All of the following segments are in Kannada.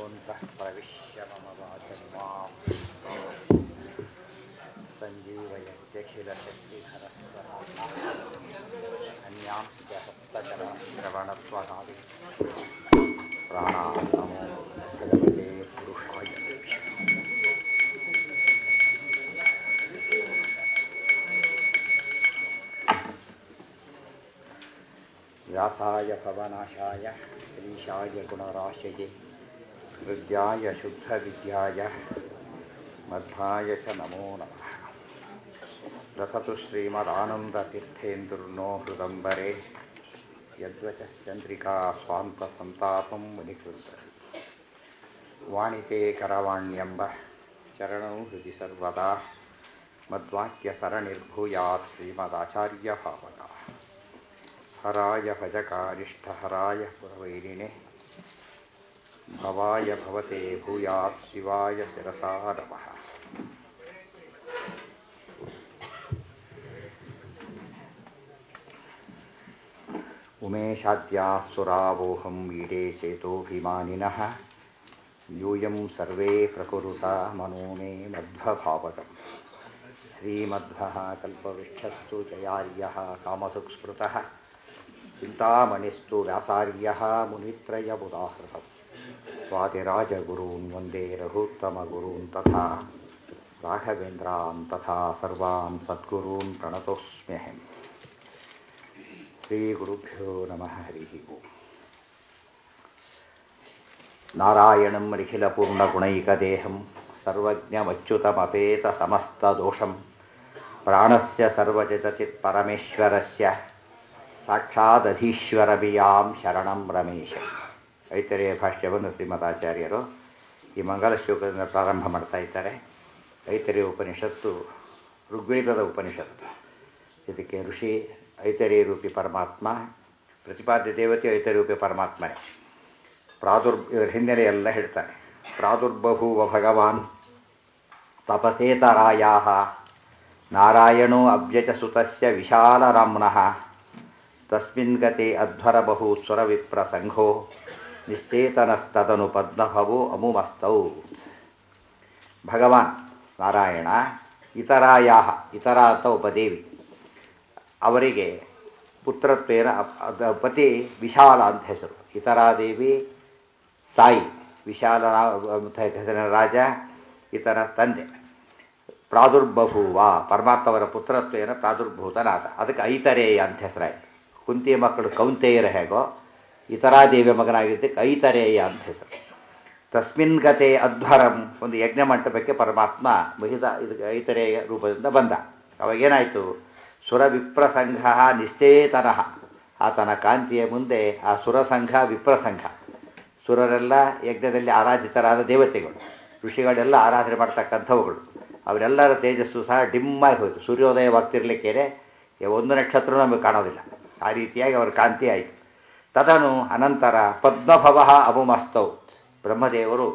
योऽन्तः प्रविश्य मम वाचन्मा सञ्जीवयत्यखिलशक्तिधरस्वराः अन्यांश्च हस्तचरणश्रवणत्वगादि प्राणान्नमो भगवते पुरुषाय व्यासाय भवनाशाय श्रीशाय गुणराशये हृद्याय शुद्धविद्याय मध्वाय च नमो नमः रसतु श्रीमदानन्दतीर्थेन्दुर्नो हृदम्बरे यद्वचश्चन्द्रिका स्वान्तसन्तापं मुनिकृत वाणिते करवाण्यम्ब चरणौ हृदि सर्वदा मद्वाक्यसरणिर्भूयात् श्रीमदाचार्यभावता हराय भजकारिष्ठहराय पुरवैरिणे भवाय भवते भूयात् शिवाय शिरसा नमः उमेशाद्याः सुरावोहं वीडे चेतोऽभिमानिनः यूयं सर्वे प्रकुरुता मनो मे मध्वभावकम् श्रीमध्वः कल्पवृक्षस्तु जयार्यः कामसुस्मृतः चिन्तामणिस्तु व्यासार्यः मुनित्रयमुदाहृतम् स्वातिराजगुरून् वन्दे रघुत्तमगुरून् तथा राघवेन्द्रान् तथा सर्वान् सद्गुरून् प्रणतोऽस्म्यहम् श्रीगुरुभ्यो नमः हरिः ओम् नारायणं निखिलपूर्णगुणैकदेहं सर्वज्ञमच्युतमपेतसमस्तदोषं प्राणस्य सर्वचितचित्परमेश्वरस्य ಸಾಕ್ಷಾದಧೀಶ್ವರಬಿಯಾಂ ಶರಣಂ ರಮೇಶ ಐತರೆಯ ಭಾಷ್ಯವನ್ನು ಶ್ರೀಮದಾಚಾರ್ಯರು ಈ ಮಂಗಲ ಶ್ಲೋಕದಿಂದ ಪ್ರಾರಂಭ ಮಾಡ್ತಾ ಇದ್ದಾರೆ ಐತರೆಯ ಉಪನಿಷತ್ತು ಋಗ್ವೇದದ ಉಪನಿಷತ್ತು ಇದಕ್ಕೆ ಋಷಿ ಐತರೇಯ ರೂಪಿ ಪರಮಾತ್ಮ ಪ್ರತಿಪಾದ್ಯ ದೇವತೆ ಐತರೇರೂಪಿ ಪರಮಾತ್ಮನೇ ಪ್ರಾದುರ್ ಇದರ ಹಿನ್ನೆಲೆ ಎಲ್ಲ ಹೇಳ್ತಾನೆ ಪ್ರಾದುರ್ಬಭೂವ ಭಗವಾನ್ ತಪಸೇತರಾಯ ನಾರಾಯಣೋ ಅವ್ಯಜಸುತಸ್ಯ ವಿಶಾಲರಾಮ್ನಃ ತಸ್ಮಿನ್ ಗತೆ ಅಧ್ವರಬಹು ಸ್ವರವಿಪ್ರಸಂಘೋ ನಿಶ್ಚೇತನಸ್ತದನು ಪದ್ಮಭವೋ ಅಮುಮಸ್ತೌ ಭಗವಾನ್ ನಾರಾಯಣ ಇತರಾಯ ಇತರ ಅಂತ ಒಬ್ಬ ದೇವಿ ಅವರಿಗೆ ಪುತ್ರತ್ವೇನ ಪತಿ ವಿಶಾಲ ಅಂತ ಹೆಸರು ಇತರಾದೇವಿ ತಾಯಿ ವಿಶಾಲ ಹೆಸರಿನ ರಾಜ ಈತನ ತಂದೆ ಪ್ರಾದುರ್ಬಭೂವ ಪರಮಾತ್ಮವರ ಪುತ್ರತ್ವೇನ ಪ್ರಾದುರ್ಭೂತನಾದ ಅದಕ್ಕೆ ಐತರೇಯ ಅಂತ ಹೆಸರಾಯಿತು ಕುಂತಿಯ ಮಕ್ಕಳು ಕೌಂತೆಯರ ಹೇಗೋ ಇತರಾದೇವಿಯ ಮಗನಾಗಿದ್ದಕ್ಕೆ ಐತರೇಯ ಅಂತ ಹೆಸರು ತಸ್ಮಿನ್ ಗತೆ ಅಧ್ವರಂ ಒಂದು ಯಜ್ಞ ಮಂಟಪಕ್ಕೆ ಪರಮಾತ್ಮ ಮಹಿದ ಇದಕ್ಕೆ ಐತರೇಯ ರೂಪದಿಂದ ಬಂದ ಅವಾಗೇನಾಯಿತು ಸುರವಿಪ್ರಸಂಘ ನಿಶ್ಚೇತನಃ ಆತನ ಕಾಂತಿಯ ಮುಂದೆ ಆ ಸುರಸಂಘ ವಿಪ್ರಸಂಘ ಸುರರೆಲ್ಲ ಯಜ್ಞದಲ್ಲಿ ಆರಾಧಿತರಾದ ದೇವತೆಗಳು ಋಷಿಗಳೆಲ್ಲ ಆರಾಧನೆ ಮಾಡ್ತಕ್ಕಂಥವುಗಳು ಅವರೆಲ್ಲರ ತೇಜಸ್ಸು ಸಹ ಡಿಮ್ಮಾಗಿ ಹೋಯಿತು ಸೂರ್ಯೋದಯವಾಗ್ತಿರ್ಲಿಕ್ಕೇನೆ ಒಂದು ನಕ್ಷತ್ರ ನಮಗೆ ಕಾಣೋದಿಲ್ಲ ಆ ರೀತಿಯಾಗಿ ಅವರ ಕಾಂತಿ ಆಯಿತು ತದನು ಅನಂತರ ಪದ್ಮಭವ ಅಮುಮಸ್ತೌ ಬ್ರಹ್ಮದೇವರು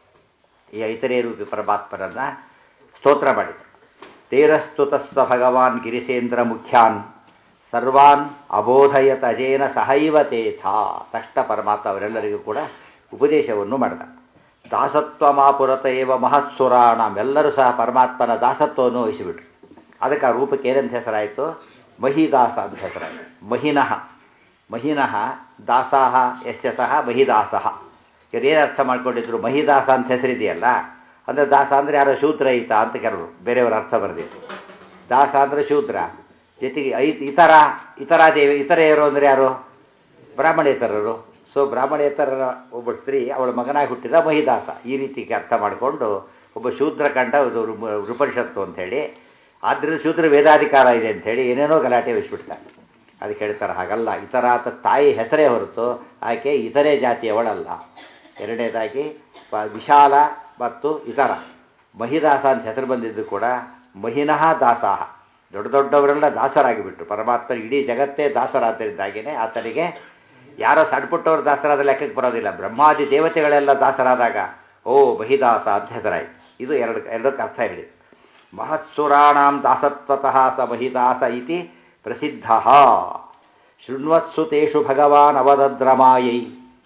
ಈ ಐತರೇ ರೂಪಿ ಪರಮಾತ್ಮರನ್ನು ಸ್ತೋತ್ರ ಮಾಡಿದರು ತೇರಸ್ತುತಸ್ವ ಭಗವಾನ್ ಗಿರಿಸೇಂದ್ರ ಮುಖ್ಯಾನ್ ಸರ್ವಾನ್ ಅಬೋಧಯತ ಅಜೇನ ಸಹೈವ ತೇಥಾ ತಕ್ಷಣ ಪರಮಾತ್ಮ ಅವರೆಲ್ಲರಿಗೂ ಕೂಡ ಉಪದೇಶವನ್ನು ಮಾಡಿದ ದಾಸತ್ವ ಮಾಪುರತ ಏವ ಮಹತ್ಸುರಾಣ ಎಲ್ಲರೂ ಸಹ ಪರಮಾತ್ಮನ ದಾಸತ್ವವನ್ನು ವಹಿಸಿಬಿಟ್ರು ಅದಕ್ಕೆ ಆ ರೂಪಕ್ಕೆ ಏನಂತ ಹೆಸರಾಯಿತು ಮಹಿದಾಸ ಅಂತ ಹೆಸರಾಯಿತು ಮಹಿನಃ ಮಹಿನಃ ದಾಸಾಹ ಯಶಸಃ ಮಹಿದಾಸಃ ಏನು ಅರ್ಥ ಮಾಡ್ಕೊಂಡಿದ್ರು ಮಹಿದಾಸ ಅಂತ ಹೆಸರಿದೆಯಲ್ಲ ಅಂದರೆ ದಾಸ ಅಂದರೆ ಯಾರೋ ಶೂದ್ರ ಈತ ಅಂತ ಕೆಲವರು ಬೇರೆಯವರ ಅರ್ಥ ಬರೆದಿತ್ತು ದಾಸ ಅಂದರೆ ಶೂದ್ರ ಜೊತೆಗೆ ಐ ಇತರ ಇತರ ದೇವಿ ಇತರೆಯರು ಅಂದರೆ ಯಾರು ಬ್ರಾಹ್ಮಣೇತರರು ಸೊ ಬ್ರಾಹ್ಮಣೇತರರ ಒಬ್ಬ ಸ್ತ್ರೀ ಅವಳ ಮಗನಾಗಿ ಹುಟ್ಟಿದ ಮಹಿದಾಸ ಈ ರೀತಿಗೆ ಅರ್ಥ ಮಾಡಿಕೊಂಡು ಒಬ್ಬ ಶೂದ್ರ ಕಂಡ ಉಪನಿಷತ್ತು ಅಂಥೇಳಿ ಆದ್ದರಿಂದ ಶೂದ್ರ ವೇದಾಧಿಕಾರ ಇದೆ ಅಂಥೇಳಿ ಏನೇನೋ ಗಲಾಟೆ ವಹಿಸ್ಬಿಡ್ತಾರೆ ಅದಕ್ಕೆ ಹೇಳ್ತಾರೆ ಹಾಗಲ್ಲ ಇತರ ಆತ ತಾಯಿ ಹೆಸರೇ ಹೊರತು ಆಕೆ ಇತರೆ ಜಾತಿಯವಳಲ್ಲ ಎರಡನೇದಾಗಿ ವಿಶಾಲ ಮತ್ತು ಇತರ ಮಹಿದಾಸ ಅಂತ ಹೆಸರು ಬಂದಿದ್ದು ಕೂಡ ಮಹಿನಃ ದಾಸಾಹ ದೊಡ್ಡ ದೊಡ್ಡವರೆಲ್ಲ ದಾಸರಾಗಿಬಿಟ್ರು ಪರಮಾತ್ಮ ಇಡೀ ಜಗತ್ತೇ ದಾಸರಾದ್ದರಿಂದಾಗಿಯೇ ಆತನಿಗೆ ಯಾರೋ ಸಣ್ಪುಟ್ಟವರು ದಾಸರಾದ ಲೆಕ್ಕಕ್ಕೆ ಬರೋದಿಲ್ಲ ಬ್ರಹ್ಮಾದಿ ದೇವತೆಗಳೆಲ್ಲ ದಾಸರಾದಾಗ ಓ ಮಹಿದಾಸ ಅಂತ ಹೆಸರಾಯಿತು ಇದು ಎರಡು ಎರಡಕ್ಕೆ ಅರ್ಥ ಹೇಳಿ ಮಹತ್ಸುರಾಣಾಂ ದಾಸತ್ವತಃ ಸ ಮಹಿದಾಸ ಇತಿ ಪ್ರಸಿದ್ಧ ಶೃಣ್ವತ್ಸು ತೇಷು ಭಗವಾನ್ ಅವದದ್ರಮಾಯೈ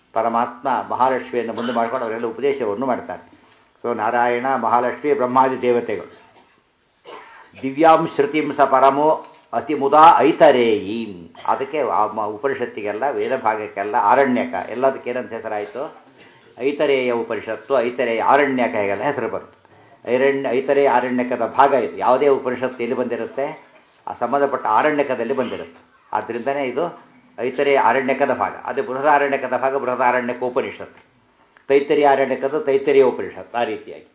ಪರಮಾತ್ಮ ಮಹಾಲಕ್ಷ್ಮಿಯನ್ನು ಮುಂದೆ ಮಾಡ್ಕೊಂಡು ಅವರೆಲ್ಲ ಉಪದೇಶವನ್ನು ಮಾಡ್ತಾರೆ ಸೊ ನಾರಾಯಣ ಮಹಾಲಕ್ಷ್ಮಿ ಬ್ರಹ್ಮಾದಿ ದೇವತೆಗಳು ದಿವ್ಯಾಂ ಶ್ರುತಿಂ ಸ ಪರಮೋ ಅತಿ ಮುದಾ ಐತರೇಯೀಂ ಅದಕ್ಕೆ ಆ ಮ- ಉಪನಿಷತ್ತಿಗೆಲ್ಲ ವೇದ ಭಾಗಕ್ಕೆಲ್ಲ ಆರಣ್ಯಕ ಎಲ್ಲದಕ್ಕೆ ಏನಂತ ಹೆಸರಾಯಿತು ಐತರೇಯ ಉಪನಿಷತ್ತು ಐತರೇಯ ಆರಣ್ಯಕ ಹೀಗೆಲ್ಲ ಹೆಸರು ಬರುತ್ತೆ ಐರಣ್ಯ ಐತರೇಯ ಆರಣ್ಯಕದ ಭಾಗ ಇದು ಯಾವುದೇ ಉಪನಿಷತ್ತು ಎಲ್ಲಿ ಬಂದಿರುತ್ತೆ ಆ ಸಂಬಂಧಪಟ್ಟ ಆರಣ್ಯಕದಲ್ಲಿ ಬಂದಿರುತ್ತೆ ಆದ್ದರಿಂದನೇ ಇದು ಐತರೇಯ ಆರಣ್ಯಕದ ಭಾಗ ಅದೇ ಬೃಹದಾರಣ್ಯಕದ ಭಾಗ ಬೃಹದಾರಣ್ಯಕ ಉಪನಿಷತ್ತು ತೈತರಿಯ ಆರಣ್ಯಕದ ತೈತರಿಯ ಉಪನಿಷತ್ತು ಆ ರೀತಿಯಾಗಿ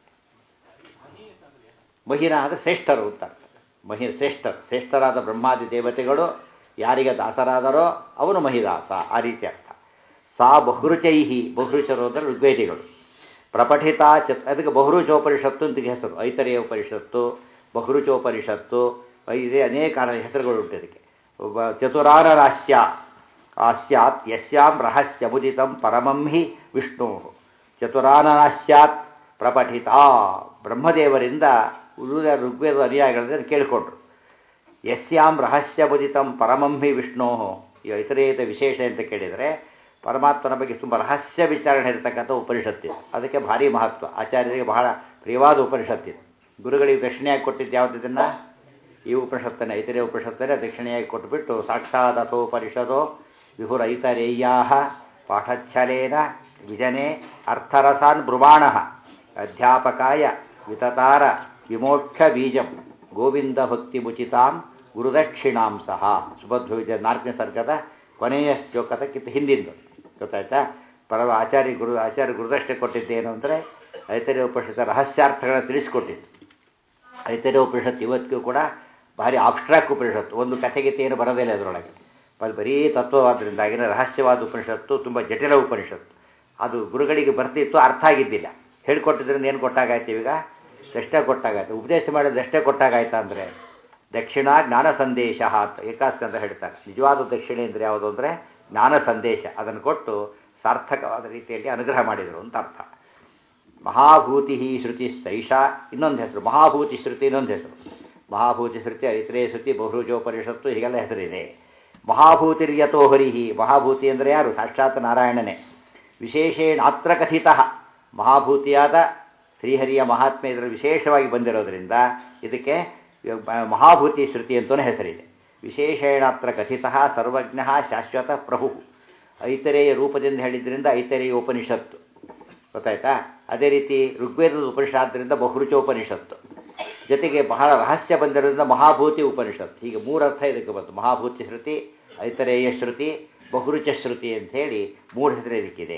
ಮಹಿನ ಅಂದರೆ ಶ್ರೇಷ್ಠರು ಅಂತ ಅರ್ಥ ಮಹಿ ಶ್ರೇಷ್ಠರು ಶ್ರೇಷ್ಠರಾದ ಬ್ರಹ್ಮಾದಿ ದೇವತೆಗಳು ಯಾರಿಗೆ ದಾಸರಾದರೋ ಅವನು ಮಹಿದಾಸ ಆ ರೀತಿ ಅರ್ಥ ಸಾ ಬಹುರುಚೈಹಿ ಬಹುರುಚರು ಅಂದರೆ ಋಗ್ವೇದಿಗಳು ಪ್ರಪಠಿತ ಚ ಅದಕ್ಕೆ ಬಹುರುಚೋಪನಿಷತ್ತು ಅಂತ ಹೆಸರು ಐತರೇಯ ಉಪನಿಷತ್ತು ಬಹುರುಚೋಪನಿಷತ್ತು ಇದೇ ಅನೇಕ ಹೆಸರುಗಳು ಉಂಟು ಇದಕ್ಕೆ ಒಬ್ಬ ಚತುರಾರರಾಶ್ಯ ಆಸ್ಯಾತ್ ಯಸ್ಯಾಂ ರಹಸ್ಯಮುದಿತಂ ಪರಮಂ ಹಿ ವಿಷ್ಣು ಚತುರಾನರಾಶ್ಯಾತ್ ಪ್ರಪಠಿತ ಬ್ರಹ್ಮದೇವರಿಂದ ಉಳಿದ ಋಗ್ವೇದ ಅನುಯಾಯಿಗಳಿಂದ ಕೇಳಿಕೊಂಡ್ರು ಯಸ್ಯಾಂ ರಹಸ್ಯಮುದಿತಂ ಪರಮಂ ಹಿ ವಿಷ್ಣು ಈ ಐತರೇಯದ ವಿಶೇಷ ಅಂತ ಕೇಳಿದರೆ ಪರಮಾತ್ಮನ ಬಗ್ಗೆ ತುಂಬ ರಹಸ್ಯ ವಿಚಾರಣೆ ಇರತಕ್ಕಂಥ ಉಪನಿಷತ್ತಿದೆ ಅದಕ್ಕೆ ಭಾರಿ ಮಹತ್ವ ಆಚಾರ್ಯರಿಗೆ ಬಹಳ ಪ್ರಿಯವಾದ ಉಪನಿಷತ್ತಿದೆ ಗುರುಗಳಿಗೆ ದಕ್ಷಿಣೆಯಾಗಿ ಕೊಟ್ಟಿದ್ದು ಯಾವುದಿದನ್ನು ಈ ಉಪನಿಷತ್ತನ್ನೇ ಐತರೇಯ ಉಪನಿಷತ್ತನ್ನೇ ದಕ್ಷಿಣೆಯಾಗಿ ಕೊಟ್ಟುಬಿಟ್ಟು ಸಾಕ್ಷಾತ್ ಅಥೋಪನಿಷದೋ ವಿಹುರೈತರೇಯಾ ಪಾಠಚ್ಛಲೇನ ವಿಜನೆ ಅರ್ಥರಸಾನ್ ಬ್ರುವಾಣ ಅಧ್ಯಾಪಕಾಯ ವಿತತಾರ ವಿಮೋಕ್ಷ ಬೀಜಂ ಗೋವಿಂದ ಭಕ್ತಿ ಮುಚಿತಾಂ ಗುರುದಕ್ಷಿಣಾಂ ಸಹ ಸುಭದ್ರ ವಿಜಯ ನಾಲ್ಕನೇ ಸರ್ಗದ ಕೊನೆಯ ಶ್ಲೋಕದಕ್ಕಿಂತ ಹಿಂದಿಂದು ಗೊತ್ತಾಯ್ತಾ ಪರಮ ಆಚಾರ್ಯ ಗುರು ಆಚಾರ್ಯ ಗುರುದಕ್ಷಿಣೆ ಕೊಟ್ಟಿದ್ದೇನು ಅಂದರೆ ಐತರೇಯ ಉಪನಿಷತ್ತ ರಹಸ್ಯಾರ್ಥಗಳನ್ನು ತಿಳಿಸ್ಕೊಟ್ಟಿದ್ದು ಐತರೇಯ ಉಪನಿಷತ್ತು ಇವತ್ತಿಗೂ ಕೂಡ ಭಾರಿ ಆಬ್ಸ್ಟ್ರಾಕ್ಟ್ ಉಪನಿಷತ್ತು ಒಂದು ಕಥೆಗೀತೆ ಏನು ಬರೋದಿಲ್ಲ ಅದರೊಳಗೆ ಅದು ಬರೀ ತತ್ವವಾದ್ದರಿಂದಾಗಿನ ರಹಸ್ಯವಾದ ಉಪನಿಷತ್ತು ತುಂಬ ಜಟಿಲ ಉಪನಿಷತ್ತು ಅದು ಗುರುಗಳಿಗೆ ಬರ್ತಿತ್ತು ಅರ್ಥ ಆಗಿದ್ದಿಲ್ಲ ಹೇಳ್ಕೊಟ್ಟಿದ್ರಿಂದ ಏನು ಕೊಟ್ಟಾಗಾಯ್ತು ಈಗ ದಷ್ಟೇ ಕೊಟ್ಟಾಗಾಯ್ತು ಉಪದೇಶ ಮಾಡಿದ ದಷ್ಟೇ ಕೊಟ್ಟಾಗಾಯ್ತಾ ಅಂದರೆ ದಕ್ಷಿಣ ಜ್ಞಾನ ಸಂದೇಶ ಅಂತ ಏಕಾಸ್ಕಂತ ಹೇಳ್ತಾರೆ ನಿಜವಾದ ದಕ್ಷಿಣೆ ಅಂದರೆ ಯಾವುದು ಅಂದರೆ ಜ್ಞಾನ ಸಂದೇಶ ಅದನ್ನು ಕೊಟ್ಟು ಸಾರ್ಥಕವಾದ ರೀತಿಯಲ್ಲಿ ಅನುಗ್ರಹ ಮಾಡಿದರು ಅಂತ ಅರ್ಥ ಮಹಾಭೂತಿ ಶ್ರುತಿ ಸೈಷ ಇನ್ನೊಂದು ಹೆಸರು ಮಹಾಭೂತಿ ಶ್ರುತಿ ಇನ್ನೊಂದು ಹೆಸರು ಮಹಾಭೂತಿ ಶ್ರುತಿ ಐತ್ರೇಯ ಶ್ರುತಿ ಬಹುರುಜೋಪನಿಷತ್ತು ಹೀಗೆಲ್ಲ ಹೆಸರಿದೆ ಮಹಾಭೂತಿರ್ಯತೋ ಹರಿಹಿ ಮಹಾಭೂತಿ ಅಂದರೆ ಯಾರು ಸಾಕ್ಷಾತ್ ನಾರಾಯಣನೇ ವಿಶೇಷೇಣ ಅತ್ರ ಕಥಿತ ಮಹಾಭೂತಿಯಾದ ಶ್ರೀಹರಿಯ ಮಹಾತ್ಮೆ ಇದರಲ್ಲಿ ವಿಶೇಷವಾಗಿ ಬಂದಿರೋದ್ರಿಂದ ಇದಕ್ಕೆ ಮಹಾಭೂತಿ ಶ್ರುತಿ ಅಂತಲೂ ಹೆಸರಿದೆ ವಿಶೇಷೇಣ ಅತ್ರ ಕಥಿತ ಸರ್ವಜ್ಞ ಶಾಶ್ವತ ಪ್ರಭು ಐತರೇಯ ರೂಪದಿಂದ ಹೇಳಿದ್ರಿಂದ ಐತರೇಯ ಉಪನಿಷತ್ತು ಗೊತ್ತಾಯ್ತಾ ಅದೇ ರೀತಿ ಋಗ್ವೇದದ ಉಪನಿಷಾದ್ರಿಂದ ಬಹುರುಚೋಪನಿಷತ್ತು ಜೊತೆಗೆ ಬಹಳ ರಹಸ್ಯ ಬಂದಿರೋದ್ರಿಂದ ಮಹಾಭೂತಿ ಉಪನಿಷತ್ತು ಹೀಗೆ ಮೂರರ್ಥ ಇದಕ್ಕೆ ಬಂತು ಮಹಾಭೂತಿ ಶ್ರುತಿ ಐತರೇಯ ಶ್ರುತಿ ಬಹುರುಚ ಶ್ರುತಿ ಅಂಥೇಳಿ ಮೂರು ಹೆಸರು ಇದಕ್ಕಿದೆ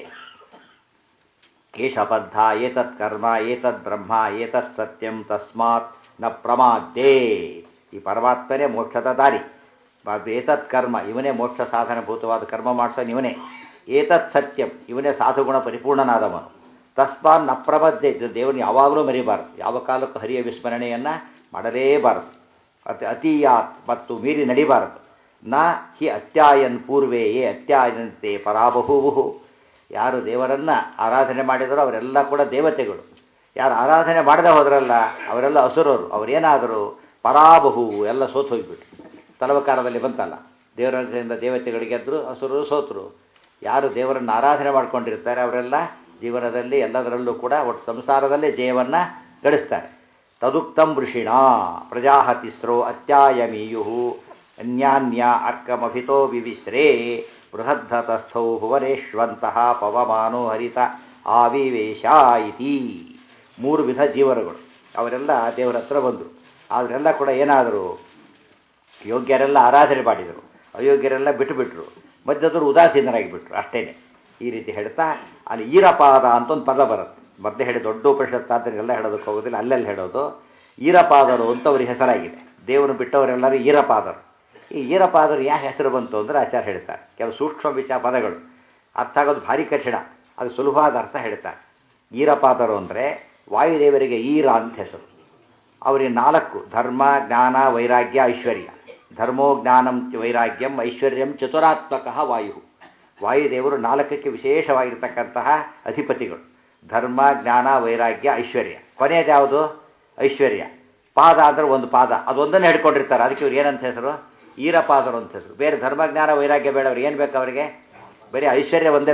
ಏಷಬದ್ಧ ಏತತ್ ಕರ್ಮ ಏತದ್ ಬ್ರಹ್ಮ ಏತತ್ ಸತ್ಯಂ ತಸ್ಮಾತ್ ನ ಪ್ರಮಾದ್ಯೇ ಈ ಪರಮಾತ್ಮನೇ ಮೋಕ್ಷದ ದಾರಿ ಏತತ್ ಕರ್ಮ ಇವನೇ ಮೋಕ್ಷ ಸಾಧನಭೂತವಾದ ಕರ್ಮ ಮಾಡಿಸೋನು ಇವನೇ ಏತತ್ ಸತ್ಯಂ ಇವನೇ ಸಾಧುಗುಣ ಪರಿಪೂರ್ಣನಾದವನು ತಸ್ಮಾನ್ ನ ಪ್ರಬದ್ಧೆ ಇದು ದೇವರನ್ನು ಯಾವಾಗಲೂ ಮರಿಬಾರದು ಯಾವ ಕಾಲಕ್ಕೂ ಹರಿಯ ವಿಸ್ಮರಣೆಯನ್ನು ಮಾಡಲೇಬಾರದು ಅತಿ ಅತಿಯಾತ್ ಮತ್ತು ಮೀರಿ ನಡಿಬಾರದು ನ ಹಿ ಅತ್ಯಾಯನ್ ಪೂರ್ವೇಯೇ ಅತ್ಯಾಯನಂತೆ ಪರಾಬಹುವು ಯಾರು ದೇವರನ್ನು ಆರಾಧನೆ ಮಾಡಿದರೋ ಅವರೆಲ್ಲ ಕೂಡ ದೇವತೆಗಳು ಯಾರು ಆರಾಧನೆ ಮಾಡದೆ ಹೋದ್ರಲ್ಲ ಅವರೆಲ್ಲ ಅಸುರರು ಅವರೇನಾದರೂ ಪರಾಬಹು ಎಲ್ಲ ಸೋತು ಹೋಗಿಬಿಟ್ರು ತಲವಕಾರದಲ್ಲಿ ಬಂತಲ್ಲ ದೇವರಿಂದ ದೇವತೆಗಳಿಗೆ ಗೆದ್ದರು ಅಸುರರು ಸೋತರು ಯಾರು ದೇವರನ್ನು ಆರಾಧನೆ ಮಾಡ್ಕೊಂಡಿರ್ತಾರೆ ಅವರೆಲ್ಲ ಜೀವನದಲ್ಲಿ ಎಲ್ಲದರಲ್ಲೂ ಕೂಡ ಒಟ್ಟು ಸಂಸಾರದಲ್ಲೇ ಜಯವನ್ನು ಗಳಿಸ್ತಾರೆ ತದುಕ್ತಂ ಋಷಿಣ ಪ್ರಜಾಹತಿಸ್ರೋ ಅತ್ಯಾಯಮೀಯು ಅನ್ಯಾನ್ಯ ಅರ್ಕಮಭಿತೋ ವಿವಿಶ್ರೇ ಬೃಹದ್ಧತಸ್ಥೌ ಭುವನೇಶ್ವಂತಹ ಪವಮಾನೋ ಹರಿತ ಆವಿವೇಶ ಇತಿ ಮೂರು ವಿಧ ಜೀವರುಗಳು ಅವರೆಲ್ಲ ದೇವರ ಹತ್ರ ಬಂದರು ಅವರೆಲ್ಲ ಕೂಡ ಏನಾದರು ಯೋಗ್ಯರೆಲ್ಲ ಆರಾಧನೆ ಮಾಡಿದರು ಅಯೋಗ್ಯರೆಲ್ಲ ಬಿಟ್ಟುಬಿಟ್ರು ಮಧ್ಯದವರು ಉದಾಸೀನರಾಗಿಬಿಟ್ರು ಅಷ್ಟೇ ಈ ರೀತಿ ಹೇಳ್ತಾ ಅಲ್ಲಿ ಈರಪಾದ ಅಂತ ಒಂದು ಪದ ಬರುತ್ತೆ ಮೊದಲೇ ಹೇಳಿ ದೊಡ್ಡ ಉಪನಿಷತ್ತಾದ್ರೆಲ್ಲ ಹೇಳೋದಕ್ಕೆ ಹೋಗೋದಿಲ್ಲ ಅಲ್ಲೆಲ್ಲಿ ಹೇಳೋದು ಈರಪಾದರು ಅಂತ ಅವ್ರಿಗೆ ಹೆಸರಾಗಿದೆ ದೇವರು ಬಿಟ್ಟವರೆಲ್ಲರೂ ಈರಪಾದರು ಈ ಈರಪಾದರು ಯಾಕೆ ಹೆಸರು ಬಂತು ಅಂದರೆ ಆಚಾರ್ಯ ಹೇಳ್ತಾರೆ ಕೆಲವು ಸೂಕ್ಷ್ಮ ವಿಚಾರ ಪದಗಳು ಅರ್ಥ ಆಗೋದು ಭಾರಿ ಕಠಿಣ ಅದು ಸುಲಭವಾದ ಅರ್ಥ ಹೇಳ್ತಾರೆ ಈರಪಾದರು ಅಂದರೆ ವಾಯುದೇವರಿಗೆ ಈರ ಅಂತ ಹೆಸರು ಅವರಿಗೆ ನಾಲ್ಕು ಧರ್ಮ ಜ್ಞಾನ ವೈರಾಗ್ಯ ಐಶ್ವರ್ಯ ಧರ್ಮೋ ಜ್ಞಾನಂ ವೈರಾಗ್ಯಂ ಐಶ್ವರ್ಯಂ ಚತುರಾತ್ಮಕ ವಾಯು ವಾಯುದೇವರು ನಾಲ್ಕಕ್ಕೆ ವಿಶೇಷವಾಗಿರ್ತಕ್ಕಂತಹ ಅಧಿಪತಿಗಳು ಧರ್ಮ ಜ್ಞಾನ ವೈರಾಗ್ಯ ಐಶ್ವರ್ಯ ಕೊನೆಯದು ಯಾವುದು ಐಶ್ವರ್ಯ ಪಾದ ಅಂದರೆ ಒಂದು ಪಾದ ಅದೊಂದನ್ನು ಹಿಡ್ಕೊಂಡಿರ್ತಾರೆ ಅದಕ್ಕೆ ಇವ್ರು ಏನಂತ ಹೆಸರು ಈರಪಾದರು ಅಂತ ಹೆಸರು ಬೇರೆ ಧರ್ಮ ಜ್ಞಾನ ವೈರಾಗ್ಯ ಬೇಡ ಅವ್ರಿಗೆ ಏನು ಬೇಕು ಅವರಿಗೆ ಬರೀ ಐಶ್ವರ್ಯ ಒಂದೇ ಬೇಕು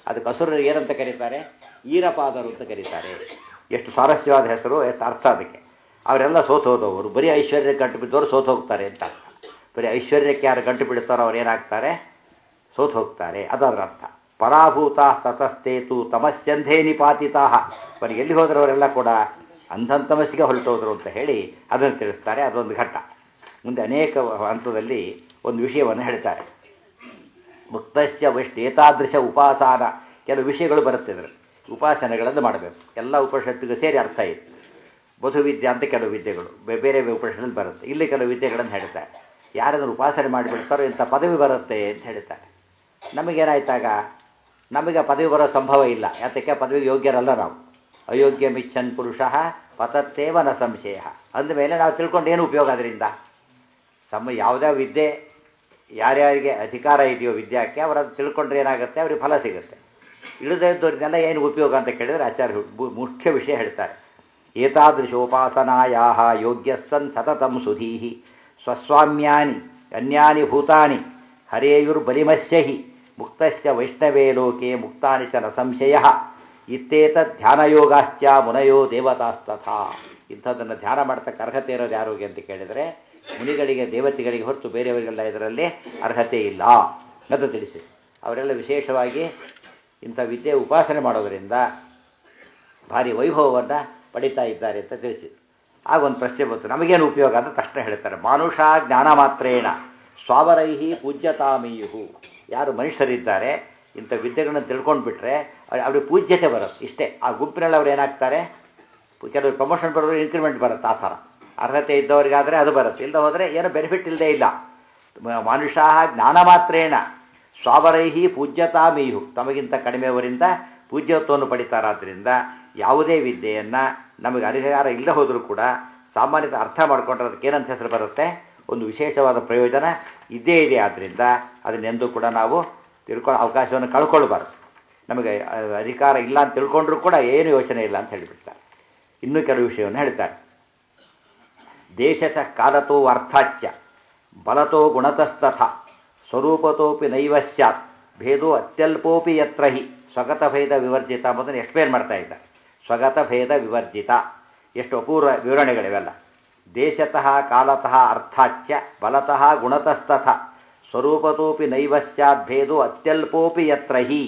ಅದಕ್ಕೆ ಹಸುರು ಏನಂತ ಕರೀತಾರೆ ಈರಪಾದರು ಅಂತ ಕರೀತಾರೆ ಎಷ್ಟು ಸ್ವಾರಸ್ಯವಾದ ಹೆಸರು ಎಷ್ಟು ಅರ್ಥ ಅದಕ್ಕೆ ಅವರೆಲ್ಲ ಸೋತು ಹೋದವರು ಬರೀ ಐಶ್ವರ್ಯ ಗಂಟು ಬಿದ್ದವರು ಸೋತು ಹೋಗ್ತಾರೆ ಅಂತ ಅರ್ಥ ಬರೀ ಐಶ್ವರ್ಯಕ್ಕೆ ಯಾರು ಗಂಟು ಬಿಡುತ್ತಾರೋ ಅವ್ರು ಏನಾಗ್ತಾರೆ ಸೋತು ಹೋಗ್ತಾರೆ ಅದರ ಅರ್ಥ ಪರಾಭೂತ ತತಸ್ಥೇತು ತಮಸ್ಯಂಧೇ ನಿಪಾತಿತಾ ಬರೀ ಎಲ್ಲಿ ಹೋದ್ರವರೆಲ್ಲ ಕೂಡ ಅಂಧನ್ ತಮಸ್ಸಿಗೆ ಹೊರಟೋದ್ರು ಅಂತ ಹೇಳಿ ಅದನ್ನು ತಿಳಿಸ್ತಾರೆ ಅದೊಂದು ಘಟ್ಟ ಮುಂದೆ ಅನೇಕ ಹಂತದಲ್ಲಿ ಒಂದು ವಿಷಯವನ್ನು ಹೇಳ್ತಾರೆ ಮುಕ್ತಸ್ಯ ವೈಷ್ಣ ಏತಾದೃಶ ಉಪಾಸನ ಕೆಲವು ವಿಷಯಗಳು ಬರುತ್ತೆ ಇದರಲ್ಲಿ ಉಪಾಸನೆಗಳನ್ನು ಮಾಡಬೇಕು ಎಲ್ಲ ಉಪನಿಷತ್ತಿಗೂ ಸೇರಿ ಅರ್ಥ ಇದೆ ಬಧುವಿದ್ಯೆ ಅಂತ ಕೆಲವು ವಿದ್ಯೆಗಳು ಬೇ- ಬೇರೆ ಬೇರೆ ಉಪನಿಷತ್ತಲ್ಲಿ ಬರುತ್ತೆ ಇಲ್ಲಿ ಕೆಲವು ವಿದ್ಯೆಗಳನ್ನು ಹೇಳ್ತಾರೆ ಯಾರಾದರೂ ಉಪಾಸನೆ ಮಾಡಿಬಿಡ್ತಾರೋ ಇಂಥ ಪದವಿ ಬರುತ್ತೆ ಅಂತ ಹೇಳ್ತಾರೆ ನಮಗೇನಾಯ್ತಾಗ ನಮಗೆ ಆ ಪದವಿ ಬರೋ ಸಂಭವ ಇಲ್ಲ ಯಾತಕ್ಕೆ ಆ ಪದವಿಗೆ ಯೋಗ್ಯರಲ್ಲ ನಾವು ಅಯೋಗ್ಯ ಮಿಚ್ಚನ್ ಪುರುಷ ಪತತ್ತೇವ ನ ಸಂಶಯ ಅಂದಮೇಲೆ ನಾವು ತಿಳ್ಕೊಂಡು ಏನು ಉಪಯೋಗ ಅದರಿಂದ ತಮ್ಮ ಯಾವುದೇ ವಿದ್ಯೆ ಯಾರ್ಯಾರಿಗೆ ಅಧಿಕಾರ ಇದೆಯೋ ವಿದ್ಯಾಕ್ಕೆ ಅವರು ಅದು ತಿಳ್ಕೊಂಡ್ರೆ ಏನಾಗುತ್ತೆ ಅವ್ರಿಗೆ ಫಲ ಸಿಗುತ್ತೆ ಇಳದೇ ಇದ್ದವ್ರನ್ನೆಲ್ಲ ಏನು ಉಪಯೋಗ ಅಂತ ಕೇಳಿದರೆ ಆಚಾರ್ಯ ಬು- ಮುಖ್ಯ ವಿಷಯ ಹೇಳ್ತಾರೆ ಏತಾದೃಶೋಪಾಸನಾಯಾ ಯೋಗ್ಯ ಸನ್ ಸತತಂ ಸುಧೀಹಿ ಸ್ವಸ್ವಾಮ್ಯಾನಿ ಅನ್ಯಾನಿ ಭೂತಾನಿ ಹರೇಯುರ್ಬಲಿಮಸ್ಯ ಹಿ ಮುಕ್ತಸ್ಯ ವೈಷ್ಣವೇ ಲೋಕೆ ಮುಕ್ತಾನಿ ಚ ನ ಸಂಶಯ ಇತ್ತೇತ ಧ್ಯಾನಯೋಗಾಶ್ಚ ಮುನಯೋ ದೇವತಾಸ್ತಥಾ ಇಂಥದ್ದನ್ನು ಧ್ಯಾನ ಮಾಡ್ತಕ್ಕ ಅರ್ಹತೆ ಇರೋದು ಯಾರಿಗೆ ಅಂತ ಕೇಳಿದರೆ ಮುನಿಗಳಿಗೆ ದೇವತೆಗಳಿಗೆ ಹೊರತು ಬೇರೆಯವರಿಗೆಲ್ಲ ಇದರಲ್ಲಿ ಅರ್ಹತೆ ಇಲ್ಲ ಅಂತ ತಿಳಿಸಿ ಅವರೆಲ್ಲ ವಿಶೇಷವಾಗಿ ಇಂಥ ವಿದ್ಯೆ ಉಪಾಸನೆ ಮಾಡೋದರಿಂದ ಭಾರಿ ವೈಭವವನ್ನು ಪಡಿತಾ ಇದ್ದಾರೆ ಅಂತ ತಿಳಿಸಿದ್ರು ಆಗ ಒಂದು ಪ್ರಶ್ನೆ ಬಂತು ನಮಗೇನು ಉಪಯೋಗ ಅಂತ ತಕ್ಷಣ ಹೇಳ್ತಾರೆ ಮಾನುಷ ಜ್ಞಾನ ಮಾತ್ರೇಣ ಸ್ವಾವರೈಹಿ ಪೂಜ್ಯತಾಮೀಯು ಯಾರು ಮನುಷ್ಯರಿದ್ದಾರೆ ಇಂಥ ವಿದ್ಯೆಗಳನ್ನು ತಿಳ್ಕೊಂಡು ಬಿಟ್ರೆ ಅವ್ರಿಗೆ ಪೂಜ್ಯತೆ ಬರುತ್ತೆ ಇಷ್ಟೇ ಆ ಗುಂಪಿನಲ್ಲಿ ಅವ್ರು ಏನಾಗ್ತಾರೆ ಕೆಲವರು ಪ್ರಮೋಷನ್ ಬರೋದು ಇನ್ಕ್ರಿಮೆಂಟ್ ಬರುತ್ತೆ ಆ ಥರ ಅರ್ಹತೆ ಇದ್ದವರಿಗಾದರೆ ಅದು ಬರುತ್ತೆ ಇಲ್ಲದೆ ಹೋದರೆ ಏನೋ ಬೆನಿಫಿಟ್ ಇಲ್ಲದೇ ಇಲ್ಲ ಮನುಷ್ಯ ಜ್ಞಾನ ಮಾತ್ರೇಣ ಸ್ವಾವರೈಹಿ ಪೂಜ್ಯತಾಮೀಯು ತಮಗಿಂತ ಕಡಿಮೆಯವರಿಂದ ಪೂಜ್ಯತ್ವವನ್ನು ಪಡಿತಾರಾದ್ರಿಂದ ಯಾವುದೇ ವಿದ್ಯೆಯನ್ನು ನಮಗೆ ಅಧಿಕಾರ ಇಲ್ಲದೆ ಹೋದರೂ ಕೂಡ ಸಾಮಾನ್ಯತ ಅರ್ಥ ಮಾಡ್ಕೊಂಡ್ರೆ ಅದಕ್ಕೆ ಏನಂತ ಹೆಸರು ಬರುತ್ತೆ ಒಂದು ವಿಶೇಷವಾದ ಪ್ರಯೋಜನ ಇದ್ದೇ ಇದೆ ಆದ್ದರಿಂದ ಅದನ್ನೆಂದೂ ಕೂಡ ನಾವು ತಿಳ್ಕೊಳ್ಳೋ ಅವಕಾಶವನ್ನು ಕಳ್ಕೊಳ್ಬಾರ್ದು ನಮಗೆ ಅ- ಅಧಿಕಾರ ಇಲ್ಲ ಅಂತ ತಿಳ್ಕೊಂಡ್ರೂ ಕೂಡ ಏನು ಯೋಚನೆ ಇಲ್ಲ ಅಂತ ಹೇಳಿಬಿಡ್ತಾರೆ ಇನ್ನೂ ಕೆಲವು ವಿಷಯವನ್ನು ಹೇಳ್ತಾರೆ ದೇಶಸ ಕಾಲತೋ ಅರ್ಥಾಚ್ಯ ಬಲತೋ ಗುಣತಸ್ತಥ ಸ್ವರೂಪತೋಪಿ ನೈವ ಸ್ಯಾತ್ ಭೇದೋ ಅತ್ಯಲ್ಪೋಪಿ ಯತ್ರ ಹಿ ಸ್ವಗತ ಭೇದ ವಿವರ್ಜಿತ ಎಂಬುದನ್ನು ಎಕ್ಸ್ಪ್ಲೇನ್ ಮಾಡ್ತಾ ಇದ್ದ ಸ್ವಗತ ಭೇದ ವಿವರ್ಜಿತ ಎಷ್ಟು ಅಪೂರ್ವ ವಿವರಣೆಗಳಿವೆಲ್ಲ ದೇಶತಃ ಕಾಲತಃ ಅರ್ಥಾಚ್ಯ ಬಲತಃ ಗುಣತಸ್ತಥ ಸ್ವರೂಪತೋಪಿ ನೈವ ಸ್ಯಾತ್ ಭೇದೋ ಅತ್ಯಲ್ಪೋಪಿ ಯತ್ರ ಹಿ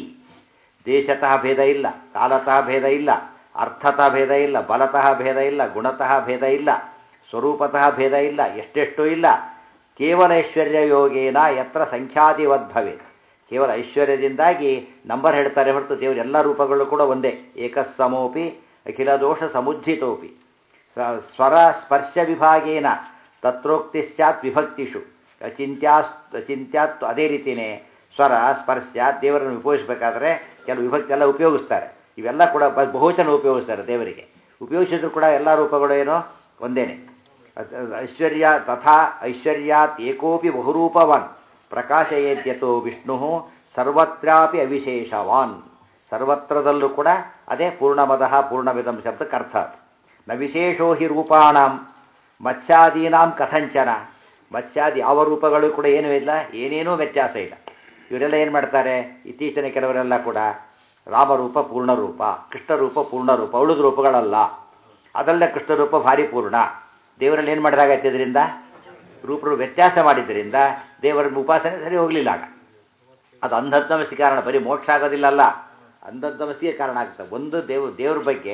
ದೇಶತಃ ಭೇದ ಇಲ್ಲ ಕಾಲತಃ ಭೇದ ಇಲ್ಲ ಅರ್ಥತಃ ಭೇದ ಇಲ್ಲ ಬಲತಃ ಭೇದ ಇಲ್ಲ ಗುಣತಃ ಭೇದ ಇಲ್ಲ ಸ್ವರೂಪತಃ ಭೇದ ಇಲ್ಲ ಎಷ್ಟೆಷ್ಟೂ ಇಲ್ಲ ಕೇವಲ ಐಶ್ವರ್ಯ ಯೋಗೇನ ಯತ್ರ ಸಂಖ್ಯಾದಿವದ್ಭವೆ ಕೇವಲ ಐಶ್ವರ್ಯದಿಂದಾಗಿ ನಂಬರ್ ಹೇಳ್ತಾರೆ ಹೊರತು ದೇವರ ಎಲ್ಲ ರೂಪಗಳು ಕೂಡ ಒಂದೇ ಏಕಸ್ಸಮೋಪಿ ಅಖಿಲ ದೋಷ ಸಮುಜ್ಜಿತೋಪಿ ಸ- ಸ್ವರ ಸ್ಪರ್ಶ ವಿಭಾಗೇನ ತತ್ರೋಕ್ತಿ ಸ್ಯಾತ್ ವಿಭಕ್ತಿಷು ಅಚಿಂತ್ಯಾಸ್ ಅಚಿಂತ್ಯಾತ್ ಅದೇ ರೀತಿಯೇ ಸ್ವರ ಸ್ಪರ್ಶ ದೇವರನ್ನು ಉಪಯೋಗಿಸಬೇಕಾದ್ರೆ ಕೆಲವು ವಿಭಕ್ತಿ ಎಲ್ಲ ಉಪಯೋಗಿಸ್ತಾರೆ ಇವೆಲ್ಲ ಕೂಡ ಬ- ಬಹುವಚನ ಉಪಯೋಗಿಸ್ತಾರೆ ದೇವರಿಗೆ ಉಪಯೋಗಿಸಿದ್ರು ಕೂಡ ಎಲ್ಲ ರೂಪಗಳು ಏನೋ ಒಂದೇನೆ ಅದ್- ಅದ್ ಐಶ್ವರ್ಯ ತಥಾ ಐಶ್ವರ್ಯಾತ್ ಏಕೋಪಿ ಬಹುರೂಪವಾನ್ ಪ್ರಕಾಶಯೇದ್ಯತೋ ವಿಷ್ಣು ಸರ್ವತ್ರಾಪಿ ಅವಿಶೇಷವಾನ್ ಸರ್ವತ್ರದಲ್ಲೂ ಕೂಡ ಅದೇ ಪೂರ್ಣಮದಃ ಪೂರ್ಣಮಿದಂ ಶಬ್ದಕ್ಕೆ ಅರ್ಥ ಅದು. ನ ವಿಶೇಷೋ ಹಿ ರೂಪಾಣಂ ಮತ್ಸ್ಯಾದೀನಾಂ ಕಥಂಚನ ಮತ್ಸ್ಯಾದಿ ಯಾವ ರೂಪಗಳು ಕೂಡ ಏನೂ ಇಲ್ಲ ಏನೇನೂ ವ್ಯತ್ಯಾಸ ಇಲ್ಲ ಇವರೆಲ್ಲ ಏನು ಮಾಡ್ತಾರೆ ಇತ್ತೀಚಿನ ಕೆಲವರೆಲ್ಲ ಕೂಡ ರಾಮರೂಪ ಪೂರ್ಣರೂಪ ಕೃಷ್ಣರೂಪ ಪೂರ್ಣರೂಪ ಉಳಿದ ರೂಪಗಳಲ್ಲ ಅದಲ್ಲದೆ ಕೃಷ್ಣರೂಪ ಭಾರಿ ಪೂರ್ಣ ದೇವರಲ್ಲಿ ಏನು ಮಾಡಿದಾಗೈತೆ ಇದರಿಂದ ರೂಪರು ವ್ಯತ್ಯಾಸ ಮಾಡಿದ್ದರಿಂದ ದೇವರನ್ನು ಉಪಾಸನೆ ಸರಿ ಹೋಗಲಿಲ್ಲ ಆಗ ಅದು ಅಂಧತಮಸ್ಸಿಗೆ ಕಾರಣ ಬರೀ ಮೋಕ್ಷ ಆಗೋದಿಲ್ಲಲ್ಲ ಅಂಧತಮಸ್ಸಿಗೆ ಕಾರಣ ಆಗುತ್ತೆ ಒಂದು ದೇವ್ ದೇವ್ರ ಬಗ್ಗೆ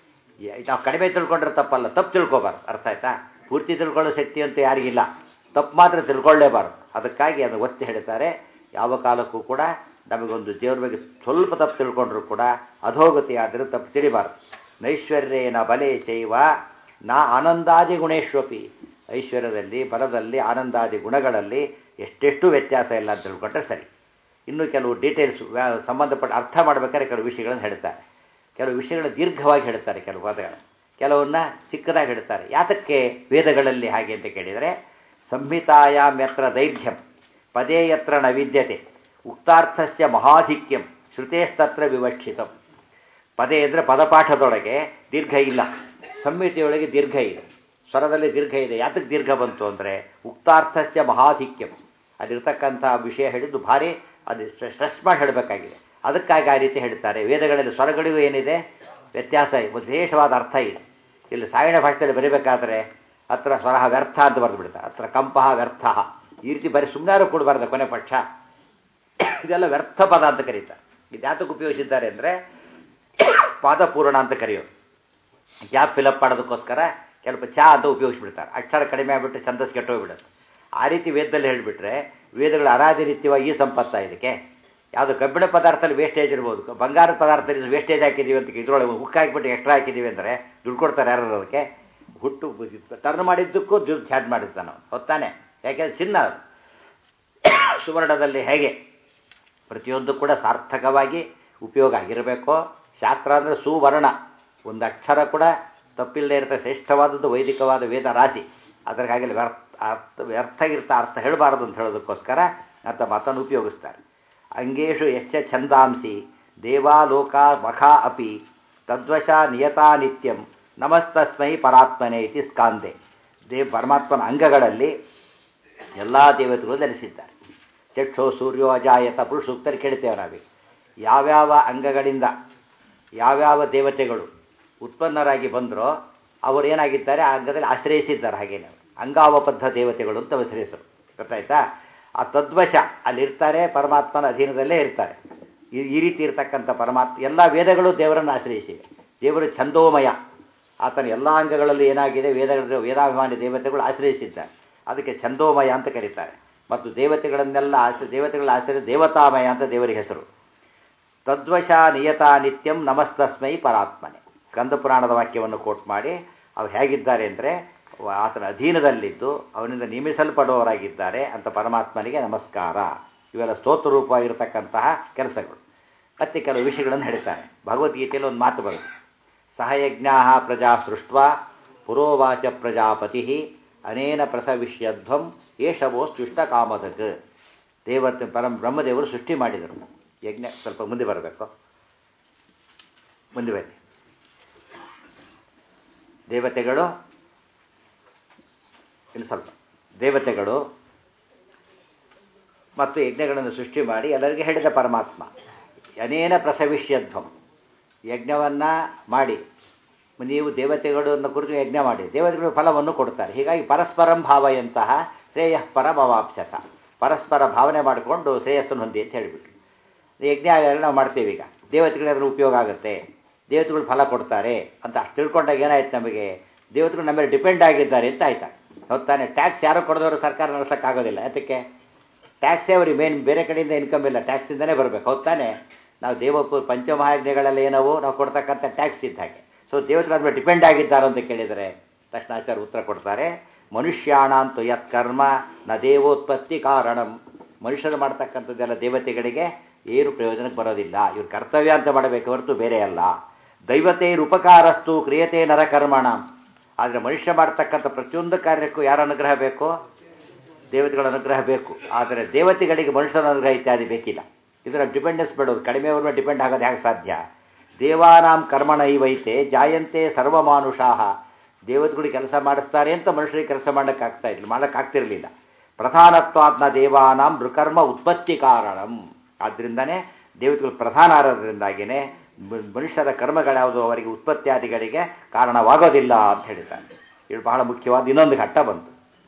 ಯ- ನಾವು ಕಡಿಮೆ ತಿಳ್ಕೊಂಡ್ರೆ ತಪ್ಪಲ್ಲ ತಪ್ಪು ತಿಳ್ಕೊಬಾರ್ದು ಅರ್ಥ ಆಯ್ತಾ ಪೂರ್ತಿ ತಿಳ್ಕೊಳ್ಳೋ ಶಕ್ತಿ ಅಂತ ಯಾರಿಗಿಲ್ಲ ತಪ್ಪು ಮಾತ್ರ ತಿಳ್ಕೊಳ್ಳೇಬಾರ್ದು ಅದಕ್ಕಾಗಿ ಅದು ಒತ್ತಿ ಹೇಳ್ತಾರೆ ಯಾವ ಕಾಲಕ್ಕೂ ಕೂಡ ನಮಗೊಂದು ದೇವ್ರ ಬಗ್ಗೆ ಸ್ವಲ್ಪ ತಪ್ಪು ತಿಳ್ಕೊಂಡ್ರೂ ಕೂಡ ಅಧೋಗತಿ ಆದರೆ ತಪ್ಪು ತಿಳಿಬಾರ್ದು ನೈಶ್ವರ್ಯೇನ ಬಲೆ ಚೈವ ನಾ ಆನಂದಾದಿ ಗುಣೇಶ್ವಪಿ ಐಶ್ವರ್ಯದಲ್ಲಿ ಬಲದಲ್ಲಿ ಆನಂದಾದಿ ಗುಣಗಳಲ್ಲಿ ಎಷ್ಟೆಷ್ಟು ವ್ಯತ್ಯಾಸ ಇಲ್ಲ ಅಂತ ತಿಳ್ಕೊಂಡ್ರೆ ಸರಿ ಇನ್ನು ಕೆಲವು ಡೀಟೇಲ್ಸ್ ಸಂಬಂಧಪಟ್ಟ ಅರ್ಥ ಮಾಡ್ಬೇಕಾದ್ರೆ ಕೆಲವು ವಿಷಯಗಳನ್ನು ಹೇಳ್ತಾರೆ ಕೆಲವು ವಿಷಯಗಳು ದೀರ್ಘವಾಗಿ ಹೇಳ್ತಾರೆ ಕೆಲವು ಪದಗಳು ಕೆಲವನ್ನ ಚಿಕ್ಕದಾಗಿ ಹೇಳ್ತಾರೆ ಯಾತಕ್ಕೆ ವೇದಗಳಲ್ಲಿ ಹಾಗೆ ಅಂತ ಕೇಳಿದರೆ ಸಂಹಿತಾಯಾಮ್ ಯತ್ರ ದೈರ್ಘ್ಯಂ ಪದೇ ಯತ್ರ ನ ವಿದ್ಯತೆ ಉಕ್ತಾರ್ಥಸ್ಯ ಮಹಾಧಿಕ್ಯಂ ಶ್ರುತೇಸ್ತತ್ರ ವಿವಕ್ಷಿತಂ ಪದೇ ಅಂದರೆ ಪದಪಾಠದೊಳಗೆ ದೀರ್ಘ ಇಲ್ಲ ಸಂಹಿತೆಯೊಳಗೆ ದೀರ್ಘ ಇದೆ ಸ್ವರದಲ್ಲಿ ದೀರ್ಘ ಇದೆ ಯಾತಕ್ಕೆ ದೀರ್ಘ ಬಂತು ಅಂದರೆ ಉಕ್ತಾರ್ಥಸ್ಯ ಮಹಾಧಿಕ್ಯಂ ಅಲ್ಲಿರ್ತಕ್ಕಂಥ ವಿಷಯ ಹೇಳಿದ್ದು ಭಾರಿ ಅದು ಸ್ಟ್ರೆಸ್ ಮಾಡಿ ಹೇಳಬೇಕಾಗಿದೆ ಅದಕ್ಕಾಗಿ ಆ ರೀತಿ ಹೇಳ್ತಾರೆ ವೇದಗಳಲ್ಲಿ ಸ್ವರಗಳಿಗೂ ಏನಿದೆ ವ್ಯತ್ಯಾಸ ಇದೆ ವಿಶೇಷವಾದ ಅರ್ಥ ಇದೆ ಇಲ್ಲಿ ಸಾಯಣ ಭಾಷೆಯಲ್ಲಿ ಬರೀಬೇಕಾದ್ರೆ ಹತ್ರ ಸ್ವರ ವ್ಯರ್ಥ ಅಂತ ಬರೆದು ಬಿಡ್ತಾರೆ ಹತ್ರ ಕಂಪಃ ವ್ಯರ್ಥ ಈ ರೀತಿ ಬರೀ ಸುಮ್ಮನಾರು ಕೊಡಬಾರ್ದು ಕೊನೆ ಪಕ್ಷ ಇದೆಲ್ಲ ವ್ಯರ್ಥ ಪದ ಅಂತ ಕರೀತಾರೆ ಇದು ಯಾತಕ್ಕೆ ಉಪಯೋಗಿಸಿದ್ದಾರೆ ಅಂದರೆ ಪಾದಪೂರ್ಣ ಅಂತ ಕರೆಯೋದು ಗ್ಯಾಪ್ ಫಿಲಪ್ ಮಾಡೋದಕ್ಕೋಸ್ಕರ ಸ್ವಲ್ಪ ಚಾ ಅಂತ ಉಪಯೋಗಿಸ್ಬಿಡ್ತಾರೆ ಅಕ್ಷರ ಕಡಿಮೆ ಆಗಿಬಿಟ್ಟು ಛಂದಸ್ ಕೆಟ್ಟೋಗ್ಬಿಡುತ್ತೆ ಆ ರೀತಿ ವೇದದಲ್ಲಿ ಹೇಳಿಬಿಟ್ರೆ ವೇದಗಳು ಅರಾಜನಿತ್ಯವಾಗಿ ಈ ಸಂಪತ್ತ ಇದಕ್ಕೆ ಯಾವುದು ಕಬ್ಬಿಣ ಪದಾರ್ಥದಲ್ಲಿ ವೇಸ್ಟೇಜ್ ಇರ್ಬೋದು ಬಂಗಾರದ ಪದಾರ್ಥದಲ್ಲಿ ವೇಸ್ಟೇಜ್ ಹಾಕಿದ್ದೀವಿ ಅಂತ ಇದ್ರೊಳಗೆ ಉಕ್ಕ ಹಾಕಿಬಿಟ್ಟು ಎಕ್ಸ್ಟ್ರಾ ಹಾಕಿದ್ದೀವಿ ಅಂದರೆ ದುಡ್ಡು ಕೊಡ್ತಾರೆ ಯಾರು ಅದಕ್ಕೆ ಹುಟ್ಟು ಟರ್ನ್ ಮಾಡಿದ್ದಕ್ಕೂ ದುಡ್ಡು ಚಾರ್ಜ್ ಮಾಡಿರ್ತಾನೆ ಅವನು ಹೊತ್ತಾನೆ ಯಾಕೆಂದ್ರೆ ಚಿನ್ನ ಅದು ಸುವರ್ಣದಲ್ಲಿ ಹೇಗೆ ಪ್ರತಿಯೊಂದು ಕೂಡ ಸಾರ್ಥಕವಾಗಿ ಉಪಯೋಗ ಆಗಿರಬೇಕೋ ಶಾಸ್ತ್ರ ಅಂದರೆ ಸುವರ್ಣ ಒಂದು ಅಕ್ಷರ ಕೂಡ ತಪ್ಪಿಲ್ಲದೆ ಇರುತ್ತೆ ಶ್ರೇಷ್ಠವಾದದ್ದು ವೈದಿಕವಾದ ವೇದ ರಾಶಿ ಅದಕ್ಕಾಗಿ ವ್ಯರ್ಥ ಅರ್ಥ ವ್ಯರ್ಥ ಇರ್ತ ಅರ್ಥ ಹೇಳಬಾರದು ಅಂತ ಹೇಳೋದಕ್ಕೋಸ್ಕರ ಅಂತ ಮಾತನ್ನು ಉಪಯೋಗಿಸ್ತಾರೆ ಅಂಗೇಶು ಯಶ್ಚ ಛಂದಾಂಸಿ ದೇವಾಲೋಕ ಮಖ ಅಪಿ ತದ್ವಶ ನಿಯತಾ ನಿತ್ಯಂ ನಮಸ್ತಸ್ಮೈ ಪರಾತ್ಮನೆ ಇತಿ ಸ್ಕಾಂದೆ ದೇವ್ ಪರಮಾತ್ಮನ ಅಂಗಗಳಲ್ಲಿ ಎಲ್ಲ ದೇವತೆಗಳು ನೆಲೆಸಿದ್ದಾರೆ ಚಕ್ಷೋ ಸೂರ್ಯೋ ಅಜಾಯತ ಪುರುಷ ಸೂಕ್ತರು ಕೇಳ್ತೇವೆ ನಾವೀಗ ಯಾವ್ಯಾವ ಅಂಗಗಳಿಂದ ಯಾವ್ಯಾವ ದೇವತೆಗಳು ಉತ್ಪನ್ನರಾಗಿ ಬಂದರೋ ಅವರು ಏನಾಗಿದ್ದಾರೆ ಆ ಅಂಗದಲ್ಲಿ ಆಶ್ರಯಿಸಿದ್ದಾರೆ ಹಾಗೇನೆ ಅಂಗಾವಬದ್ಧ ದೇವತೆಗಳು ಅಂತ ಹೆಸರು ಗೊತ್ತಾಯ್ತಾ ಆ ತದ್ವಶ ಅಲ್ಲಿರ್ತಾರೆ ಪರಮಾತ್ಮನ ಅಧೀನದಲ್ಲೇ ಇರ್ತಾರೆ ಈ ಈ ರೀತಿ ಇರ್ತಕ್ಕಂಥ ಪರಮಾತ್ಮ ಎಲ್ಲ ವೇದಗಳು ದೇವರನ್ನು ಆಶ್ರಯಿಸಿವೆ ದೇವರು ಛಂದೋಮಯ ಆತನ ಎಲ್ಲ ಅಂಗಗಳಲ್ಲಿ ಏನಾಗಿದೆ ವೇದಗಳ ವೇದಾಭಿಮಾನಿ ದೇವತೆಗಳು ಆಶ್ರಯಿಸಿದ್ದಾರೆ ಅದಕ್ಕೆ ಛಂದೋಮಯ ಅಂತ ಕರೀತಾರೆ ಮತ್ತು ದೇವತೆಗಳನ್ನೆಲ್ಲ ಆಶ್ರ ದೇವತೆಗಳ ಆಶ್ರಯ ದೇವತಾಮಯ ಅಂತ ದೇವರಿಗೆ ಹೆಸರು ತದ್ವಶ ನಿಯತಾ ನಿತ್ಯಂ ನಮಸ್ತಸ್ಮೈ ಪರಾತ್ಮನೆ ಸ್ಕಂದ ಪುರಾಣದ ವಾಕ್ಯವನ್ನು ಕೋಟ್ ಮಾಡಿ ಅವ್ರು ಹೇಗಿದ್ದಾರೆ ಅಂದರೆ ಆತನ ಅಧೀನದಲ್ಲಿದ್ದು ಅವನಿಂದ ನೇಮಿಸಲ್ಪಡುವವರಾಗಿದ್ದಾರೆ ಅಂತ ಪರಮಾತ್ಮನಿಗೆ ನಮಸ್ಕಾರ ಇವೆಲ್ಲ ಸ್ತೋತ್ರರೂಪವಾಗಿರತಕ್ಕಂತಹ ಕೆಲಸಗಳು ಮತ್ತೆ ಕೆಲವು ವಿಷಯಗಳನ್ನು ಹೇಳ್ತಾರೆ ಭಗವದ್ಗೀತೆಯಲ್ಲಿ ಒಂದು ಮಾತು ಬರುತ್ತೆ ಸಹಯಜ್ಞಾ ಪ್ರಜಾ ಸೃಷ್ಟ ಪುರೋವಾಚ ಪ್ರಜಾಪತಿ ಅನೇನ ಪ್ರಸವಿಷ್ಯಧ್ವಂ ಏಷವೋಸ್ತುಷ್ಟ ಕಾಮದಕ್ ದೇವತೆ ಪರಂ ಬ್ರಹ್ಮದೇವರು ಸೃಷ್ಟಿ ಮಾಡಿದರು ಯಜ್ಞ ಸ್ವಲ್ಪ ಮುಂದೆ ಬರಬೇಕು ಮುಂದೆ ಬನ್ನಿ ದೇವತೆಗಳು ಇನ್ನು ಸ್ವಲ್ಪ ದೇವತೆಗಳು ಮತ್ತು ಯಜ್ಞಗಳನ್ನು ಸೃಷ್ಟಿ ಮಾಡಿ ಎಲ್ಲರಿಗೆ ಹೇಳಿದ ಪರಮಾತ್ಮ ಅನೇನ ಪ್ರಸವಿಷ್ಯಧ್ವಂ ಯಜ್ಞವನ್ನು ಮಾಡಿ ನೀವು ದೇವತೆಗಳನ್ನು ಕುರಿತು ಯಜ್ಞ ಮಾಡಿ ದೇವತೆಗಳು ಫಲವನ್ನು ಕೊಡ್ತಾರೆ ಹೀಗಾಗಿ ಪರಸ್ಪರಂ ಭಾವಯಂತಹ ಶ್ರೇಯ ಪರಮವಾಪ್ಸತ ಪರಸ್ಪರ ಭಾವನೆ ಮಾಡಿಕೊಂಡು ಶ್ರೇಯಸ್ಸನ್ನು ಹೊಂದಿ ಅಂತ ಹೇಳಿಬಿಟ್ರು ಯಜ್ಞ ನಾವು ಮಾಡ್ತೇವೆ ಈಗ ದೇವತೆಗಳಿಗೆ ಅದರ ಉಪಯೋಗ ಆಗುತ್ತೆ ದೇವತೆಗಳು ಫಲ ಕೊಡ್ತಾರೆ ಅಂತ ಅಷ್ಟು ತಿಳ್ಕೊಂಡಾಗ ಏನಾಯ್ತು ನಮಗೆ ದೇವತೆಗಳು ನಮ್ಮ ಮೇಲೆ ಡಿಪೆಂಡ್ ಆಗಿದ್ದಾರೆ ಅಂತ ಆಯ್ತಾ ಹೊತ್ತಾನೆ ಟ್ಯಾಕ್ಸ್ ಯಾರು ಕೊಡದವರು ಸರ್ಕಾರ ನಡೆಸೋಕ್ಕಾಗೋದಿಲ್ಲ ಅದಕ್ಕೆ ಟ್ಯಾಕ್ಸೇ ಅವ್ರಿಗೆ ಮೇನ್ ಬೇರೆ ಕಡೆಯಿಂದ ಇನ್ಕಮ್ ಇಲ್ಲ ಟ್ಯಾಕ್ಸಿಂದನೇ ಬರಬೇಕು ಹೊತ್ತಾನೆ ನಾವು ದೇವ ಪಂಚಮಹಾಜ್ಞೆಗಳೆಲ್ಲ ಏನವು ನಾವು ಕೊಡ್ತಕ್ಕಂಥ ಟ್ಯಾಕ್ಸ್ ಇದ್ದ ಹಾಗೆ ಸೊ ದೇವತೆಗಳ ಮೇಲೆ ಡಿಪೆಂಡ್ ಆಗಿದ್ದಾರೆ ಅಂತ ಕೇಳಿದರೆ ತಕ್ಷಣ ಆಚಾರ್ಯ ಉತ್ತರ ಕೊಡ್ತಾರೆ ಮನುಷ್ಯಾಣಂತು ಯತ್ ಕರ್ಮ ನ ದೇವೋತ್ಪತ್ತಿ ಕಾರಣಂ ಮನುಷ್ಯರು ಮಾಡ್ತಕ್ಕಂಥದ್ದೆಲ್ಲ ದೇವತೆಗಳಿಗೆ ಏನು ಪ್ರಯೋಜನಕ್ಕೆ ಬರೋದಿಲ್ಲ ಇವ್ರ ಕರ್ತವ್ಯ ಅಂತ ಮಾಡಬೇಕು ಹೊರತು ಬೇರೆ ಅಲ್ಲ ದೈವತೇರ್ ಉಪಕಾರಸ್ತು ಕ್ರಿಯತೆ ನರಕರ್ಮಣ ಆದರೆ ಮನುಷ್ಯ ಮಾಡ್ತಕ್ಕಂಥ ಪ್ರತಿಯೊಂದು ಕಾರ್ಯಕ್ಕೂ ಯಾರ ಅನುಗ್ರಹ ಬೇಕು ದೇವತೆಗಳ ಅನುಗ್ರಹ ಬೇಕು ಆದರೆ ದೇವತೆಗಳಿಗೆ ಮನುಷ್ಯರ ಅನುಗ್ರಹ ಇತ್ಯಾದಿ ಬೇಕಿಲ್ಲ ಇದರ ಡಿಪೆಂಡೆನ್ಸ್ ಬಿಡೋದು ಕಡಿಮೆ ಅವ್ರ ಮೇಲೆ ಡಿಪೆಂಡ್ ಆಗೋದು ಹೇಗೆ ಸಾಧ್ಯ ದೇವಾನಾಂ ಕರ್ಮಣ ಇವೈತೆ ಜಾಯಂತೆ ಸರ್ವಮಾನುಷಾಹ ದೇವತೆಗಳು ಕೆಲಸ ಮಾಡಿಸ್ತಾರೆ ಅಂತ ಮನುಷ್ಯರಿಗೆ ಕೆಲಸ ಮಾಡೋಕ್ಕಾಗ್ತಾ ಇರಲಿಲ್ಲ ಮಾಡೋಕ್ಕಾಗ್ತಿರಲಿಲ್ಲ ಪ್ರಧಾನತ್ವಾತ್ನ ದೇವಾನಾಂ ನೃಕರ್ಮ ಉತ್ಪತ್ತಿ ಕಾರಣಂ ಆದ್ದರಿಂದನೇ ದೇವತೆಗಳು ಪ್ರಧಾನ ಆರೋದ್ರಿಂದಾಗಿಯೇ ಮನುಷ್ಯರ ಕರ್ಮಗಳ್ಯಾವುದು ಅವರಿಗೆ ಉತ್ಪತ್ತಿಯಾದಿಗಳಿಗೆ ಕಾರಣವಾಗೋದಿಲ್ಲ ಅಂತ ಹೇಳಿದ್ದಾರೆ ಇದು ಬಹಳ ಮುಖ್ಯವಾದ ಇನ್ನೊಂದು ಘಟ್ಟ ಬಂತು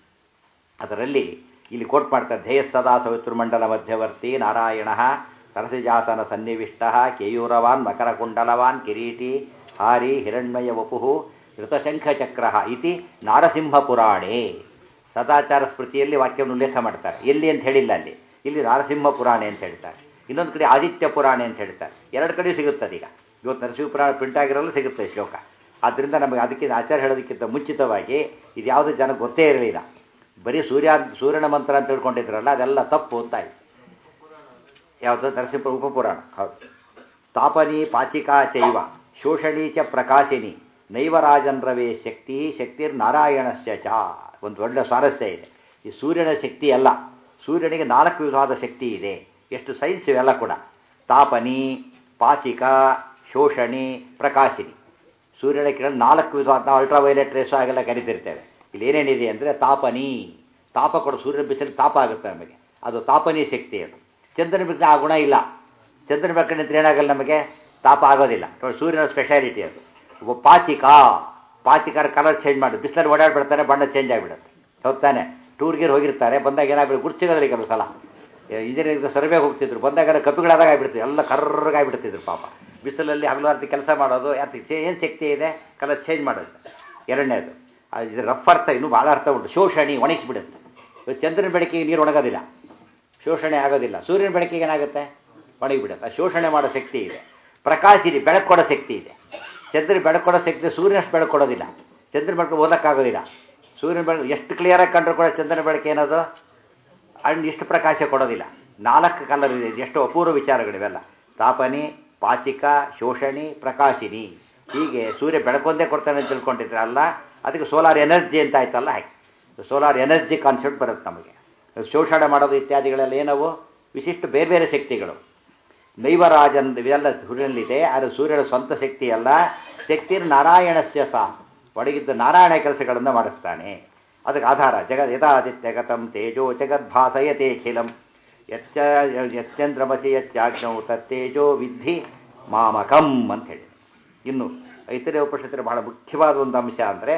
ಅದರಲ್ಲಿ ಇಲ್ಲಿ ಕೋಟ್ ಮಾಡ್ತಾರೆ ಧ್ಯೇಯ ಸದಾ ಸವಿತೃಮಂಡಲ ಮಧ್ಯವರ್ತಿ ನಾರಾಯಣ ಸರಸಿಜಾಸನ ಸನ್ನಿವಿಷ್ಟ ಕೇಯೂರವಾನ್ ಮಕರಕುಂಡಲವಾನ್ ಕಿರೀಟಿ ಹಾರಿ ಹಿರಣ್ಮಯ ವಪು ಋತಶಂಖಚಕ್ರ ಇತಿ ನಾರಸಿಂಹ ಪುರಾಣೇ ಸದಾಚಾರ ಸ್ಮೃತಿಯಲ್ಲಿ ವಾಕ್ಯವನ್ನು ಉಲ್ಲೇಖ ಮಾಡ್ತಾರೆ ಎಲ್ಲಿ ಅಂತ ಹೇಳಿಲ್ಲ ಅಲ್ಲಿ ಇಲ್ಲಿ ನಾರಸಿಂಹ ಪುರಾಣೆ ಅಂತ ಹೇಳ್ತಾರೆ ಇನ್ನೊಂದು ಕಡೆ ಆದಿತ್ಯ ಪುರಾಣೆ ಅಂತ ಹೇಳ್ತಾರೆ ಎರಡು ಕಡೆ ಸಿಗುತ್ತದೆ ಈಗ ಇವತ್ತು ನರಸಿಂಹ ಪುರಾಣ ಪ್ರಿಂಟ್ ಆಗಿರಲು ಸಿಗುತ್ತೆ ಶ್ಲೋಕ ಆದ್ದರಿಂದ ನಮಗೆ ಅದಕ್ಕಿಂತ ಆಚಾರ ಹೇಳೋದಕ್ಕಿಂತ ಮುಂಚಿತವಾಗಿ ಇದು ಯಾವುದೇ ಜನ ಗೊತ್ತೇ ಇರಲಿಲ್ಲ ಬರೀ ಸೂರ್ಯ ಸೂರ್ಯನ ಮಂತ್ರ ಅಂತ ತಿಳ್ಕೊಂಡಿದ್ರಲ್ಲ ಅದೆಲ್ಲ ತಪ್ಪು ಅಂತ ಆಯ್ತು ಯಾವುದು ನರಸಿಂಹ ಉಪಪುರಾಣ ಹೌದು ತಾಪನಿ ಪಾಚಿಕಾ ಚೈವ ಶೋಷಣಿ ಚ ಪ್ರಕಾಶಿನಿ ನೈವರಾಜನ್ರವೇ ಶಕ್ತಿ ಶಕ್ತಿರ್ ನಾರಾಯಣಸ್ಯ ಚ ಒಂದು ಒಳ್ಳೆ ಸ್ವಾರಸ್ಯ ಇದೆ ಈ ಸೂರ್ಯನ ಶಕ್ತಿ ಅಲ್ಲ ಸೂರ್ಯನಿಗೆ ನಾಲ್ಕು ವಿಧವಾದ ಶಕ್ತಿ ಇದೆ ಎಷ್ಟು ಸೈನ್ಸ್ ಇವೆಲ್ಲ ಕೂಡ ತಾಪನಿ ಪಾಚಿಕ ಶೋಷಣಿ ಪ್ರಕಾಶಿನಿ ಸೂರ್ಯನ ಕಿರಣ ನಾಲ್ಕು ವಿಧವಾದ ನಾವು ಅಲ್ಟ್ರಾವೈಲೆಟ್ ರೇಸ್ ಆಗೆಲ್ಲ ಕರಿತಿರ್ತೇವೆ ಇಲ್ಲಿ ಏನೇನಿದೆ ಅಂದರೆ ತಾಪನಿ ತಾಪ ಕೊಡು ಸೂರ್ಯನ ಬಿಸಿಲು ತಾಪ ಆಗುತ್ತೆ ನಮಗೆ ಅದು ತಾಪನಿ ಶಕ್ತಿ ಅದು ಚಂದ್ರನ ಬಿಸಿಲು ಆ ಗುಣ ಇಲ್ಲ ಚಂದ್ರನ ಬೆಳಕು ನಿಂತ್ರೆ ಏನಾಗಲ್ಲ ನಮಗೆ ತಾಪ ಆಗೋದಿಲ್ಲ ನೋಡಿ ಸೂರ್ಯನ ಸ್ಪೆಷಾಲಿಟಿ ಅದು ಒಬ್ಬ ಪಾಚಿಕ ಪಾಚಿಕಾರ ಕಲರ್ ಚೇಂಜ್ ಮಾಡಿ ಬಿಸಿಲಲ್ಲಿ ಓಡಾಡ್ಬಿಡ್ತಾನೆ ಬಣ್ಣ ಚೇಂಜ್ ಆಗಿಬಿಡುತ್ತೆ ಹೌದಾನೆ ಟೂರ್ಗೆ ಹೋಗಿರ್ತಾರೆ ಬಂದಾಗ ಏನಾಗ್ಬಿಡು ಗುರ್ಚಿಗೋದ್ರಿ ಕೆಲವು ಸಲ ಇಂಜಿನಿಯರಿಂಗ್ ಸರ್ವೆ ಹೋಗ್ತಿದ್ರು ಬಂದಾಗ ಕಪಿಗಳಾದಾಗ ಆಗ್ಬಿಡ್ತಿದ್ರು ಎಲ್ಲ ಕರ್ರಗೆ ಆಗ್ಬಿಡ್ತಿದ್ರು ಪಾಪ ಬಿಸಿಲಲ್ಲಿ ಹಗಲಾರ್ತಿ ಕೆಲಸ ಮಾಡೋದು ಯಾಕೆ ಏನು ಶಕ್ತಿ ಇದೆ ಕಲರ್ ಚೇಂಜ್ ಮಾಡೋದು ಎರಡನೇದು ಅದು ಇದು ರಫ್ ಅರ್ಥ ಇನ್ನೂ ಭಾಳ ಅರ್ಥ ಉಂಟು ಶೋಷಣೆ ಒಣಗಿಸ್ಬಿಡುತ್ತೆ ಇವತ್ತು ಚಂದ್ರನ ಬೆಳಕಿಗೆ ನೀರು ಒಣಗೋದಿಲ್ಲ ಶೋಷಣೆ ಆಗೋದಿಲ್ಲ ಸೂರ್ಯನ ಬೆಳಕಿಗೆ ಏನಾಗುತ್ತೆ ಒಣಗಿಬಿಡುತ್ತೆ ಆ ಶೋಷಣೆ ಮಾಡೋ ಶಕ್ತಿ ಇದೆ ಪ್ರಕಾಶಿನಿ ಬೆಳಕು ಕೊಡೋ ಶಕ್ತಿ ಇದೆ ಚಂದ್ರ ಬೆಳಕು ಕೊಡೋ ಶಕ್ತಿ ಸೂರ್ಯನಷ್ಟು ಬೆಳಕು ಕೊಡೋದಿಲ್ಲ ಚಂದ್ರನ ಬೆಳಕು ಓದಕ್ಕಾಗೋದಿಲ್ಲ ಸೂರ್ಯನ ಬೆಳಕು ಎಷ್ಟು ಕ್ಲಿಯರಾಗಿ ಕಂಡ್ರು ಕೂಡ ಚಂದ್ರನ ಬೆಳಕು ಏನದು ಅಂಡ್ ಇಷ್ಟು ಪ್ರಕಾಶ ಕೊಡೋದಿಲ್ಲ ನಾಲ್ಕು ಕಲರ್ ಇದೆ ಎಷ್ಟು ಅಪೂರ್ವ ವಿಚಾರಗಳಿವೆಲ್ಲ ತಾಪನಿ ಪಾಚಿಕ ಶೋಷಣಿ ಪ್ರಕಾಶಿನಿ ಹೀಗೆ ಸೂರ್ಯ ಬೆಳಕೊಂದೇ ಕೊಡ್ತಾನೆ ಅಂತ ತಿಳ್ಕೊಂಡಿದ್ರೆ ಅಲ್ಲ ಅದಕ್ಕೆ ಸೋಲಾರ್ ಎನರ್ಜಿ ಅಂತ ಆಯ್ತಲ್ಲ ಹಾಗೆ ಸೋಲಾರ್ ಎನರ್ಜಿ ಕಾನ್ಸೆಪ್ಟ್ ಬರುತ್ತೆ ನಮಗೆ ಶೋಷಣೆ ಮಾಡೋದು ಇತ್ಯಾದಿಗಳೆಲ್ಲ ಏನವು ವಿಶಿಷ್ಟ ಬೇರೆ ಬೇರೆ ಶಕ್ತಿಗಳು ನೈವರಾಜನ್ ಇವೆಲ್ಲ ಸೂರ್ಯನಲ್ಲಿದೆ ಆದರೆ ಸೂರ್ಯನ ಸ್ವಂತ ಶಕ್ತಿ ಅಲ್ಲ ಶಕ್ತಿ ನಾರಾಯಣಸ್ಯ ಸಹ ಒಡಗಿದ್ದ ನಾರಾಯಣ ಕೆಲಸಗಳನ್ನು ಮಾಡಿಸ್ತಾನೆ ಅದಕ್ಕೆ ಆಧಾರ ಜಗದ್ ಯಥಾದಿತ್ಯಗತಂ ತೇಜೋ ಜಗದ್ಭಾಸಯತೆ ಖಿಲಂ ಯಚ್ಚ ಯಶ್ಚಂದ್ರಮಸಿ ಯಚ್ಚಾಗ್ನೌ ತತ್ತೇಜೋ ವಿದ್ಧಿ ಮಾಮಕಂ ಅಂತ ಹೇಳಿ ಇನ್ನು ಐತರೇಯ ಉಪನಿಷತ್ತಿನ ಬಹಳ ಮುಖ್ಯವಾದ ಒಂದು ಅಂಶ ಅಂದರೆ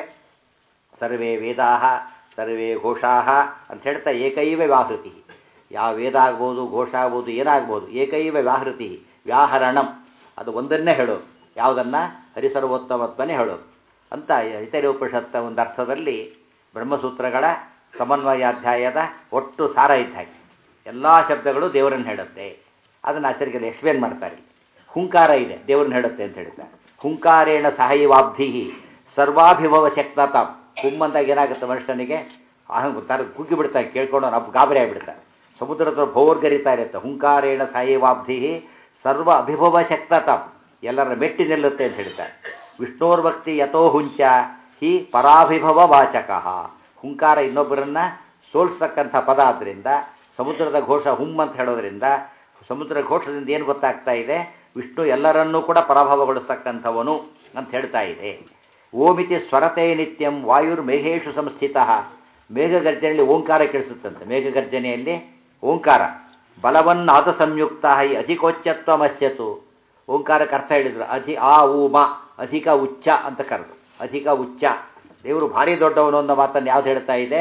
ಸರ್ವೇ ವೇದಾ ಸರ್ವೇ ಘೋಷಾ ಅಂತ ಹೇಳ್ತಾ ಏಕೈವ ವ್ಯಾಹೃತಿ ಯಾವ ವೇದ ಆಗ್ಬೋದು ಘೋಷ ಆಗ್ಬೋದು ಏನಾಗ್ಬೋದು ಏಕೈವ ವ್ಯಾಹೃತಿ ವ್ಯಾಹರಣಂ ಅದು ಒಂದನ್ನೇ ಹೇಳೋದು ಯಾವುದನ್ನು ಹರಿಸರ್ವೋತ್ತಮತ್ವನೇ ಹೇಳೋದು ಅಂತ ಇತರೆ ಉಪನಿಷತ್ತ ಒಂದು ಅರ್ಥದಲ್ಲಿ ಬ್ರಹ್ಮಸೂತ್ರಗಳ ಸಮನ್ವಯಾಧ್ಯಾಯದ ಒಟ್ಟು ಸಾರ ಇದ್ದ ಹಾಗೆ ಎಲ್ಲ ಶಬ್ದಗಳು ದೇವರನ್ನು ಹೇಳುತ್ತೆ ಅದನ್ನು ಆಚಾರ್ಯಗಳು ಎಕ್ಸ್ಪ್ಲೇನ್ ಮಾಡ್ತಾರೆ ಹುಂಕಾರ ಇದೆ ದೇವರನ್ನ ಹೇಳುತ್ತೆ ಅಂತ ಹೇಳ್ತಾರೆ ಹುಂಕಾರೇಣ ಸಹೈವಾಬ್ಧಿ ಸರ್ವಾಭಿಭವ ಶಕ್ತತ ಹುಮ್ಮಂದಾಗ ಏನಾಗುತ್ತೆ ಮನುಷ್ಯನಿಗೆ ಅಹಂ ತರ ಕುಗ್ಗಿ ಬಿಡ್ತಾರೆ ಕೇಳ್ಕೊಂಡು ಅಪ್ ಗಾಬರಿ ಆಗಿಬಿಡ್ತಾರೆ ಸಮುದ್ರದ ಭೋರ್ಗರಿತಾ ಇರುತ್ತೆ ಹುಂಕಾರೇಣ ಸಹೈವಾಬ್ಧಿ ಸರ್ವ ಅಭಿಭವ ಶಕ್ತತ ಎಲ್ಲರ ಮೆಟ್ಟಿ ನಿಲ್ಲುತ್ತೆ ಅಂತ ಹೇಳ್ತಾರೆ ವಿಷ್ಣೋರ್ಭಕ್ತಿ ಯಥೋ ಹುಂಚ ಹಿ ಪರಾಭಿಭವ ವಾಚಕ ಹುಂಕಾರ ಇನ್ನೊಬ್ಬರನ್ನ ಸೋಲ್ಸಕ್ಕಂಥ ಪದ ಆದ್ದರಿಂದ ಸಮುದ್ರದ ಘೋಷ ಹುಮ್ ಅಂತ ಹೇಳೋದ್ರಿಂದ ಸಮುದ್ರ ಘೋಷದಿಂದ ಏನು ಗೊತ್ತಾಗ್ತಾ ಇದೆ ವಿಷ್ಣು ಎಲ್ಲರನ್ನೂ ಕೂಡ ಪರಾಭವಗೊಳಿಸ್ತಕ್ಕಂಥವನು ಅಂತ ಹೇಳ್ತಾ ಇದೆ ಓಮಿತಿ ಸ್ವರತೆ ನಿತ್ಯಂ ವಾಯುರ್ ಮೇಘೇಶು ಸಂಸ್ಥಿತ ಮೇಘಗರ್ಜನೆಯಲ್ಲಿ ಓಂಕಾರ ಕೇಳಿಸುತ್ತಂತೆ ಮೇಘಗರ್ಜನೆಯಲ್ಲಿ ಓಂಕಾರ ಬಲವನ್ನಾದ ಸಂಯುಕ್ತ ಹಿ ಅಧಿಕೋಚ್ಚತ್ವಮಸ್ಯತು ಓಂಕಾರಕ್ಕೆ ಅರ್ಥ ಹೇಳಿದ್ರು ಅಧಿ ಆ ಊ ಮ ಅಧಿಕ ಉಚ್ಚ ಅಂತ ಕರೆದು ಅಧಿಕ ಉಚ್ಚ ದೇವರು ಭಾರಿ ದೊಡ್ಡವನು ಅನ್ನೋ ಮಾತನ್ನು ಯಾವ್ದು ಹೇಳ್ತಾ ಇದೆ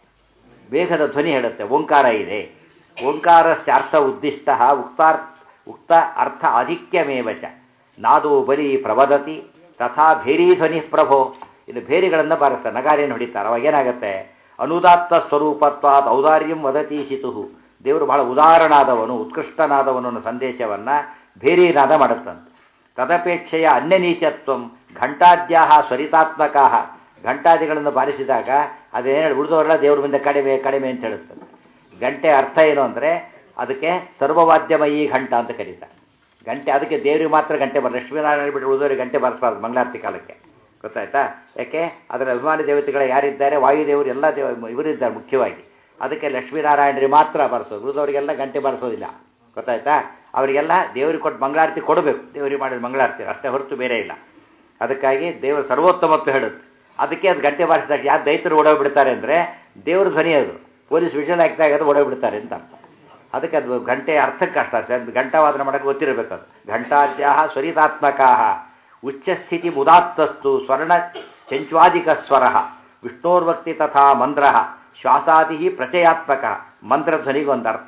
ವೇಗದ ಧ್ವನಿ ಹೇಳುತ್ತೆ ಓಂಕಾರ ಇದೆ ಓಂಕಾರಸ್ಯ ಅರ್ಥ ಉದ್ದಿಷ್ಟ ಉಕ್ತಾರ್ ಉಕ್ತ ಅರ್ಥ ಆಧಿಕ್ಯಮೇವ ಚ ನಾದೋ ಬಲಿ ಪ್ರವದತಿ ತಥಾ ಭೇರಿ ಧ್ವನಿ ಪ್ರಭೋ ಇದು ಭೇರಿಗಳನ್ನು ಬಾರಿಸ್ತಾರೆ ನಗಾರಿಯನ್ನು ಹೊಡಿತಾರೆ ಅವಾಗ ಏನಾಗುತ್ತೆ ಅನುದಾತ್ತ ಸ್ವರೂಪತ್ವಾದ ಔದಾರ್ಯಂ ವದತಿ ಶಿತು ದೇವರು ಬಹಳ ಉದಾಹರಣಾದವನು ಉತ್ಕೃಷ್ಟನಾದವನು ಅನ್ನೋ ಸಂದೇಶವನ್ನು ಭೇರಿನಾದ ಮಾಡುತ್ತಂತೆ ತದಪೇಕ್ಷೆಯ ಅನ್ಯನೀಚತ್ವಂ ಘಂಟಾದ್ಯಾ ಸ್ವರಿತಾತ್ಮಕ ಘಂಟಾದಿಗಳನ್ನು ಬಾರಿಸಿದಾಗ ಅದೇನು ಹೇಳಿ ಉಳಿದವರೆಲ್ಲ ದೇವ್ರ ಮುಂದೆ ಕಡಿಮೆ ಕಡಿಮೆ ಅಂತ ಹೇಳುತ್ತದೆ ಗಂಟೆ ಅರ್ಥ ಏನು ಅಂದರೆ ಅದಕ್ಕೆ ಸರ್ವವಾದ್ಯಮಯಿ ಘಂಟ ಅಂತ ಕರೀತಾರೆ ಗಂಟೆ ಅದಕ್ಕೆ ದೇವರಿಗೆ ಮಾತ್ರ ಗಂಟೆ ಬರ ಲಕ್ಷ್ಮೀನಾರಾಯಣ ಬಿಟ್ಟು ಉಳಿದವರಿಗೆ ಗಂಟೆ ಬರೆಸಬಾರ್ದು ಮಂಗಳಾರತಿ ಕಾಲಕ್ಕೆ ಗೊತ್ತಾಯ್ತಾ ಯಾಕೆ ಅದರ ಅಭಿಮಾನಿ ದೇವತೆಗಳು ಯಾರಿದ್ದಾರೆ ವಾಯುದೇವರು ಎಲ್ಲ ದೇವ ಇವರಿದ್ದಾರೆ ಮುಖ್ಯವಾಗಿ ಅದಕ್ಕೆ ಲಕ್ಷ್ಮೀನಾರಾಯಣರಿಗೆ ಮಾತ್ರ ಬರೆಸೋದು ಉಳಿದವರಿಗೆಲ್ಲ ಗಂಟೆ ಬರೆಸೋದಿಲ್ಲ ಗೊತ್ತಾಯ್ತಾ ಅವರಿಗೆಲ್ಲ ದೇವರಿಗೆ ಕೊಟ್ಟು ಮಂಗಳಾರತಿ ಕೊಡಬೇಕು ದೇವರಿಗೆ ಮಾಡಿದ ಮಂಗಳಾರತಿ ಅಷ್ಟೇ ಹೊರತು ಬೇರೆ ಇಲ್ಲ ಅದಕ್ಕಾಗಿ ದೇವರು ಸರ್ವೋತ್ತಮತ್ವ ಹೇಳುತ್ತೆ ಅದಕ್ಕೆ ಅದು ಗಂಟೆ ಬಾರಿಸಿದಾಗ ಯಾರು ದೈತರು ಓಡೋಗ್ಬಿಡ್ತಾರೆ ಅಂದರೆ ದೇವ್ರ ಧ್ವನಿ ಅದು ಪೊಲೀಸ್ ವಿಷಲ್ ಹಾಕಿದಾಗ ಅದು ಓಡೋಗ್ಬಿಡ್ತಾರೆ ಅಂತ ಅರ್ಥ ಅದಕ್ಕೆ ಅದು ಗಂಟೆ ಅರ್ಥಕ್ಕೆ ಅಷ್ಟ ಅದು ಘಂಟಾವಾದನ ಮಾಡೋಕ್ಕೆ ಗೊತ್ತಿರಬೇಕು ಅದು ಘಂಟಾದ್ಯಾ ಸ್ವರಿತಾತ್ಮಕ ಉಚ್ಚಸ್ಥಿತಿ ಮುದಾತ್ತಸ್ತು ಸ್ವರ್ಣ ಚಂಚ್ವಾದಿಕ ಸ್ವರ ವಿಷ್ಣೋರ್ವಕ್ತಿ ತಥಾ ಮಂತ್ರ ಶ್ವಾಸಾದಿ ಪ್ರಚಯಾತ್ಮಕ ಮಂತ್ರಧ್ವನಿಗೊಂದರ್ಥ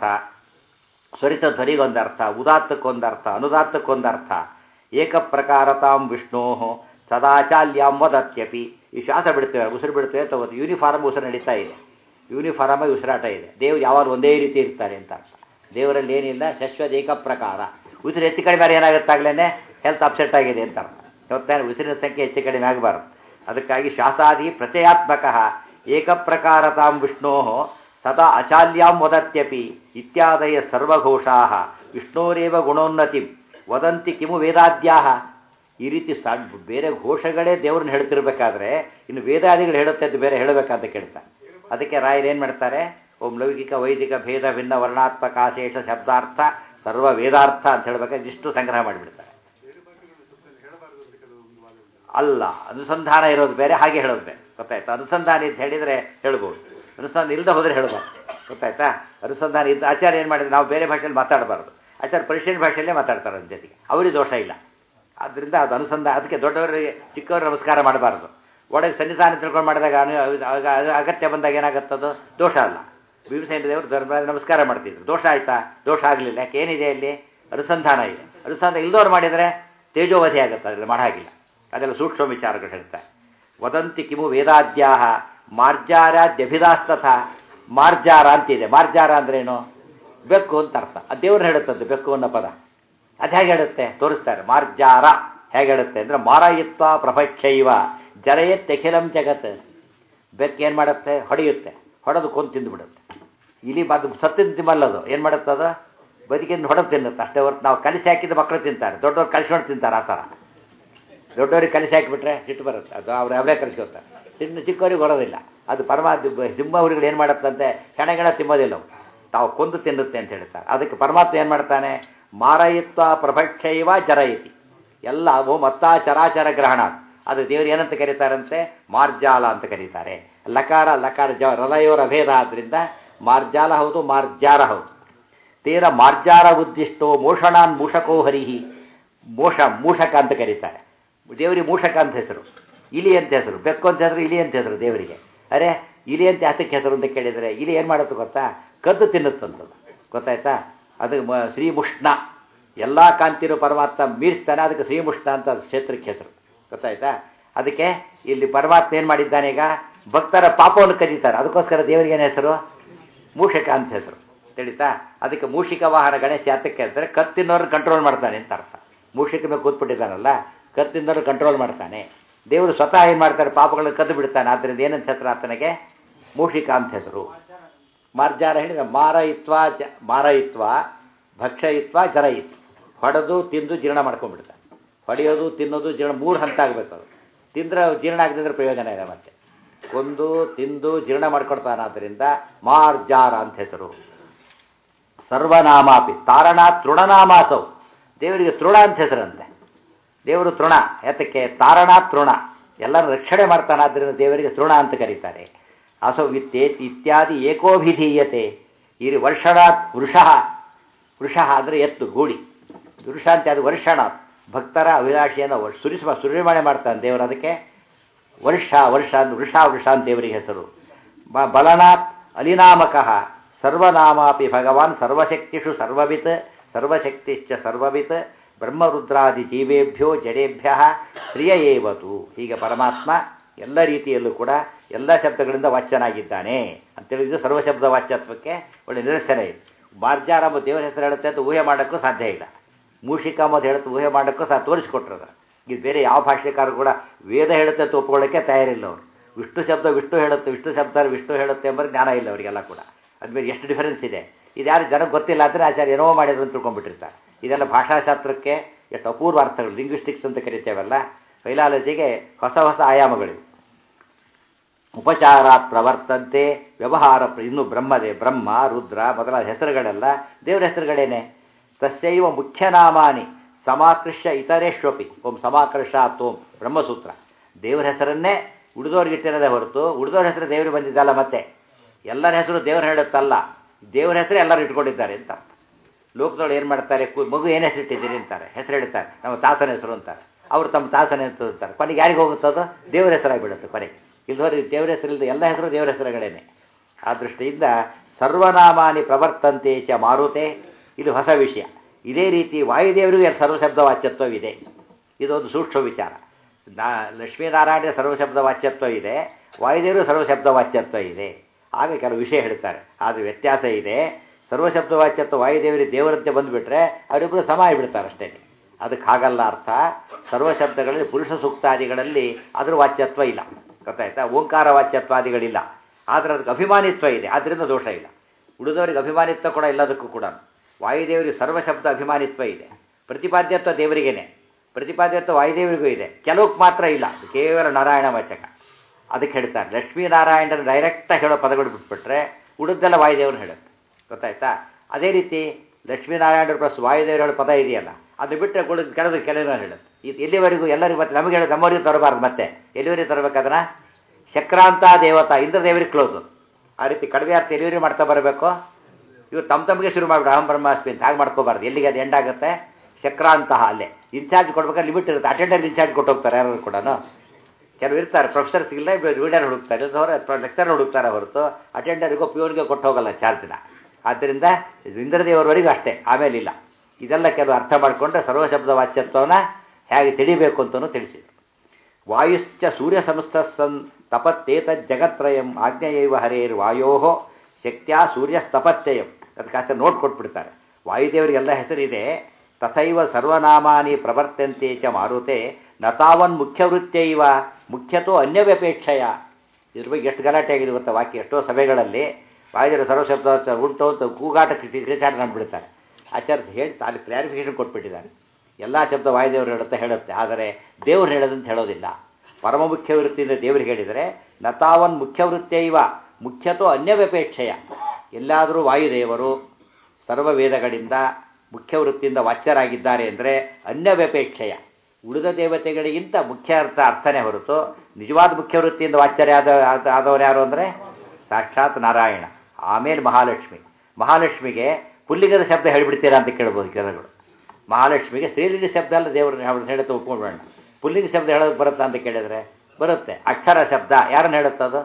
ಸ್ವರಿತ ಧ್ವನಿಗೊಂದರ್ಥ ಉದಾತ್ತಕ್ಕೊಂದರ್ಥ ಅನುದಾತ್ತಕ್ಕೊಂದರ್ಥ ಏಕಪ್ರಕಾರತಾಂ ವಿಷ್ಣೋ ಸದಾಚಾಲ್ಯಾಂ ವದತ್ಯಪಿ ಈ ಶ್ವಾಸ ಬಿಡ್ತೇವೆ ಉಸಿರು ಬಿಡ್ತೇವೆ ತಗೋದು ಯೂನಿಫಾರ್ಮ್ ಉಸಿರು ನಡೀತಾ ಇದೆ ಯೂನಿಫಾರ್ಮ್ ಆಗಿ ಉಸಿರಾಟ ಇದೆ ದೇವ್ರು ಯಾವಾಗ ಒಂದೇ ರೀತಿ ಇರ್ತಾರೆ ಅಂತ ಅರ್ಥ ದೇವರಲ್ಲಿ ಏನಿಲ್ಲ ಶಶ್ವತ ಏಕಪ್ರಕಾರ ಉಸಿರು ಹೆಚ್ಚು ಕಡಿಮೆ ಆದ್ರೆ ಏನಾಗುತ್ತಾಗ್ಲೇ ಹೆಲ್ತ್ ಅಪ್ಸೆಟ್ ಆಗಿದೆ ಅಂತ ಅರ್ಥ ಇವತ್ತೇನು ಉಸಿರಿನ ಸಂಖ್ಯೆ ಹೆಚ್ಚು ಕಡಿಮೆ ಆಗಬಾರ್ದು ಅದಕ್ಕಾಗಿ ಶ್ವಾಸಾದಿ ಪ್ರಚಯಾತ್ಮಕ ಏಕಪ್ರಕಾರತಾಂ ವಿಷ್ಣೋ ಸದಾ ಅಚಾಲ್ಯಾಂ ವದತ್ಯಪಿ ಇತ್ಯಾದಯ ಸರ್ವಘೋಷಾ ವಿಷ್ಣೋರೇವ ಗುಣೋನ್ನತಿ ವದಂತಿ ಕಿಮು ವೇದಾದ್ಯಾ ಈ ರೀತಿ ಸಣ್ಣ ಬೇರೆ ಘೋಷಗಳೇ ದೇವ್ರನ್ನ ಹೇಳ್ತಿರ್ಬೇಕಾದ್ರೆ ಇನ್ನು ವೇದಾದಿಗಳು ಹೇಳುತ್ತೆ ಅಂತ ಬೇರೆ ಹೇಳಬೇಕಂತ ಕೇಳ್ತಾರೆ ಅದಕ್ಕೆ ರಾಯರು ಏನು ಮಾಡ್ತಾರೆ ಓಂ ಲೌಕಿಕ ವೈದಿಕ ಭೇದ ಭಿನ್ನ ವರ್ಣಾತ್ಮಕ ಶೇಷ ಶಬ್ದಾರ್ಥ ಸರ್ವ ವೇದಾರ್ಥ ಅಂತ ಹೇಳ್ಬೇಕಾದ್ರೆ ಇಷ್ಟು ಸಂಗ್ರಹ ಮಾಡಿಬಿಡ್ತಾರೆ ಅಲ್ಲ ಅನುಸಂಧಾನ ಇರೋದು ಬೇರೆ ಹಾಗೆ ಹೇಳೋದು ಬೇರೆ ಗೊತ್ತಾಯ್ತಾ ಅನುಸಂಧಾನ ಅಂತ ಹೇಳಿದರೆ ಹೇಳ್ಬೋದು ಅನುಸಂಧಾನ ಇಲ್ಲದೆ ಹೋದರೆ ಹೇಳ್ಬಾರ್ದು ಗೊತ್ತಾಯ್ತಾ ಅನುಸಂಧಾನ ಇದ್ದ ಆಚಾರ್ಯ ಏನು ಮಾಡಿದ್ರೆ ನಾವು ಬೇರೆ ಭಾಷೆಯಲ್ಲಿ ಮಾತಾಡಬಾರ್ದು ಆಚಾರ್ಯ ಪರಿಶೀಲನೆ ಭಾಷೆಯಲ್ಲೇ ಮಾತಾಡ್ತಾರೆ ಅದ್ರ ಜೊತೆಗೆ ಅವರಿಗೆ ದೋಷ ಇಲ್ಲ ಆದ್ದರಿಂದ ಅದು ಅನುಸಂಧಾನ ಅದಕ್ಕೆ ದೊಡ್ಡವರಿಗೆ ಚಿಕ್ಕವರು ನಮಸ್ಕಾರ ಮಾಡಬಾರ್ದು ಒಳಗೆ ಸನ್ನಿಧಾನ ತಿಳ್ಕೊಂಡು ಮಾಡಿದಾಗ ಅನು- ಆಗ ಅದು ಅಗತ್ಯ ಬಂದಾಗ ಏನಾಗುತ್ತದು ದೋಷ ಅಲ್ಲ ಭೀಮಸೇನ ದೇವರು ಧರ್ಮ ನಮಸ್ಕಾರ ಮಾಡ್ತಿದ್ರು ದೋಷ ಆಯ್ತಾ ದೋಷ ಆಗಲಿಲ್ಲ ಯಾಕೆ ಏನಿದೆ ಅಲ್ಲಿ ಅನುಸಂಧಾನ ಇದೆ ಅನುಸಂಧಾನ ಇಲ್ದವ್ರು ಮಾಡಿದರೆ ತೇಜೋವಧಿ ಆಗುತ್ತೆ ಅದರಲ್ಲಿ ಮಾಡಾಗಿಲ್ಲ ಅದೆಲ್ಲ ಸೂಕ್ಷ್ಮ ವಿಚಾರಗಳು ಹೇಳ್ತಾರೆ ವದಂತಿ ಕಿಮು ವೇದಾದ್ಯಾ ಮಾರ್ಜಾರಾದ್ಯಭಿದಾಸ್ತಥ ಮಾರ್ಜಾರ ಅಂತಿದೆ ಮಾರ್ಜಾರ ಅಂದ್ರೇನು ಬೆಕ್ಕು ಅಂತ ಅರ್ಥ ಅದು ದೇವ್ರು ಹೇಳುತ್ತದ್ದು ಬೆಕ್ಕು ಅನ್ನೋ ಪದ ಅದು ಹೇಗೆ ಹೇಳುತ್ತೆ ತೋರಿಸ್ತಾರೆ ಮಾರ್ಜಾರ ಹೇಗೆ ಹೇಳುತ್ತೆ ಅಂದರೆ ಮಾರಾಯಿತ್ವ ಪ್ರಪಂಚೈವ ಜರಯತ್ತೆಖಿಲಂ ಜಗತ್ ಬೆಕ್ಕು ಏನು ಮಾಡುತ್ತೆ ಹೊಡೆಯುತ್ತೆ ಹೊಡೆದು ಕೊಂದು ತಿಂದುಬಿಡುತ್ತೆ ಇಲಿ ಅದು ಸತ್ತಿನ ತಿಮ್ಮಲ್ಲದು ಏನು ಮಾಡುತ್ತೆ ಅದು ಬದುಕಿಂದ ಹೊಡೆದು ತಿನ್ನುತ್ತೆ ಅಷ್ಟೇ ಹೊರತು ನಾವು ಕಲಿಸಿ ಹಾಕಿದ ಮಕ್ಕಳು ತಿಂತಾರೆ ದೊಡ್ಡವ್ರು ಕಲಿಸ್ಕೊಂಡು ತಿಂತಾರೆ ಆ ಥರ ದೊಡ್ಡವ್ರಿಗೆ ಕಲಿಸಿ ಹಾಕಿಬಿಟ್ರೆ ಸಿಟ್ಟು ಬರುತ್ತೆ ಅದು ಅವ್ರು ಅವರೇ ಕಲಿಸ್ಕೊತಾರೆ ಚಿನ್ನ ಚಿಕ್ಕವ್ರಿಗೆ ಬರೋದಿಲ್ಲ ಅದು ಪರಮ ಸಿಂಹ ಹುಡುಗರು ಏನು ಮಾಡುತ್ತಂತೆ ಹೆಣಗೆಣ ತಿನ್ನೋದಿಲ್ಲ ಅವು ತಾವು ಕೊಂದು ತಿನ್ನುತ್ತೆ ಅಂತ ಹೇಳ್ತಾರೆ ಅದಕ್ಕೆ ಪರಮಾತ್ಮ ಏನು ಮಾಡ್ತಾನೆ ಮಾರಯಿತ್ವ ಪ್ರಪಕ್ಷೈವ ಜರಯಿತಿ ಎಲ್ಲ ಅವು ಮತ್ತ ಚರಾಚರ ಗ್ರಹಣ ಅದು ದೇವರು ಏನಂತ ಕರೀತಾರಂತೆ ಮಾರ್ಜಾಲ ಅಂತ ಕರೀತಾರೆ ಲಕಾರ ಲಕಾರ ಜ ರಲಯೋರ ಭೇದ ಆದ್ದರಿಂದ ಮಾರ್ಜಾಲ ಹೌದು ಮಾರ್ಜಾರ ಹೌದು ತೀರ ಮಾರ್ಜಾರ ಉದ್ದಿಷ್ಟೋ ಮೋಷಣಾನ್ ಮೂಷಕೋ ಹರಿಹಿ ಮೋಷ ಮೂಷಕ ಅಂತ ಕರೀತಾರೆ ದೇವರಿಗೆ ಮೂಷಕ ಅಂತ ಹೆಸರು ಇಲಿ ಅಂತ ಹೆಸರು ಬೆಕ್ಕು ಅಂತ ಹೆಸರು ಇಲಿ ಅಂತ ಹೆಸರು ದೇವರಿಗೆ ಅರೆ ಇಲಿ ಅಂತ ಯಾತಕ್ಕೆ ಹೆಸರು ಅಂತ ಕೇಳಿದರೆ ಇಲಿ ಏನು ಮಾಡುತ್ತೆ ಗೊತ್ತಾ ಕದ್ದು ತಿನ್ನುತ್ತಂಥದ್ದು ಗೊತ್ತಾಯ್ತಾ ಅದು ಮ- ಶ್ರೀಮುಷ್ಣ ಎಲ್ಲ ಕಾಂತಿರು ಪರಮಾತ್ಮ ಮೀರಿಸ್ತಾನೆ ಅದಕ್ಕೆ ಶ್ರೀಮುಷ್ಣ ಅಂತ ಅದು ಕ್ಷೇತ್ರಕ್ಕೆ ಹೆಸರು ಗೊತ್ತಾಯ್ತಾ ಅದಕ್ಕೆ ಇಲ್ಲಿ ಪರಮಾತ್ಮ ಏನು ಮಾಡಿದ್ದಾನೆ ಈಗ ಭಕ್ತರ ಪಾಪವನ್ನು ಕದೀತಾರೆ ಅದಕ್ಕೋಸ್ಕರ ದೇವರಿಗೆ ಏನು ಹೆಸರು ಮೂಷಕ ಅಂತ ಹೆಸರು ತಿಳಿತಾ ಅದಕ್ಕೆ ಮೂಷಿಕ ವಾಹನ ಗಣೇಶ ಯಾತಕ್ಕೆ ಅಂತಾರೆ ಕತ್ತಿನವ್ರನ್ನ ಕಂಟ್ರೋಲ್ ಮಾಡ್ತಾನೆ ಅಂತ ಅರ್ಥ ಮೂಷಿಕ ಮೇಲೆ ಕೂತ್ಬಿಟ್ಟಿದ್ದಾನಲ್ಲ ಕತ್ತಿನವ್ರು ಕಂಟ್ರೋಲ್ ಮಾಡ್ತಾನೆ ದೇವರು ಸ್ವತಃ ಏನು ಮಾಡ್ತಾರೆ ಪಾಪಗಳನ್ನು ಕದ್ದು ಬಿಡ್ತಾನೆ ಆದ್ದರಿಂದ ಏನಂತ ಹೆಸರು ಆತನಿಗೆ ಮೂಷಿಕ ಅಂತ ಹೆಸರು ಮಾರ್ಜಾರ ಹೇಳಿದ ಮಾರಯಿತ್ವ ಜ ಮಾರಯಿತ್ವ ಭಕ್ಷಯಿತ್ವ ಜರಯಿತ್ವ ಹೊಡೆದು ತಿಂದು ಜೀರ್ಣ ಮಾಡ್ಕೊಂಡ್ಬಿಡ್ತಾನೆ ಹೊಡೆಯೋದು ತಿನ್ನೋದು ಜೀರ್ಣ ಮೂರು ಹಂತ ಆಗಬೇಕು ಅದು ತಿಂದ್ರೆ ಜೀರ್ಣ ಆಗದಿದ್ರೆ ಪ್ರಯೋಜನ ಇದೆ ಮತ್ತೆ ಕೊಂದು ತಿಂದು ಜೀರ್ಣ ಮಾಡ್ಕೊಡ್ತಾನೆ ಆದ್ದರಿಂದ ಮಾರ್ಜಾರ ಅಂತ ಹೆಸರು ಸರ್ವನಾಮಾಪಿ ತಾರಣ ತೃಣನಾಮಾಸೌ ದೇವರಿಗೆ ತೃಣ ಅಂತ ಹೆಸರಂತೆ ದೇವರು ತೃಣ ಯಾತಕ್ಕೆ ತಾರಣ ತೃಣ ಎಲ್ಲರೂ ರಕ್ಷಣೆ ಮಾಡ್ತಾನೆ ಆದ್ದರಿಂದ ದೇವರಿಗೆ ತೃಣ ಅಂತ ಕರೀತಾರೆ ಅಸೌ ವಿತ್ತೇ ಇತ್ಯಾದಿ ಏಕೋಭಿಧೀಯತೆ ಇಲ್ಲಿ ವರ್ಷಣಾತ್ ವೃಷಃ ವೃಷಃ ಅಂದರೆ ಎತ್ತು ಗೂಡಿ ವೃಷ ಅಂತ ಅದು ವರ್ಷಣ ಭಕ್ತರ ಅಭಿಲಾಷೆಯನ್ನು ವರ್- ಸುರಿಸುವ ಸುರಿಮಣೆ ಮಾಡ್ತಾನೆ ದೇವರು ಅದಕ್ಕೆ ವರ್ಷ ವರ್ಷ ಅಂತ ವೃಷ ವೃಷ ಅಂತ ದೇವರಿಗೆ ಹೆಸರು ಬ- ಬಲನಾಥ್ ಅಲಿನಾಮಕಃ ಸರ್ವನಾಮಾಪಿ ಭಗವಾನ್ ಸರ್ವಶಕ್ತಿಷು ಸರ್ವವಿತ್ ಸರ್ವಶಕ್ತಿಶ್ಚ ಸರ್ವವಿತ್ ಬ್ರಹ್ಮರುದ್ರಾದಿ ಜೀವೇಭ್ಯೋ ಜಡೇಭ್ಯ ಪ್ರಿಯ ಏವತು ಹೀಗೆ ಪರಮಾತ್ಮ ಎಲ್ಲ ರೀತಿಯಲ್ಲೂ ಕೂಡ ಎಲ್ಲ ಶಬ್ದಗಳಿಂದ ವಾಚ್ಯನಾಗಿದ್ದಾನೆ ಅಂತೇಳಿದ್ದು ಸರ್ವಶಬ್ದ ವಾಚ್ಯತ್ವಕ್ಕೆ ಒಳ್ಳೆ ನಿದರ್ಶನ ಇದೆ ಮಾರ್ಜಾರ ಎಂಬ ದೇವರ ಹೆಸರು ಹೇಳುತ್ತೆ ಅಂತ ಊಹೆ ಮಾಡೋಕ್ಕೂ ಸಾಧ್ಯ ಇಲ್ಲ ಮೂಷಿಕ ಎಂಬುದು ಹೇಳುತ್ತೆ ಊಹೆ ಮಾಡೋಕ್ಕೂ ಸಹ ತೋರಿಸ್ಕೊಟ್ರದ ಇದು ಬೇರೆ ಯಾವ ಭಾಷೆಕಾರರು ಕೂಡ ವೇದ ಹೇಳುತ್ತೆ ಅಂತ ಒಪ್ಕೊಳ್ಳೋಕ್ಕೆ ತಯಾರಿಲ್ಲ ಅವರು ವಿಷ್ಣು ಶಬ್ದ ವಿಷ್ಣು ಹೇಳುತ್ತೆ ವಿಷ್ಣು ಶಬ್ದ ವಿಷ್ಣು ಹೇಳುತ್ತೆ ಎಂಬ ಜ್ಞಾನ ಇಲ್ಲ ಅವರಿಗೆಲ್ಲ ಕೂಡ ಅದ್ಮೇಲೆ ಎಷ್ಟು ಡಿಫರೆನ್ಸ್ ಇದೆ ಇದು ಯಾರು ಜನಕ್ಕೆ ಗೊತ್ತಿಲ್ಲ ಅಂದರೆ ಆಚಾರ್ಯ ಏನೋ ಮಾಡಿದ್ರು ಅಂತ ತಿಳ್ಕೊಂಡ್ಬಿಟ್ಟಿರ್ತಾರೆ ಇದೆಲ್ಲ ಭಾಷಾಶಾಸ್ತ್ರಕ್ಕೆ ಎಷ್ಟು ಅಪೂರ್ವ ಅರ್ಥಗಳು ಲಿಂಗ್ವಿಸ್ಟಿಕ್ಸ್ ಅಂತ ಕರಿತೇವಲ್ಲ ಫೈಲಾಲಜಿಗೆ ಹೊಸ ಹೊಸ ಆಯಾಮಗಳಿವೆ ಉಪಚಾರ ಪ್ರವರ್ತಂತೆ ವ್ಯವಹಾರ ಪ್ರ- ಇನ್ನು ಬ್ರಹ್ಮದೇ ಬ್ರಹ್ಮ ರುದ್ರ ಮೊದಲಾದ ಹೆಸರುಗಳೆಲ್ಲ ದೇವರ ಹೆಸರುಗಳೇನೆ ತಸ್ಯೈವ ಮುಖ್ಯನಾಮಾನಿ ಸಮಾಕೃಷ್ಯ ಇತರೇಶ್ವಪಿ ಓಂ ಸಮಾಕರ್ಷಾತ್ ಓಂ ಬ್ರಹ್ಮಸೂತ್ರ ದೇವರ ಹೆಸರನ್ನೇ ಉಳಿದವ್ರಿಗೆ ಇಟ್ಟಿರೋದೇ ಹೊರತು ಉಳಿದವ್ರ ಹೆಸರು ದೇವರು ಬಂದಿದ್ದಲ್ಲ ಮತ್ತೆ ಎಲ್ಲರ ಹೆಸರು ದೇವರು ಹೇಳುತ್ತಲ್ಲ ದೇವರ ಹೆಸರು ಎಲ್ಲರೂ ಇಟ್ಕೊಂಡಿದ್ದಾರೆ ಅಂತ ಅರ್ಥ. ಲೋಕದವ್ರು ಏನು ಮಾಡ್ತಾರೆ ಕು- ಮಗು ಏನು ಹೆಸರು ಇಟ್ಟಿದ್ದೀರಿ ಅಂತಾರೆ ಹೆಸರು ಹೇಳ್ತಾರೆ ನಮ್ಮ ತಾತನ ಹೆಸರು ಅಂತಾರೆ ಅವರು ತಮ್ಮ ತಾತನ ಹೆಸರು ಅಂತಾರೆ ಕೊನೆಗೆ ಯಾರಿಗೆ ಹೋಗುತ್ತದೋ ದೇವರ ಹೆಸರಾಗಿ ಬಿಡುತ್ತೆ ಕೊನೆಗೆ ಇಲ್ದವ್ರಿಗೆ ದೇವರ ಹೆಸರಿಲ್ಲದೆ ಎಲ್ಲ ಹೆಸರು ದೇವರ ಹೆಸರುಗಳೇನೆ ಆ ದೃಷ್ಟಿಯಿಂದ ಸರ್ವನಾಮಾನಿ ಪ್ರವರ್ತಂತೆ ಚ ಮಾರುತೆ ಇದು ಹೊಸ ವಿಷಯ ಇದೇ ರೀತಿ ವಾಯುದೇವರಿಗೂ ಸರ್ವಶಬ್ದ ವಾಚ್ಯತ್ವವಿದೆ ಇದೊಂದು ಸೂಕ್ಷ್ಮ ವಿಚಾರ ನಾ ಲಕ್ಷ್ಮೀನಾರಾಯಣ ಸರ್ವಶಬ್ದ ವಾಚ್ಯತ್ವ ಇದೆ ವಾಯುದೇವರು ಸರ್ವಶಬ್ದ ವಾಚ್ಯತ್ವ ಇದೆ ಆಗ ಕೆಲವು ವಿಷಯ ಹೇಳ್ತಾರೆ ಆದರೆ ವ್ಯತ್ಯಾಸ ಇದೆ ಸರ್ವಶಬ್ದ ವಾಚ್ಯತ್ವ ವಾಯುದೇವರಿಗೆ ದೇವರಂತೆ ಬಂದುಬಿಟ್ರೆ ಅವರಿಬ್ಬರು ಸಮ ಆಗಿಬಿಡ್ತಾರೆ ಅಷ್ಟೇ ಅದಕ್ಕೆ ಹಾಗಲ್ಲ ಅರ್ಥ ಸರ್ವಶಬ್ದಗಳಲ್ಲಿ ಪುರುಷ ಸೂಕ್ತಾದಿಗಳಲ್ಲಿ ಅದ್ರ ವಾಚ್ಯತ್ವ ಇಲ್ಲ ಗೊತ್ತಾಯ್ತಾ ಓಂಕಾರ ವಾಚ್ಯತ್ವಾದಿಗಳಿಲ್ಲ ಆದರೆ ಅದಕ್ಕೆ ಅಭಿಮಾನಿತ್ವ ಇದೆ ಆದ್ದರಿಂದ ದೋಷ ಇಲ್ಲ ಉಳಿದವರಿಗೆ ಅಭಿಮಾನಿತ್ವ ಕೂಡ ಎಲ್ಲದಕ್ಕೂ ಕೂಡ ವಾಯುದೇವರಿಗೆ ಸರ್ವಶಬ್ದ ಅಭಿಮಾನಿತ್ವ ಇದೆ ಪ್ರತಿಪಾದ್ಯತ್ವ ದೇವರಿಗೇನೆ ಪ್ರತಿಪಾದ್ಯತ್ವ ವಾಯುದೇವರಿಗೂ ಇದೆ ಕೆಲವಕ್ಕೆ ಮಾತ್ರ ಇಲ್ಲ ಅದು ಕೇವಲ ನಾರಾಯಣ ವಾಚಕ ಅದಕ್ಕೆ ಹೇಳ್ತಾರೆ ಲಕ್ಷ್ಮೀನಾರಾಯಣನ ಡೈರೆಕ್ಟಾಗಿ ಹೇಳೋ ಪದಗಳು ಬಿಟ್ಬಿಟ್ರೆ ಉಳಿದೆಲ್ಲ ವಾಯುದೇವರು ಹೇಳುತ್ತೆ ಗೊತ್ತಾಯ್ತಾ ಅದೇ ರೀತಿ ಲಕ್ಷ್ಮೀನಾರಾಯಣರು ಪ್ಲಸ್ ವಾಯುದೇವರು ಹೇಳೋ ಪದ ಇದೆಯಲ್ಲ ಅದು ಬಿಟ್ಟರೆ ಉಳಿದ ಕೆಳದು ಕೆಲವರು ಹೇಳುತ್ತೆ ಇದು ಎಲ್ಲಿವರೆಗೂ ಎಲ್ಲರಿಗೂ ಮತ್ತೆ ನಮಗೆ ಹೇಳೋದು ನಮ್ಮವರಿಗೆ ತರಬಾರ್ದು ಮತ್ತೆ ಎಲ್ಲಿವರೆಗೆ ತರಬೇಕು ಅದನ್ನು ಚಕ್ರಾಂತ ದೇವತಾ ಇಂದ್ರ ದೇವರಿಗೆ ಕ್ಲೋಸು ಆ ರೀತಿ ಕಡಿಮೆ ಅರ್ಥ ಎಲ್ಲಿವರೆಗೆ ಮಾಡ್ತಾ ಬರಬೇಕು ಇವ್ರು ತಮ್ಮ ತಮಗೆ ಶುರು ಮಾಡಿಬಿಡು ಅಹಂ ಬ್ರಹ್ಮಾಸ್ಮಿ ಅಂತ ಹಾಗೆ ಮಾಡ್ಕೋಬಾರ್ದು ಎಲ್ಲಿಗೆ ಅದು ಎಂಡ್ ಆಗುತ್ತೆ ಚಕ್ರಾಂತಹ ಅಲ್ಲೇ ಇನ್ಚಾರ್ಜ್ ಕೊಡ್ಬೇಕಾದ್ರೆ ಲಿಮಿಟ್ ಇರುತ್ತೆ ಅಟೆಂಡರ್ ಇನ್ಚಾರ್ಜ್ ಕೊಟ್ಟು ಹೋಗ್ತಾರೆ ಯಾರು ಕೂಡ ಕೆಲವು ಇರ್ತಾರೆ ಪ್ರೊಫೆಸರ್ ಸಿಗಲ್ಲ ರೀಡರ್ ಹುಡುಕ್ತಾರೆ ಹೊರ ಲೆಕ್ಚರ್ ಹುಡುಕ್ತಾರೆ ಹೊರತು ಅಟೆಂಡರ್ಗೋ ಪ್ಯೂನ್ಗೆ ಕೊಟ್ಟು ಹೋಗಲ್ಲ ಚಾರ್ಜ್ನ ಆದ್ದರಿಂದ ಇಂದ್ರದೇವರವರೆಗೂ ಅಷ್ಟೇ ಆಮೇಲೆ ಇಲ್ಲ ಇದೆಲ್ಲ ಕೆಲವು ಅರ್ಥ ಮಾಡಿಕೊಂಡ್ರೆ ಸರ್ವಶಬ್ದ ವಾಚ್ಯತ್ವವನ್ನು ಹೇಗೆ ತಿಳಿಬೇಕು ಅಂತಲೂ ತಿಳಿಸಿದರು ವಾಯುಶ್ಚ ಸೂರ್ಯ ಸಂಸ್ಥಸನ್ ತಪತ್ತೇತ ಜಗತ್ರಯಂ ಆಜ್ಞೆಯೈವ ಹರೇರ್ ವಾಯೋ ಶಕ್ತ್ಯ ಸೂರ್ಯಸ್ತಪತ್ಯಯಂ ಅದಕ್ಕೆ ನೋಟ್ ಕೊಟ್ಬಿಡ್ತಾರೆ ವಾಯುದೇವರಿಗೆಲ್ಲ ಹೆಸರಿದೆ ತಥೈವ ಸರ್ವನಾಮಾನಿ ಪ್ರವರ್ತಂತೆ ಚ ಮಾರುತೆ ನತಾವನ್ ಮುಖ್ಯವೃತ್ತೈವ ಮುಖ್ಯತೋ ಅನ್ಯವ್ಯಪೇಕ್ಷೆಯ ಇದ್ರ ಬಗ್ಗೆ ಎಷ್ಟು ಗಲಾಟೆ ಆಗಿದೆ ಗೊತ್ತಾ ವಾಕ್ಯ ಎಷ್ಟೋ ಸಭೆಗಳಲ್ಲಿ ವಾಯುದೇವರ ಸರ್ವಶಬ್ದ ಉಂಟು ಅಂತ ಕೂಗಾಟ ಕಿಚಾಟ ಕಂಡುಬಿಡ್ತಾರೆ ಆಚಾರ್ಯ ಹೇಳಿ ಅಲ್ಲಿ ಕ್ಲಾರಿಫಿಕೇಶನ್ ಕೊಟ್ಬಿಟ್ಟಿದ್ದಾರೆ ಎಲ್ಲ ಶಬ್ದ ವಾಯುದೇವರು ಹೇಳುತ್ತೆ ಹೇಳುತ್ತೆ ಆದರೆ ದೇವ್ರು ಹೇಳೋದಂತ ಹೇಳೋದಿಲ್ಲ ಪರಮ ಮುಖ್ಯ ವೃತ್ತಿಯಿಂದ ದೇವ್ರಿಗೆ ಹೇಳಿದರೆ ನತಾವನ್ ಮುಖ್ಯವೃತ್ತೈವ ಮುಖ್ಯತೋ ಅನ್ಯವ್ಯಪೇಕ್ಷೆಯ ಎಲ್ಲಾದರೂ ವಾಯುದೇವರು ಸರ್ವ ವೇದಗಳಿಂದ ಮುಖ್ಯ ವೃತ್ತಿಯಿಂದ ವಾಚ್ಯರಾಗಿದ್ದಾರೆ ಅಂದರೆ ಅನ್ಯವ್ಯಪೇಕ್ಷೆಯ ಉಳಿದ ದೇವತೆಗಳಿಗಿಂತ ಮುಖ್ಯ ಅರ್ಥ ಅರ್ಥನೇ ಹೊರತು ನಿಜವಾದ ಮುಖ್ಯ ವೃತ್ತಿಯಿಂದ ವಾಚ್ಯರ್ಯಾದ ಆದವರು ಯಾರು ಅಂದರೆ ಸಾಕ್ಷಾತ್ ನಾರಾಯಣ ಆಮೇಲೆ ಮಹಾಲಕ್ಷ್ಮಿ ಮಹಾಲಕ್ಷ್ಮಿಗೆ ಪುಲ್ಲಿಂಗದ ಶಬ್ದ ಹೇಳಿಬಿಡ್ತೀರಾ ಅಂತ ಕೇಳ್ಬೋದು ಕೆಲವರು ಮಹಾಲಕ್ಷ್ಮಿಗೆ ಸ್ತ್ರೀಲಿಂಗ ಶಬ್ದ ಅಲ್ಲ ದೇವರು ಹೇಳುತ್ತೆ ಒಪ್ಕೊಂಡ್ಬೇಡ ಪುಲ್ಲಿಂಗ ಶಬ್ದ ಹೇಳೋದು ಬರುತ್ತಾ ಅಂತ ಕೇಳಿದರೆ ಬರುತ್ತೆ ಅಕ್ಷರ ಶಬ್ದ ಯಾರನ್ನು ಹೇಳುತ್ತದು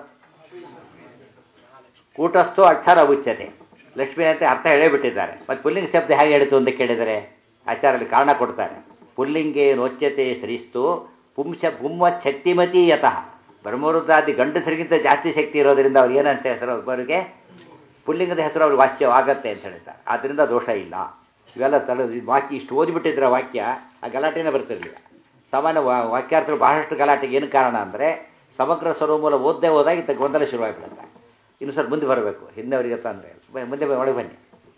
ಕೂಟಸ್ಥು ಅಕ್ಷರ ಉಚ್ಚತೆ ಲಕ್ಷ್ಮಿ ಅಂತ ಅರ್ಥ ಹೇಳೇಬಿಟ್ಟಿದ್ದಾರೆ ಮತ್ತು ಪುಲ್ಲಿಂಗ ಶಬ್ದ ಹೇಗೆ ಹೇಳಿತು ಅಂತ ಕೇಳಿದರೆ ಆಚಾರಲ್ಲಿ ಕಾರಣ ಕೊಡ್ತಾರೆ ಪುಲ್ಲಿಂಗೆ ನೋಚ್ಯತೆ ಶ್ರೀಸ್ತು ಪುಂಶ ಪುಮ್ಮ ಶಕ್ತಿಮತಿ ಯತಃ ಬ್ರಹ್ಮರುದ್ರಾದಿ ಗಂಡಸರಿಗಿಂತ ಜಾಸ್ತಿ ಶಕ್ತಿ ಇರೋದರಿಂದ ಅವ್ರು ಏನಂತ ಹೆಸರು ಒಬ್ಬರಿಗೆ ಪುಲ್ಲಿಂಗದ ಹೆಸರು ಅವ್ರಿಗೆ ವಾಚ್ಯವಾಗತ್ತೆ ಅಂತ ಹೇಳ್ತಾರೆ ಆದ್ದರಿಂದ ದೋಷ ಇಲ್ಲ ಇವೆಲ್ಲ ತಲೆ ವಾಕ್ಯ ಇಷ್ಟು ಓದಿಬಿಟ್ಟಿದ್ರೆ ವಾಕ್ಯ ಆ ಗಲಾಟೆನೇ ಬರ್ತಿರಲಿಲ್ಲ ಸಾಮಾನ್ಯ ವಾಕ್ಯಾರ್ಥಗಳು ಬಹಳಷ್ಟು ಗಲಾಟೆಗೆ ಏನು ಕಾರಣ ಅಂದರೆ ಸಮಗ್ರ ಸ್ವರೂಮೂಲ ಓದ್ದೇ ಹೋದಾಗ ಇಂಥ ಗೊಂದಲ ಶುರುವಾಗಿಬಿಡುತ್ತೆ ಇನ್ನು ಸ್ವಲ್ಪ ಮುಂದೆ ಬರಬೇಕು ಹಿಂದೆವರಿಗೆ ತೊಂದರೆ ಮುಂದೆ ಒಳಗೆ ಬನ್ನಿ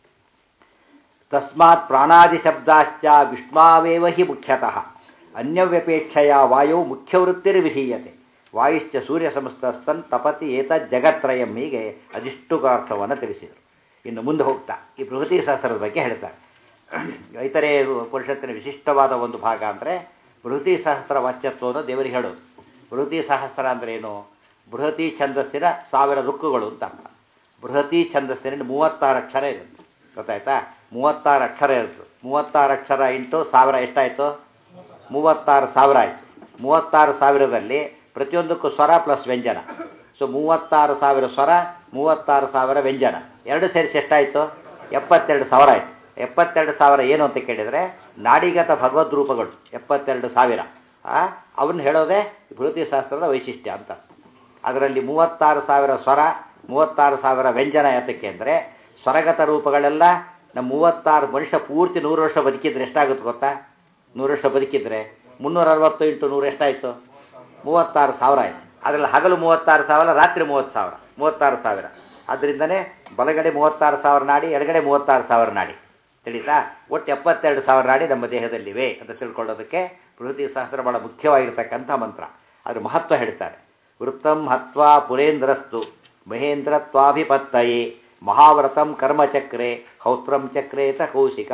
ತಸ್ಮಾತ್ ಪ್ರಾಣಾದಿ ಶಬ್ದಾಶ್ಚ ವಿಷ್ಮಾವೇವ ಹಿ ಮುಖ್ಯತಃ ಅನ್ಯವ್ಯಪೇಕ್ಷೆಯ ವಾಯು ಮುಖ್ಯವೃತ್ತಿರಿ ವಿಧೀಯತೆ ವಾಯುಶ್ಚ ಸೂರ್ಯ ಸಂಸ್ಥಸ್ತನ್ ತಪತಿ ಏತ ಜಗತ್ರಯಂ ಹೀಗೆ ಅದಿಷ್ಟು ಅರ್ಥವನ್ನು ತಿಳಿಸಿದರು ಇನ್ನು ಮುಂದೆ ಹೋಗ್ತಾ ಈ ಬೃಹತಿ ಸಹಸ್ರದ ಬಗ್ಗೆ ಹೇಳ್ತಾರೆ ಇತರೆ ಪರಿಷತ್ತಿನ ವಿಶಿಷ್ಟವಾದ ಒಂದು ಭಾಗ ಅಂದರೆ ಬೃಹತಿ ಸಹಸ್ರ ವಾಚ್ಯತ್ವವನ್ನು ದೇವರಿಗೆ ಹೇಳೋದು ಬೃಹತಿ ಸಹಸ್ರ ಅಂದರೆ ಏನು ಬೃಹತಿ ಛಂದಸ್ಸಿನ ಸಾವಿರ ರುಕ್ಕುಗಳು ಅಂತ ಅರ್ಥ ಬೃಹತಿ ಛಂದಸ್ಸಿನಲ್ಲಿ ಮೂವತ್ತಾರು ಅಕ್ಷರ ಇರುತ್ತೆ ಗೊತ್ತಾಯ್ತಾ ಮೂವತ್ತಾರು ಅಕ್ಷರ ಇರುತ್ತೆ ಮೂವತ್ತಾರು ಅಕ್ಷರ ಇಂಟು ಸಾವಿರ ಎಷ್ಟಾಯಿತು ಮೂವತ್ತಾರು ಸಾವಿರ ಆಯಿತು ಮೂವತ್ತಾರು ಸಾವಿರದಲ್ಲಿ ಪ್ರತಿಯೊಂದಕ್ಕೂ ಸ್ವರ ಪ್ಲಸ್ ವ್ಯಂಜನ ಸೊ ಮೂವತ್ತಾರು ಸಾವಿರ ಸ್ವರ ಮೂವತ್ತಾರು ಸಾವಿರ ವ್ಯಂಜನ ಎರಡು ಸೇರಿಸಿ ಎಷ್ಟಾಯಿತು ಎಪ್ಪತ್ತೆರಡು ಸಾವಿರ ಆಯಿತು ಎಪ್ಪತ್ತೆರಡು ಸಾವಿರ ಏನು ಅಂತ ಕೇಳಿದರೆ ನಾಡಿಗತ ಭಗವದ್ ರೂಪಗಳು ಎಪ್ಪತ್ತೆರಡು ಸಾವಿರ ಅವನ್ನ ಹೇಳೋದೇ ಬೃಹತಿ ಶಾಸ್ತ್ರದ ವೈಶಿಷ್ಟ್ಯ ಅಂತ ಅದರಲ್ಲಿ ಮೂವತ್ತಾರು ಸಾವಿರ ಸ್ವರ ಮೂವತ್ತಾರು ಸಾವಿರ ವ್ಯಂಜನ ಯಾತಕ್ಕೆ ಅಂದರೆ ಸ್ವರಗತ ರೂಪಗಳೆಲ್ಲ ನಮ್ಮ ಮೂವತ್ತಾರು ಮನುಷ್ಯ ಪೂರ್ತಿ ನೂರು ವರ್ಷ ಬದುಕಿದ್ರೆ ಎಷ್ಟಾಗುತ್ತೆ ಗೊತ್ತಾ ನೂರು ವರ್ಷ ಬದುಕಿದ್ರೆ ಮುನ್ನೂರ ಅರವತ್ತು ಇಂಟು ನೂರು ಎಷ್ಟಾಯಿತು ಮೂವತ್ತಾರು ಸಾವಿರ ಆಯಿತು ಅದರಲ್ಲಿ ಹಗಲು ಮೂವತ್ತಾರು ಸಾವಿರ ರಾತ್ರಿ ಮೂವತ್ತು ಸಾವಿರ ಮೂವತ್ತಾರು ಸಾವಿರ ಅದರಿಂದನೇ ಬಲಗಡೆ ಮೂವತ್ತಾರು ಸಾವಿರ ನಾಡಿ ಎಡಗಡೆ ಮೂವತ್ತಾರು ಸಾವಿರ ನಾಡಿ ತಿಳಿತಾ ಒಟ್ಟು ಎಪ್ಪತ್ತೆರಡು ಸಾವಿರ ನಾಡಿ ನಮ್ಮ ದೇಹದಲ್ಲಿವೆ ಅಂತ ತಿಳ್ಕೊಳ್ಳೋದಕ್ಕೆ ಬೃಹತಿ ಸಹಸ್ರ ಬಹಳ ಮುಖ್ಯವಾಗಿರ್ತಕ್ಕಂಥ ಮಂತ್ರ ಅದ್ರ ಮಹತ್ವ ಹೇಳ್ತಾರೆ ವೃತ್ತಂ ಹತ್ವಾ ಪುರೇಂದ್ರಸ್ತು ಮಹೇಂದ್ರತ್ವಾಭಿಪತ್ತಯೇ ಮಹಾವ್ರತಂ ಕರ್ಮಚಕ್ರೆ ಹೌತ್ರಂ ಚಕ್ರೇತ ಕೌಶಿಕ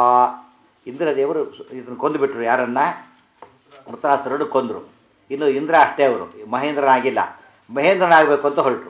ಇಂದ್ರದೇವರು ಇದನ್ನು ಕೊಂದುಬಿಟ್ರು ಯಾರನ್ನ ಮೃತಾಸುರಡು ಕೊಂದರು ಇನ್ನು ಇಂದ್ರ ಅಷ್ಟೇ ಅವರು ಮಹೇಂದ್ರನಾಗಿಲ್ಲ ಮಹೇಂದ್ರನಾಗಬೇಕು ಅಂತ ಹೊರಟರು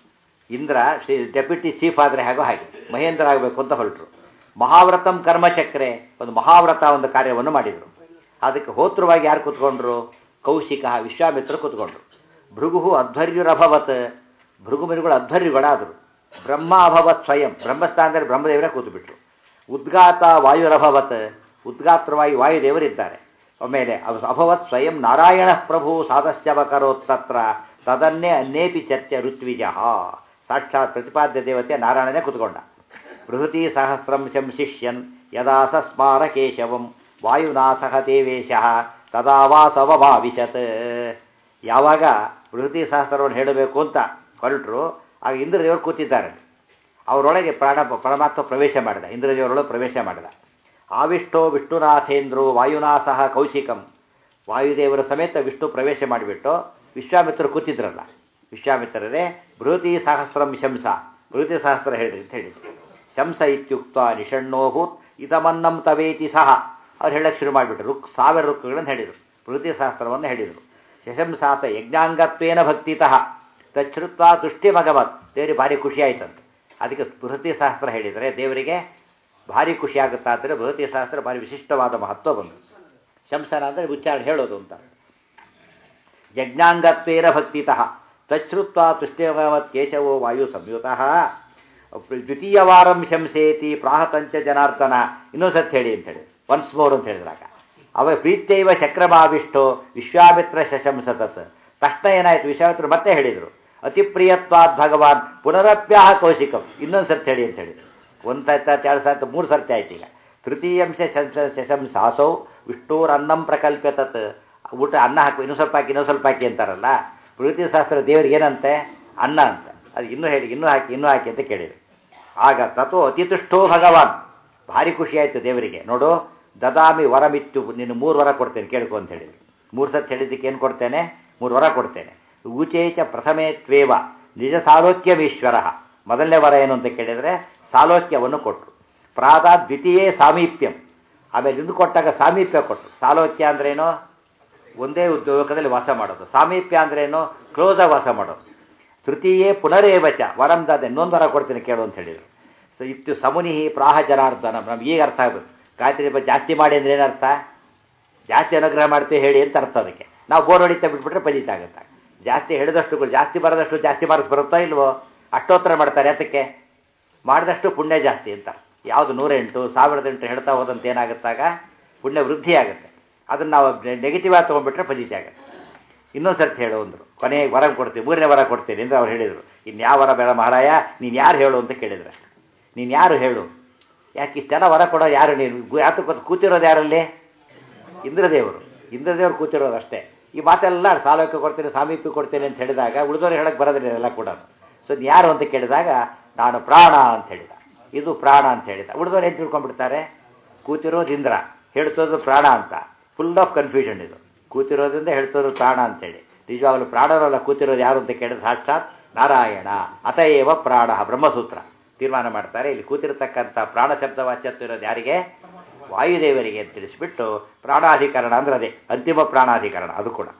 ಇಂದ್ರ ಶ್ರೀ ಡೆಪ್ಯೂಟಿ ಚೀಫ್ ಆದರೆ ಹೇಗೋ ಹಾಗೆ ಮಹೇಂದ್ರ ಆಗಬೇಕು ಅಂತ ಹೊರಟರು ಮಹಾವ್ರತಂ ಕರ್ಮಚಕ್ರೆ ಒಂದು ಮಹಾವ್ರತ ಒಂದು ಕಾರ್ಯವನ್ನು ಮಾಡಿದರು ಅದಕ್ಕೆ ಹೋತ್ರವಾಗಿ ಯಾರು ಕೂತ್ಕೊಂಡ್ರು ಕೌಶಿಕ ವಿಶ್ವಾಮಿತ್ರ ಕೂತ್ಕೊಂಡ್ರು ಭೃಗು ಅಧ್ವರ್ಯುರಭವತ್ ಭೃಗು ಮರಿಗಳು ಅಧ್ವರ್ಯುಗಳಾದರು ಬ್ರಹ್ಮ ಅಭವತ್ ಸ್ವಯಂ ಬ್ರಹ್ಮಸ್ಥಾನದಲ್ಲಿ ಬ್ರಹ್ಮದೇವರೇ ಕೂತುಬಿಟ್ರು ಉದ್ಗಾತ ವಾಯುರಭವತ್ ಉದ್ಗಾತ್ರವಾಗಿ ವಾಯುದೇವರಿದ್ದಾರೆ ಆಮೇಲೆ ಅಭವತ್ ಸ್ವಯಂ ನಾರಾಯಣ ಪ್ರಭು ಸಾದಸ್ಯವಕರೋತ್ತತ್ರ ತದನ್ನೇ ಅನ್ನೇಪಿ ಚರ್ಚೆ ಋತ್ವಿಜ ಸಾಕ್ಷಾತ್ ಪ್ರತಿಪಾದ್ಯ ದೇವತೆ ನಾರಾಯಣನೇ ಕೂತ್ಕೊಂಡ ಬೃಹತಿ ಸಹಸ್ರಂ ಶಂಶಿಷ್ಯನ್ ಯದಾ ಸಸ್ಮಾರ ಕೇಶವಂ ವಾಯುನಾಸಹ ದೇವೇಶ ತದಾ ವಾಸವಭಾವಿಶತ್ ಯಾವಾಗ ಬೃಹತಿ ಸಹಸ್ರವನ್ನು ಹೇಳಬೇಕು ಅಂತ ಹೊರಟರು ಆಗ ಇಂದ್ರದೇವರು ಕೂತಿದ್ದಾರೆ ಅವರೊಳಗೆ ಪ್ರಾಣ ಪರಮಾತ್ಮ ಪ್ರವೇಶ ಮಾಡಿದ ಇಂದ್ರದೇವರೊಳಗೆ ಪ್ರವೇಶ ಮಾಡಿದ ಆವಿಷ್ಟೋ ವಿಷ್ಣುನಾಥೇಂದ್ರು ವಾಯುನಾಸಹ ಕೌಶಿಕಂ ವಾಯುದೇವರ ಸಮೇತ ವಿಷ್ಣು ಪ್ರವೇಶ ಮಾಡಿಬಿಟ್ಟು ವಿಶ್ವಾಮಿತ್ರರು ಕೂತಿದ್ರಲ್ಲ ವಿಶ್ವಾಮಿತ್ರರೇ ಬೃಹತಿ ಸಹಸ್ರಂ ಶಂಸ ಬೃಹತಿ ಸಹಸ್ರ ಹೇಳಿ ಅಂತ ಹೇಳಿದ್ರು ಶಂಸ ಇತ್ಯುಕ್ತ ನಿಷಣ್ಣೋಭೂತ್ ಇದಮನ್ನಂ ತವೇತಿ ಸಹ ಅವ್ರು ಹೇಳಕ್ಕೆ ಶುರು ಮಾಡಿಬಿಟ್ರು ರುಕ್ ಸಾವಿರ ರುಕ್ಕುಗಳನ್ನು ಹೇಳಿದರು ಬೃಹತಿ ಸಹಸ್ರವನ್ನು ಹೇಳಿದರು ಶಶಂಸಾತ ಯಜ್ಞಾಂಗತ್ವೇನ ಭಕ್ತಿತಃ ತಚ್ಛೃತ್ವ ತುಷ್ಟಿ ಮಗವತ್ ದೇವರಿಗೆ ಭಾರಿ ಖುಷಿ ಆಯ್ತಂತೆ ಅದಕ್ಕೆ ಬೃಹತಿ ಶಾಸ್ತ್ರ ಹೇಳಿದರೆ ದೇವರಿಗೆ ಭಾರಿ ಖುಷಿ ಆಗುತ್ತಾ ಅಂದರೆ ಬೃಹತಿ ಶಾಸ್ತ್ರ ಭಾರಿ ವಿಶಿಷ್ಟವಾದ ಮಹತ್ವ ಬಂತು ಶಂಸನ ಅಂದರೆ ಉಚ್ಚಾರಣೆ ಹೇಳೋದು ಅಂತ ಯಜ್ಞಾಂಗತ್ವೇನ ಭಕ್ತಿತಃ ತಚ್ಛ್ರುತ್ವ ತುಷ್ಟ್ಯಮತ್ ಕೇಶವೋ ವಾಯು ಸಂಯುತಃ ದ್ವಿತೀಯವಾರಂ ಶಂಸೇತಿ ಪ್ರಾಹತಂಚ ಜನಾರ್ದನ ಇನ್ನೊಂದು ಸತ್ ಹೇಳಿ ಅಂತ ಹೇಳಿ ಒನ್ಸ್ ಮೋರ್ ಅಂತ ಹೇಳಿದ್ರಾಗ ಅವ ಪ್ರೀತ್ಯೈವ ಚಕ್ರಮಾವಿಷ್ಟೋ ವಿಶ್ವಾಮಿತ್ರ ಶಶಂಸತತ್ ತಕ್ಷಣ ಏನಾಯ್ತು ವಿಶ್ವಾಮಿತ್ರ ಮತ್ತೆ ಹೇಳಿದರು ಅತಿ ಪ್ರಿಯತ್ವಾದ್ ಭಗವಾನ್ ಪುನರಪ್ಯಾಹ ಕೌಶಿಕಂ ಇನ್ನೊಂದು ಸರ್ತಿ ಹೇಳಿ ಅಂತ ಹೇಳಿದ್ರು ಒಂದು ಸರ್ತಿ ಎರಡು ಸರ್ತಿ ಮೂರು ಸರ್ತಿ ಆಯ್ತು ಈಗ ತೃತೀಯಂಶ ಶಶಂಸಾಸೌ ವಿಷ್ಣುರ್ ಅನ್ನಂ ಪ್ರಕಲ್ಪ್ಯ ತತ್ ಊಟ ಅನ್ನ ಹಾಕು ಇನ್ನೂ ಸ್ವಲ್ಪ ಹಾಕಿ ಇನ್ನೂ ಸ್ವಲ್ಪ ಹಾಕಿ ಅಂತಾರಲ್ಲ ಪ್ರಕೃತಿ ಶಾಸ್ತ್ರ ದೇವರಿಗೆ ಏನಂತೆ ಅನ್ನ ಅಂತ ಅದು ಇನ್ನೂ ಹೇಳಿ ಇನ್ನೂ ಹಾಕಿ ಇನ್ನೂ ಹಾಕಿ ಅಂತ ಕೇಳಿದ್ರು ಆಗ ತಥೋ ಅತಿತುಷ್ಟೋ ಭಗವಾನ್ ಭಾರಿ ಖುಷಿ ಆಯಿತು ದೇವರಿಗೆ ನೋಡು ದದಾಮಿ ವರಮಿತ್ತು ನೀನು ಮೂರು ವರ ಕೊಡ್ತೇನೆ ಕೇಳ್ಕೊ ಅಂತ ಹೇಳಿದ್ರು ಮೂರು ಸತಿ ಹೇಳಿದ್ದಕ್ಕೆ ಏನು ಕೊಡ್ತೇನೆ ಮೂರು ವರ ಕೊಡ್ತೇನೆ ಊಚೇಚ ಪ್ರಥಮೇ ತ್ವೇವ ನಿಜ ಸಾಲೋಕ್ಯಮೀಶ್ವರ ಮೊದಲನೇ ವರ ಏನು ಅಂತ ಕೇಳಿದರೆ ಸಾಲೋಕ್ಯವನ್ನು ಕೊಟ್ಟರು ಪ್ರಾದ ದ್ವಿತೀಯೇ ಸಾಮೀಪ್ಯಂ ಆಮೇಲೆ ಇಂದು ಕೊಟ್ಟಾಗ ಸಾಮೀಪ್ಯ ಕೊಟ್ಟರು ಸಾಲೋಕ್ಯ ಅಂದ್ರೇನು ಒಂದೇ ಲೋಕದಲ್ಲಿ ವಾಸ ಮಾಡೋದು ಸಾಮೀಪ್ಯ ಅಂದ್ರೇನು ಕ್ಲೋಸಾಗಿ ವಾಸ ಮಾಡೋದು ತೃತೀಯೇ ಪುನರೇವಚ ವರಂ ದಾದ ಇನ್ನೊಂದು ವರ ಕೊಡ್ತೀನಿ ಕೇಳು ಅಂತ ಹೇಳಿದರು ಸೊ ಇತ್ತು ಸಮುನಿ ಪ್ರಾಹ ಜನಾರ್ದನ ನಮ್ಗೆ ಈಗ ಅರ್ಥ ಆಗ್ಬೇಕು ಗಾಯತ್ರಿ ಜಪ ಜಾಸ್ತಿ ಮಾಡಿ ಅಂದ್ರೆ ಏನರ್ಥ ಜಾಸ್ತಿ ಅನುಗ್ರಹ ಮಾಡ್ತೀವಿ ಹೇಳಿ ಅಂತ ಅರ್ಥ ಅದಕ್ಕೆ ನಾವು ಬೋರ್ ಹೊಡಿತಾ ಬಿಟ್ಬಿಟ್ರೆ ಫಲಿತ ಆಗುತ್ತೆ ಜಾಸ್ತಿ ಹೇಳಿದಷ್ಟು ಜಾಸ್ತಿ ಬರೋದಷ್ಟು ಜಾಸ್ತಿ ಮಾರ್ಕ್ಸ್ ಬರುತ್ತಾ ಇಲ್ವೋ ಅಷ್ಟೋತ್ತರ ಮಾಡ್ತಾರೆ ಅದಕ್ಕೆ ಮಾಡಿದಷ್ಟು ಪುಣ್ಯ ಜಾಸ್ತಿ ಅಂತ ಯಾವುದು ನೂರೆಂಟು ಸಾವಿರದ ಎಂಟು ಹೇಳ್ತಾ ಹೋದಂತ ಏನಾಗುತ್ತಾಗ ಪುಣ್ಯ ವೃದ್ಧಿ ಆಗುತ್ತೆ ಅದನ್ನು ನಾವು ನೆಗೆಟಿವ್ ಆಗಿ ತೊಗೊಂಡ್ಬಿಟ್ರೆ ಫಲಿತ ಆಗುತ್ತೆ ಇನ್ನೊಂದು ಸರ್ತಿ ಹೇಳು ಅಂದರು ಕೊನೆಗೆ ವರ ಕೊಡ್ತೀವಿ ಮೂರನೇ ವರ ಕೊಡ್ತೀನಿ ಅಂತ ಅವ್ರು ಹೇಳಿದರು ಇನ್ನು ಯಾವ ವರ ಬೇಡ ಮಹಾರಾಯ ನೀನು ಯಾರು ಹೇಳು ಅಂತ ಕೇಳಿದ್ರು ನೀನು ಯಾರು ಹೇಳು ಯಾಕೆ ಇಷ್ಟೆಲ್ಲ ವರ ಕೊಡೋ ಯಾರು ನೀನು ಯಾತಕ್ಕೆ ಕೂತಿರೋದು ಯಾರಲ್ಲಿ ಇಂದ್ರದೇವರು ಇಂದ್ರದೇವರು ಕೂತಿರೋದು ಅಷ್ಟೇ ಈ ಮಾತೆಲ್ಲ ಸಾಲಕ್ಕೆ ಕೊಡ್ತೇನೆ ಸಾಮೀಪ್ಯ ಕೊಡ್ತೇನೆ ಅಂತ ಹೇಳಿದಾಗ ಉಳಿದವರು ಹೇಳಕ್ಕೆ ಬರೋದಿಲ್ಲ ಎಲ್ಲ ಕೂಡ ಸೊ ಯಾರು ಅಂತ ಕೇಳಿದಾಗ ನಾನು ಪ್ರಾಣ ಅಂತ ಹೇಳಿದ ಇದು ಪ್ರಾಣ ಅಂತ ಹೇಳಿದ ಉಳಿದವರು ಏನು ತಿಳ್ಕೊಂಡ್ಬಿಡ್ತಾರೆ ಕೂತಿರೋದು ಇಂದ್ರ ಹೇಳ್ತೋದು ಪ್ರಾಣ ಅಂತ ಫುಲ್ ಆಫ್ ಕನ್ಫ್ಯೂಷನ್ ಇದು ಕೂತಿರೋದ್ರಿಂದ ಹೇಳ್ತೋದು ಪ್ರಾಣ ಅಂತೇಳಿ ನಿಜವಾಗಲೂ ಪ್ರಾಣರಲ್ಲ ಕೂತಿರೋದು ಯಾರು ಅಂತ ಕೇಳಿದ್ರೆ ಸಾಕ್ಷಾತ್ ನಾರಾಯಣ ಅತಏವ ಪ್ರಾಣ ಬ್ರಹ್ಮಸೂತ್ರ ತೀರ್ಮಾನ ಮಾಡ್ತಾರೆ ಇಲ್ಲಿ ಕೂತಿರತಕ್ಕಂಥ ಪ್ರಾಣ ಶಬ್ದ ವಾಚ್ಯತ್ವ ಇರೋದು ಯಾರಿಗೆ ವಾಯುದೇವರಿಗೆ ಅಂತ ತಿಳಿಸ್ಬಿಟ್ಟು ಪ್ರಾಣಾಧಿಕರಣ ಅಂದ್ರೆ ಅದೇ ಅಂತಿಮ ಪ್ರಾಣಾಧಿಕರಣ ಅದು ಕೂಡ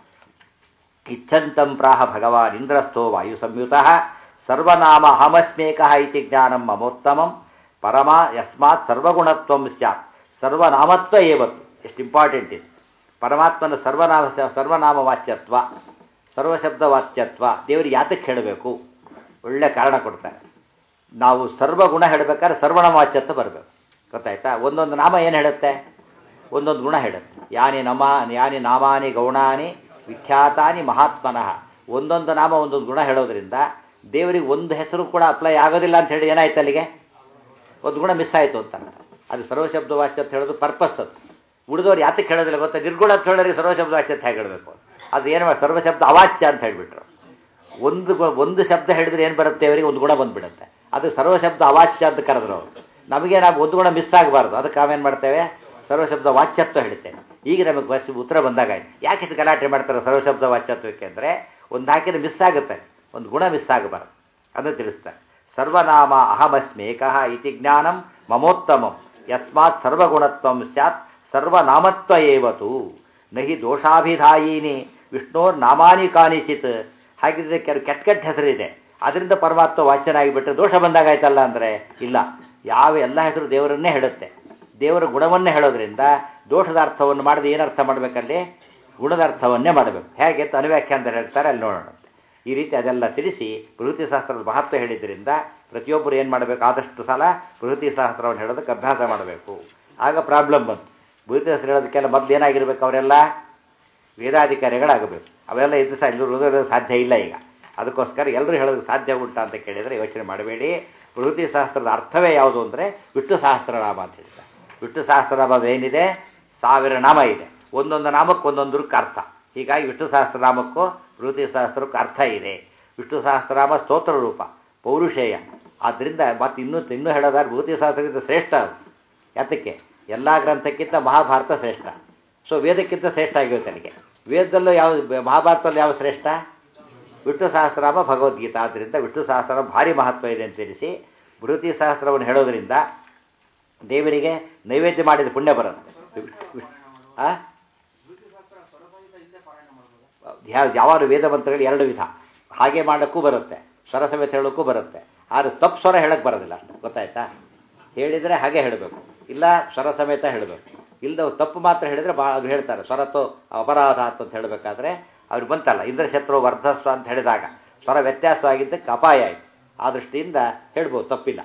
ಇಚ್ಛಂತಂ ಪ್ರಾಹ ಭಗವಾನ್ ಇಂದ್ರಸ್ಥೋ ವಾಯು ಸಂಯುತ ಸರ್ವನಾಮ ಅಹಮಸ್ಮೇಕ ಇತಿ ಜ್ಞಾನಂ ಮಮೋತ್ತಮಂ ಪರಮ ಯಸ್ಮಾತ್ ಸರ್ವಗುಣತ್ವಂ ಸ್ಯಾತ್ ಸರ್ವನಾಮತ್ವ ಏವತ್ತು ಎಷ್ಟು ಇಂಪಾರ್ಟೆಂಟ್ ಇದು ಪರಮಾತ್ಮನ ಸರ್ವನಾಮ ಸರ್ವನಾಮ ವಾಚ್ಯತ್ವ ಸರ್ವಶಬ್ದ ವಾಚ್ಯತ್ವ ದೇವರಿಗೆ ಯಾತಕ್ಕೆ ಹೇಳಬೇಕು ಒಳ್ಳೆ ಕಾರಣ ಕೊಡ್ತಾರೆ ನಾವು ಸರ್ವಗುಣ ಹೇಳಬೇಕಾದ್ರೆ ಸರ್ವನಾಮ ವಾಚ್ಯತ್ವ ಬರಬೇಕು ಗೊತ್ತಾಯ್ತಾ ಒಂದೊಂದು ನಾಮ ಏನು ಹೇಳುತ್ತೆ ಒಂದೊಂದು ಗುಣ ಹೇಳುತ್ತೆ ಯಾನಿ ನಮ ಯಾನಿ ನಾಮಾನಿ ಗೌಣಾನಿ ವಿಖ್ಯಾತಾನಿ ಮಹಾತ್ಮನಃ ಒಂದೊಂದು ನಾಮ ಒಂದೊಂದು ಗುಣ ಹೇಳೋದ್ರಿಂದ ದೇವರಿಗೆ ಒಂದು ಹೆಸರು ಕೂಡ ಅಪ್ಲೈ ಆಗೋದಿಲ್ಲ ಅಂತ ಹೇಳಿ ಏನಾಯ್ತು ಅಲ್ಲಿಗೆ ಒಂದು ಗುಣ ಮಿಸ್ ಆಯಿತು ಅಂತ ಅದು ಸರ್ವಶಬ್ದ ವಾಚ್ಯ ಅಂತ ಹೇಳೋದು ಪರ್ಪಸ್ ಅದು ಉಳಿದವ್ರು ಯಾತಕ್ಕೆ ಹೇಳೋದಿಲ್ಲ ಗೊತ್ತಾ ನಿರ್ಗುಣ ಅಂತ ಹೇಳೋರಿಗೆ ಸರ್ವಶಬ್ದ ವಾಚ್ಯ ಅಂತ ಹೇಗೆ ಹೇಳಬೇಕು ಅದು ಏನು ಮಾಡಿ ಸರ್ವಶಬ್ದ ಅವಾಚ್ಯ ಅಂತ ಹೇಳಿಬಿಟ್ರು ಒಂದು ಒಂದು ಶಬ್ದ ಹೇಳಿದ್ರೆ ಏನು ಬರುತ್ತೆ ಅವರಿಗೆ ಒಂದು ಗುಣ ಬಂದುಬಿಡುತ್ತೆ ಅದು ಸರ್ವಶಬ್ದ ಅವಾಚ್ಯ ಅಂತ ಕರೆದ್ರು ಅವರು ನಮಗೆ ನಾವು ಒಂದು ಗುಣ ಮಿಸ್ ಆಗಬಾರ್ದು ಅದಕ್ಕೆ ನಾವೇನು ಮಾಡ್ತೇವೆ ಸರ್ವಶಬ್ದ ವಾಚ್ಯತ್ವ ಹೇಳ್ತೇವೆ ಈಗ ನಮಗೆ ಬಸ್ ಉತ್ತರ ಬಂದಾಗ ಯಾಕೆ ಇದು ಗಲಾಟೆ ಮಾಡ್ತಾರೆ ಸರ್ವಶಬ್ದ ವಾಚ್ಯತ್ವಕ್ಕೆ ಅಂದರೆ ಒಂದು ಹಾಕಿದ್ರೆ ಮಿಸ್ ಆಗುತ್ತೆ ಒಂದು ಗುಣ ಮಿಸ್ ಆಗಬಾರ್ದು ಅದನ್ನು ತಿಳಿಸ್ತಾರೆ ಸರ್ವನಾಮ ಅಹಮಸ್ಮೇಕಃ ಇತಿ ಜ್ಞಾನಂ ಮಮೋತ್ತಮಂ ಯಸ್ಮಾತ್ ಸರ್ವಗುಣತ್ವಂ ಸ್ಯಾತ್ ಸರ್ವನಾಮತ್ವ ಏವತು ನಹಿ ದೋಷಾಭಿಧಾಯಿನಿ ವಿಷ್ಣೋರ್ ನಾಮಾನಿ ಕಾನಿಚಿತ್ ಹಾಗಿದ್ರೆ ಕೆಲ ಕೆಟ್ಟ ಕೆಟ್ಟ ಹೆಸರಿದೆ ಅದರಿಂದ ಪರಮಾತ್ಮ ವಾಚ್ಯನಾಗಿಬಿಟ್ರೆ ದೋಷ ಬಂದಾಗಾಯ್ತಲ್ಲ ಅಂದರೆ ಇಲ್ಲ ಯಾವ ಎಲ್ಲ ಹೆಸರು ದೇವರನ್ನೇ ಹೇಳುತ್ತೆ ದೇವರ ಗುಣವನ್ನೇ ಹೇಳೋದ್ರಿಂದ ದೋಷದ ಅರ್ಥವನ್ನು ಮಾಡದೆ ಏನು ಅರ್ಥ ಮಾಡಬೇಕಲ್ಲಿ ಗುಣದ ಅರ್ಥವನ್ನೇ ಮಾಡಬೇಕು ಹೇಗೆ ಅಂತ ಅನುವ್ಯಾಖ್ಯಾನ ಹೇಳ್ತಾರೆ ಅಲ್ಲಿ ನೋಡೋಣ ಈ ರೀತಿ ಅದೆಲ್ಲ ತಿಳಿಸಿ ಪ್ರಕೃತಿ ಶಾಸ್ತ್ರದ ಮಹತ್ವ ಹೇಳಿದ್ರಿಂದ ಪ್ರತಿಯೊಬ್ಬರು ಏನು ಮಾಡಬೇಕು ಆದಷ್ಟು ಸಲ ಪ್ರಕೃತಿ ಶಾಸ್ತ್ರವನ್ನು ಹೇಳೋದಕ್ಕೆ ಅಭ್ಯಾಸ ಮಾಡಬೇಕು ಆಗ ಪ್ರಾಬ್ಲಮ್ ಬಂತು ಪ್ರಕೃತಿ ಶಾಸ್ತ್ರ ಹೇಳೋದಕ್ಕೆಲ್ಲ ಮೊದಲು ಏನಾಗಿರ್ಬೇಕು ಅವರೆಲ್ಲ ವೇದಾಧಿಕಾರಿಗಳಾಗಬೇಕು ಅವೆಲ್ಲ ಇದ್ದು ಸಹ ಎಲ್ಲರೂ ಸಾಧ್ಯ ಇಲ್ಲ ಈಗ ಅದಕ್ಕೋಸ್ಕರ ಎಲ್ಲರೂ ಹೇಳೋದಕ್ಕೆ ಸಾಧ್ಯ ಉಂಟಾ ಅಂತ ಕೇಳಿದರೆ ಯೋಚನೆ ಮಾಡಬೇಡಿ ಪ್ರಕೃತಿ ಶಾಸ್ತ್ರದ ಅರ್ಥವೇ ಯಾವುದು ಅಂದರೆ ವಿಷ್ಣು ಸಹಸ್ರನಾಮ ಅಂತ ಹೇಳ್ತಾರೆ ವಿಷ್ಣು ಸಹಸ್ರನಾಮ ಏನಿದೆ ಸಾವಿರ ನಾಮ ಇದೆ ಒಂದೊಂದು ನಾಮಕ್ಕೆ ಒಂದೊಂದಕ್ಕೆ ಅರ್ಥ ಹೀಗಾಗಿ ವಿಷ್ಣು ಸಹಸ್ರನಾಮಕ್ಕೂ ಪ್ರಕೃತಿ ಸಹಸ್ರಕ್ಕೂ ಅರ್ಥ ಇದೆ ವಿಷ್ಣು ಸಹಸ್ರನಾಮ ಸ್ತೋತ್ರ ರೂಪ ಪೌರುಷೇಯ ಆದ್ದರಿಂದ ಮತ್ತೆ ಇನ್ನೂ ಇನ್ನೂ ಹೇಳೋದಾದ್ರೆ ಪ್ರಕೃತಿ ಸಹಸ್ರಕ್ಕಿಂತ ಶ್ರೇಷ್ಠ ಅದು ಯಾತಕ್ಕೆ ಎಲ್ಲ ಗ್ರಂಥಕ್ಕಿಂತ ಮಹಾಭಾರತ ಶ್ರೇಷ್ಠ ಸೊ ವೇದಕ್ಕಿಂತ ಶ್ರೇಷ್ಠ ಆಗಿರುತ್ತೆ ನನಗೆ ವೇದದಲ್ಲೂ ಯಾವ ಮಹಾಭಾರತದಲ್ಲಿ ಯಾವ ಶ್ರೇಷ್ಠ ವಿಷ್ಣು ಸಹಸ್ರನಾಮ ಭಗವದ್ಗೀತಾ ಆದ್ದರಿಂದ ವಿಷ್ಣು ಸಹಸ್ರನಾಮ ಭಾರಿ ಮಹತ್ವ ಇದೆ ಅಂತ ತಿಳಿಸಿ ಬೃಹತಿ ಸಹಸ್ರವನ್ನು ಹೇಳೋದ್ರಿಂದ ದೇವರಿಗೆ ನೈವೇದ್ಯ ಮಾಡಿದ ಪುಣ್ಯ ಬರುತ್ತೆ ಯಾವ ಯಾವಾರು ವೇದ ಮಂತ್ರಗಳು ಎರಡು ವಿಧ ಹಾಗೆ ಮಾಡೋಕ್ಕೂ ಬರುತ್ತೆ ಸ್ವರಸಮೇತ ಹೇಳೋಕ್ಕೂ ಬರುತ್ತೆ ಆದರೆ ತಪ್ಪು ಸ್ವರ ಹೇಳಕ್ಕೆ ಬರೋದಿಲ್ಲ ಅಷ್ಟು ಗೊತ್ತಾಯ್ತಾ ಹೇಳಿದರೆ ಹಾಗೆ ಹೇಳಬೇಕು ಇಲ್ಲ ಸ್ವರ ಸಮೇತ ಹೇಳಬೇಕು ಇಲ್ಲದ ತಪ್ಪು ಮಾತ್ರ ಹೇಳಿದರೆ ಭಾಳ ಅದು ಹೇಳ್ತಾರೆ ಸ್ವರತ್ತು ಅಪರಾಧ ಅಂತ ಹೇಳಬೇಕಾದ್ರೆ ಅವ್ರು ಬಂತಲ್ಲ ಇಂದ್ರ ಶತ್ರು ವರ್ಧಸ್ವ ಅಂತ ಹೇಳಿದಾಗ ಸ್ವರ ವ್ಯತ್ಯಾಸವಾಗಿದ್ದಕ್ಕೆ ಅಪಾಯ ಆಯಿತು ಆ ದೃಷ್ಟಿಯಿಂದ ಹೇಳ್ಬೋದು ತಪ್ಪಿಲ್ಲ